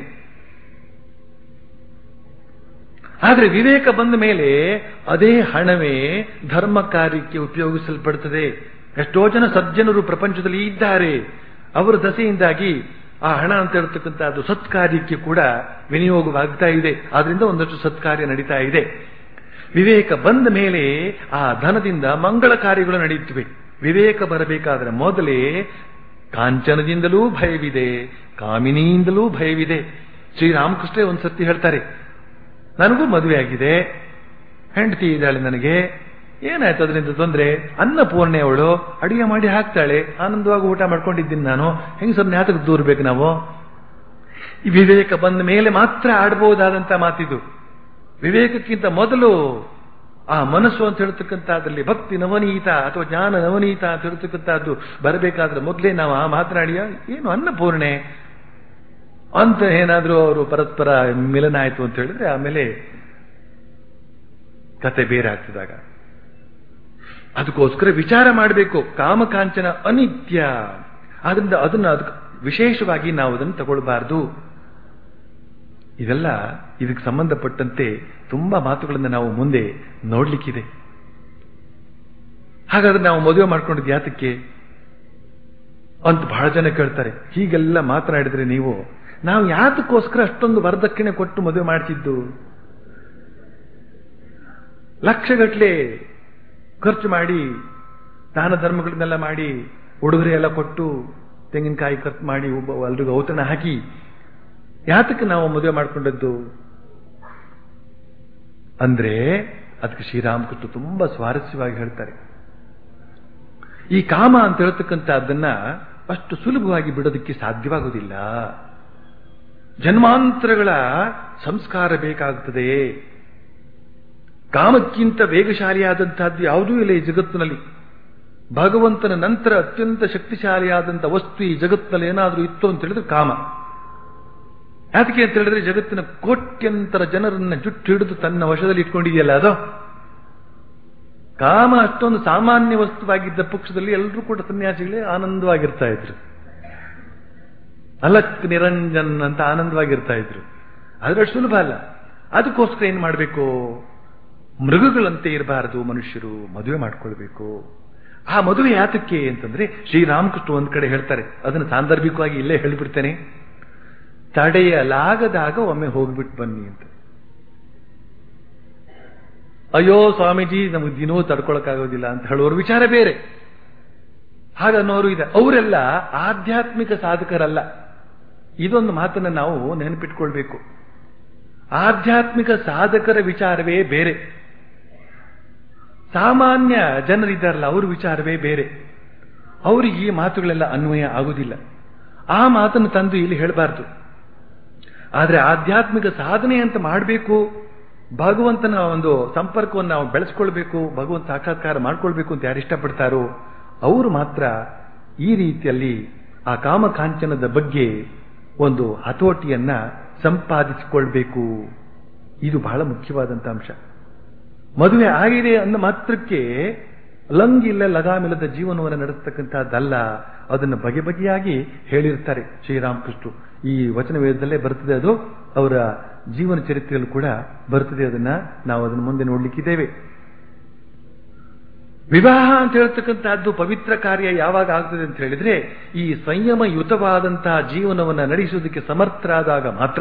ಆದ್ರೆ ವಿವೇಕ ಬಂದ ಮೇಲೆ ಅದೇ ಹಣವೇ ಧರ್ಮ ಕಾರ್ಯಕ್ಕೆ ಉಪಯೋಗಿಸಲ್ಪಡುತ್ತದೆ ಎಷ್ಟೋ ಜನ ಸಜ್ಜನರು ಪ್ರಪಂಚದಲ್ಲಿ ಇದ್ದಾರೆ ಅವರ ದಸೆಯಿಂದಾಗಿ ಆ ಹಣ ಅಂತ ಹೇಳ್ತಕ್ಕಂಥದ್ದು ಸತ್ಕಾರ್ಯಕ್ಕೆ ಕೂಡ ವಿನಿಯೋಗವಾಗ್ತಾ ಇದೆ ಆದ್ರಿಂದ ಒಂದಷ್ಟು ಸತ್ಕಾರ್ಯ ನಡೀತಾ ಇದೆ ವಿವೇಕ ಬಂದ ಮೇಲೆ ಆ ಧನದಿಂದ ಮಂಗಳ ಕಾರ್ಯಗಳು ನಡೆಯುತ್ತವೆ ವಿವೇಕ ಬರಬೇಕಾದ್ರೆ ಮೊದಲೇ ಕಾಂಚನದಿಂದಲೂ ಭಯವಿದೆ ಕಾಮಿನಿಯಿಂದಲೂ ಭಯವಿದೆ ಶ್ರೀರಾಮಕೃಷ್ಣ ಒಂದು ಸತ್ಯ ಹೇಳ್ತಾರೆ ನನಗೂ ಮದುವೆ ಆಗಿದೆ ಹೆಂಡತಿ ಇದ್ದಾಳೆ ನನಗೆ ಏನಾಯ್ತು ಅದರಿಂದ ತೊಂದರೆ ಅನ್ನಪೂರ್ಣೆ ಅವಳು ಅಡಿಗೆ ಮಾಡಿ ಹಾಕ್ತಾಳೆ ಆನಂದವಾಗಿ ಊಟ ಮಾಡ್ಕೊಂಡಿದ್ದೀನಿ ನಾನು ಹೆಂಗಸರ್ನ ಯಾತಕ್ಕೆ ದೂರ್ಬೇಕು ನಾವು ಈ ವಿವೇಕ ಬಂದ ಮೇಲೆ ಮಾತ್ರ ಆಡಬಹುದಾದಂತ ಮಾತಿದು ವಿವೇಕಕ್ಕಿಂತ ಮೊದಲು ಆ ಮನಸ್ಸು ಅಂತ ಹೇಳ್ತಕ್ಕಂಥದ್ರಲ್ಲಿ ಭಕ್ತಿ ನವನೀತ ಅಥವಾ ಜ್ಞಾನ ನವನೀತ ಅಂತ ಹೇಳ್ತಕ್ಕಂಥದ್ದು ಬರಬೇಕಾದ್ರೆ ಮೊದಲೇ ನಾವು ಆ ಮಾತನಾಡಿಯ ಏನು ಅನ್ನಪೂರ್ಣೆ ಅಂತ ಏನಾದ್ರೂ ಅವರು ಪರಸ್ಪರ ಮಿಲನ ಆಯ್ತು ಅಂತ ಹೇಳಿದ್ರೆ ಆಮೇಲೆ ಕತೆ ಬೇರೆ ಆಗ್ತದಾಗ ಅದಕ್ಕೋಸ್ಕರ ವಿಚಾರ ಮಾಡಬೇಕು ಕಾಮಕಾಂಚನ ಅನಿತ್ಯ ಆದ್ರಿಂದ ಅದನ್ನ ಅದಕ್ಕೆ ವಿಶೇಷವಾಗಿ ನಾವು ಅದನ್ನು ತಗೊಳ್ಬಾರ್ದು ಇದೆಲ್ಲ ಇದಕ್ಕೆ ಸಂಬಂಧಪಟ್ಟಂತೆ ತುಂಬಾ ಮಾತುಗಳನ್ನು ನಾವು ಮುಂದೆ ನೋಡ್ಲಿಕ್ಕಿದೆ ಹಾಗಾದ್ರೆ ನಾವು ಮದುವೆ ಮಾಡ್ಕೊಂಡಿದ್ದು ಯಾತಕ್ಕೆ ಅಂತ ಬಹಳ ಜನ ಕೇಳ್ತಾರೆ ಹೀಗೆಲ್ಲ ಮಾತನಾಡಿದ್ರೆ ನೀವು ನಾವು ಯಾತಕ್ಕೋಸ್ಕರ ಅಷ್ಟೊಂದು ವರದಕ್ಷಿಣೆ ಕೊಟ್ಟು ಮದುವೆ ಮಾಡ್ತಿದ್ದು ಲಕ್ಷಗಟ್ಲೆ ಖರ್ಚು ಮಾಡಿ ದಾನ ಧರ್ಮಗಳನ್ನೆಲ್ಲ ಮಾಡಿ ಉಡುಗೊರೆ ಎಲ್ಲ ಕೊಟ್ಟು ತೆಂಗಿನಕಾಯಿ ಖರ್ಚು ಮಾಡಿ ಒಬ್ಬ ಎಲ್ರಿಗೂ ಔತಣ ಹಾಕಿ ಯಾತಕ್ಕೆ ನಾವು ಮದುವೆ ಮಾಡ್ಕೊಂಡದ್ದು ಅಂದ್ರೆ ಅದಕ್ಕೆ ಶ್ರೀರಾಮಕೃಷ್ಣ ತುಂಬಾ ಸ್ವಾರಸ್ಯವಾಗಿ ಹೇಳ್ತಾರೆ ಈ ಕಾಮ ಅಂತ ಹೇಳ್ತಕ್ಕಂಥ ಅದನ್ನ ಅಷ್ಟು ಸುಲಭವಾಗಿ ಬಿಡೋದಕ್ಕೆ ಸಾಧ್ಯವಾಗುವುದಿಲ್ಲ ಜನ್ಮಾಂತರಗಳ ಸಂಸ್ಕಾರ ಬೇಕಾಗುತ್ತದೆ ಕಾಮಕ್ಕಿಂತ ವೇಗಶಾಲಿಯಾದಂತಹದ್ದು ಯಾವುದೂ ಇಲ್ಲ ಈ ಜಗತ್ತಿನಲ್ಲಿ ಭಗವಂತನ ನಂತರ ಅತ್ಯಂತ ಶಕ್ತಿಶಾಲಿಯಾದಂಥ ವಸ್ತು ಈ ಜಗತ್ತಿನಲ್ಲಿ ಏನಾದರೂ ಇತ್ತು ಅಂತ ಹೇಳಿದ್ರೆ ಕಾಮ ಯಾತಕ್ಕೆ ಅಂತ ಹೇಳಿದ್ರೆ ಜಗತ್ತಿನ ಕೋಟ್ಯಂತರ ಜನರನ್ನ ಜುಟ್ಟು ಹಿಡಿದು ತನ್ನ ವಶದಲ್ಲಿ ಇಟ್ಕೊಂಡಿದೆಯಲ್ಲ ಅದು ಕಾಮ ಅಷ್ಟೊಂದು ಸಾಮಾನ್ಯ ವಸ್ತುವಾಗಿದ್ದ ಪಕ್ಷದಲ್ಲಿ ಎಲ್ಲರೂ ಕೂಡ ಸನ್ಯಾಸಿಗಳೇ ಆನಂದವಾಗಿರ್ತಾ ಇದ್ರು ಅಲಕ್ ನಿರಂಜನ್ ಅಂತ ಆನಂದವಾಗಿರ್ತಾ ಇದ್ರು ಆದ್ರೆ ಅಷ್ಟು ಸುಲಭ ಅಲ್ಲ ಅದಕ್ಕೋಸ್ಕರ ಏನ್ ಮಾಡಬೇಕು ಮೃಗಗಳಂತೆ ಇರಬಾರದು ಮನುಷ್ಯರು ಮದುವೆ ಮಾಡ್ಕೊಳ್ಬೇಕು ಆ ಮದುವೆ ಯಾತಕ್ಕೆ ಅಂತಂದ್ರೆ ಶ್ರೀರಾಮಕೃಷ್ಣ ಒಂದ್ ಕಡೆ ಹೇಳ್ತಾರೆ ಅದನ್ನು ಸಾಂದರ್ಭಿಕವಾಗಿ ಇಲ್ಲೇ ಹೇಳಿಬಿಡ್ತೇನೆ ತಡೆಯಲಾಗದಾಗ ಒಮ್ಮೆ ಹೋಗ್ಬಿಟ್ಟು ಬನ್ನಿ ಅಂತ ಅಯ್ಯೋ ಸ್ವಾಮೀಜಿ ನಮಗೆ ದಿನವೂ ತಡ್ಕೊಳಕ್ಕಾಗೋದಿಲ್ಲ ಅಂತ ಹೇಳೋರು ವಿಚಾರ ಬೇರೆ ಹಾಗನ್ನೋರು ಇದೆ ಅವರೆಲ್ಲ ಆಧ್ಯಾತ್ಮಿಕ ಸಾಧಕರಲ್ಲ ಇದೊಂದು ಮಾತನ್ನ ನಾವು ನೆನಪಿಟ್ಕೊಳ್ಬೇಕು ಆಧ್ಯಾತ್ಮಿಕ ಸಾಧಕರ ವಿಚಾರವೇ ಬೇರೆ ಸಾಮಾನ್ಯ ಜನರಿದ್ದಾರಲ್ಲ ಅವ್ರ ವಿಚಾರವೇ ಬೇರೆ ಅವರಿಗೆ ಈ ಮಾತುಗಳೆಲ್ಲ ಅನ್ವಯ ಆಗುವುದಿಲ್ಲ ಆ ಮಾತನ್ನು ತಂದು ಇಲ್ಲಿ ಹೇಳಬಾರ್ದು ಆದ್ರೆ ಆಧ್ಯಾತ್ಮಿಕ ಸಾಧನೆ ಅಂತ ಮಾಡಬೇಕು ಭಗವಂತನ ಒಂದು ಸಂಪರ್ಕವನ್ನು ನಾವು ಬೆಳೆಸ್ಕೊಳ್ಬೇಕು ಭಗವಂತ ಸಾಕ್ಷಾತ್ಕಾರ ಮಾಡ್ಕೊಳ್ಬೇಕು ಅಂತ ಯಾರು ಇಷ್ಟಪಡ್ತಾರೋ ಅವರು ಮಾತ್ರ ಈ ರೀತಿಯಲ್ಲಿ ಆ ಕಾಮಕಾಂಚನದ ಬಗ್ಗೆ ಒಂದು ಹತೋಟಿಯನ್ನ ಸಂಪಾದಿಸಿಕೊಳ್ಬೇಕು ಇದು ಬಹಳ ಮುಖ್ಯವಾದಂತ ಅಂಶ ಮದುವೆ ಆಗಿದೆ ಅಂದ ಮಾತ್ರಕ್ಕೆ ಲಂಗಿಲ್ಲ ಲಗಾಮಿಲ್ಲದ ಜೀವನವನ್ನು ನಡೆಸ್ತಕ್ಕಂಥದ್ದಲ್ಲ ಅದನ್ನು ಬಗೆ ಬಗೆಯಾಗಿ ಹೇಳಿರ್ತಾರೆ ಶ್ರೀರಾಮಕೃಷ್ಣ ಈ ವಚನ ವೇದದಲ್ಲೇ ಬರ್ತದೆ ಅದು ಅವರ ಜೀವನ ಚರಿತ್ರೆಯಲ್ಲೂ ಕೂಡ ಬರ್ತದೆ ಅದನ್ನ ನಾವು ಅದನ್ನು ಮುಂದೆ ನೋಡ್ಲಿಕ್ಕಿದ್ದೇವೆ ವಿವಾಹ ಅಂತ ಹೇಳ್ತಕ್ಕಂತಹದ್ದು ಪವಿತ್ರ ಕಾರ್ಯ ಯಾವಾಗ ಆಗ್ತದೆ ಅಂತ ಹೇಳಿದ್ರೆ ಈ ಸಂಯಮಯುತವಾದಂತಹ ಜೀವನವನ್ನು ನಡೆಸುವುದಕ್ಕೆ ಸಮರ್ಥರಾದಾಗ ಮಾತ್ರ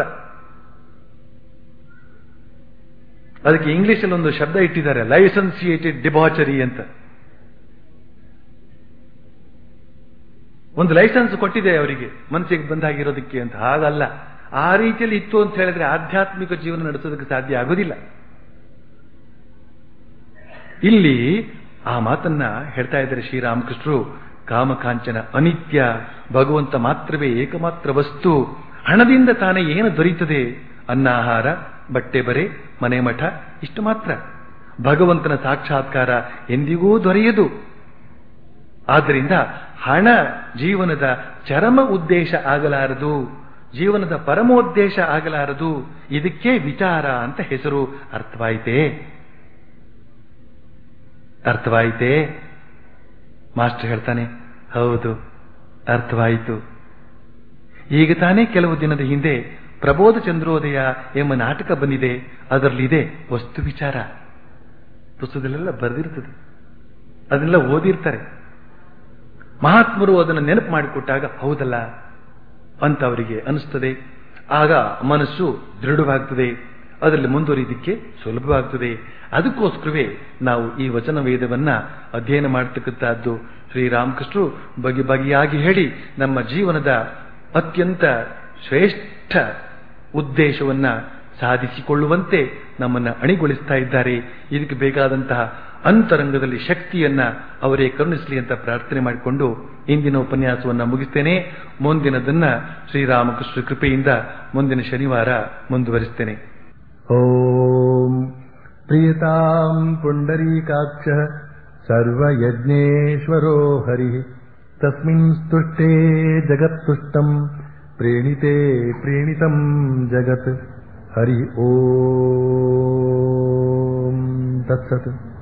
ಅದಕ್ಕೆ ಇಂಗ್ಲಿಷಲ್ಲಿ ಒಂದು ಶಬ್ದ ಇಟ್ಟಿದ್ದಾರೆ ಲೈಸೆನ್ಸಿಯೇಟೆಡ್ ಡಿಬಾಚರಿ ಅಂತ ಒಂದು ಲೈಸೆನ್ಸ್ ಕೊಟ್ಟಿದೆ ಅವರಿಗೆ ಮನಸ್ಸಿಗೆ ಬಂದಾಗಿರೋದಕ್ಕೆ ಅಂತ ಹಾಗಲ್ಲ ಆ ರೀತಿಯಲ್ಲಿ ಇತ್ತು ಅಂತ ಹೇಳಿದ್ರೆ ಆಧ್ಯಾತ್ಮಿಕ ಜೀವನ ನಡೆಸೋದಕ್ಕೆ ಸಾಧ್ಯ ಆಗೋದಿಲ್ಲ ಇಲ್ಲಿ ಆ ಮಾತನ್ನ ಹೇಳ್ತಾ ಇದ್ದಾರೆ ಶ್ರೀರಾಮಕೃಷ್ಣರು ಕಾಮಕಾಂಚನ ಅನಿತ್ಯ ಭಗವಂತ ಮಾತ್ರವೇ ಏಕಮಾತ್ರ ವಸ್ತು ಹಣದಿಂದ ತಾನೇ ಏನು ದೊರೀತದೆ ಅನ್ನಾಹಾರ ಬಟ್ಟೆ ಬರೆ ಮನೆ ಮಠ ಇಷ್ಟು ಮಾತ್ರ ಭಗವಂತನ ಸಾಕ್ಷಾತ್ಕಾರ ಎಂದಿಗೂ ದೊರೆಯದು ಆದ್ದರಿಂದ ಹಣ ಜೀವನದ ಚರಮ ಉದ್ದೇಶ ಆಗಲಾರದು ಜೀವನದ ಪರಮೋದ್ದೇಶ ಆಗಲಾರದು ಇದಕ್ಕೆ ವಿಚಾರ ಅಂತ ಹೆಸರು ಅರ್ಥವಾಯಿತೇ ಅರ್ಥವಾಯಿತೇ ಮಾಸ್ಟರ್ ಹೇಳ್ತಾನೆ ಹೌದು ಅರ್ಥವಾಯಿತು ಈಗ ತಾನೇ ಕೆಲವು ದಿನದ ಹಿಂದೆ ಪ್ರಬೋಧ ಚಂದ್ರೋದಯ ಎಂಬ ನಾಟಕ ಬಂದಿದೆ ಅದರಲ್ಲಿದೆ ವಸ್ತು ವಿಚಾರ ಪುಸ್ತಕದಲ್ಲೆಲ್ಲ ಬರೆದಿರ್ತದೆ ಅದನ್ನೆಲ್ಲ ಓದಿರ್ತಾರೆ ಮಹಾತ್ಮರು ಅದನ್ನು ನೆನಪು ಮಾಡಿಕೊಟ್ಟಾಗ ಹೌದಲ್ಲ ಅಂತ ಅವರಿಗೆ ಅನಿಸ್ತದೆ ಆಗ ಮನಸ್ಸು ದೃಢವಾಗ್ತದೆ ಅದರಲ್ಲಿ ಮುಂದುವರಿಯೋದಕ್ಕೆ ಸುಲಭವಾಗ್ತದೆ ಅದಕ್ಕೋಸ್ಕರವೇ ನಾವು ಈ ವಚನ ವೇದವನ್ನ ಅಧ್ಯಯನ ಮಾಡತಕ್ಕಂತಹದ್ದು ಶ್ರೀರಾಮಕೃಷ್ಣರು ಬಗೆ ಬಗೆಯಾಗಿ ಹೇಳಿ ನಮ್ಮ ಜೀವನದ ಅತ್ಯಂತ ಶ್ರೇಷ್ಠ ಉದ್ದೇಶವನ್ನ ಸಾಧಿಸಿಕೊಳ್ಳುವಂತೆ ನಮ್ಮನ್ನ ಅಣಿಗೊಳಿಸ್ತಾ ಇದ್ದಾರೆ ಇದಕ್ಕೆ ಬೇಕಾದಂತಹ ಅಂತರಂಗದಲ್ಲಿ ಶಕ್ತಿಯನ್ನ ಅವರೇ ಕರುಣಿಸಲಿ ಅಂತ ಪ್ರಾರ್ಥನೆ ಮಾಡಿಕೊಂಡು ಇಂದಿನ ಉಪನ್ಯಾಸವನ್ನ ಮುಗಿಸ್ತೇನೆ ಮುಂದಿನದನ್ನ ಶ್ರೀರಾಮಕೃಷ್ಣ ಕೃಪೆಯಿಂದ ಮುಂದಿನ ಶನಿವಾರ ಮುಂದುವರಿಸ್ತೇನೆ
ॐ प्रियताम् पुण्डरीकाक्षः सर्वयज्ञेश्वरो हरिः तस्मिन् स्तुष्टे जगत्तुष्टम् प्रेणिते प्रेणितम् जगत् हरि ॐ तत्सत्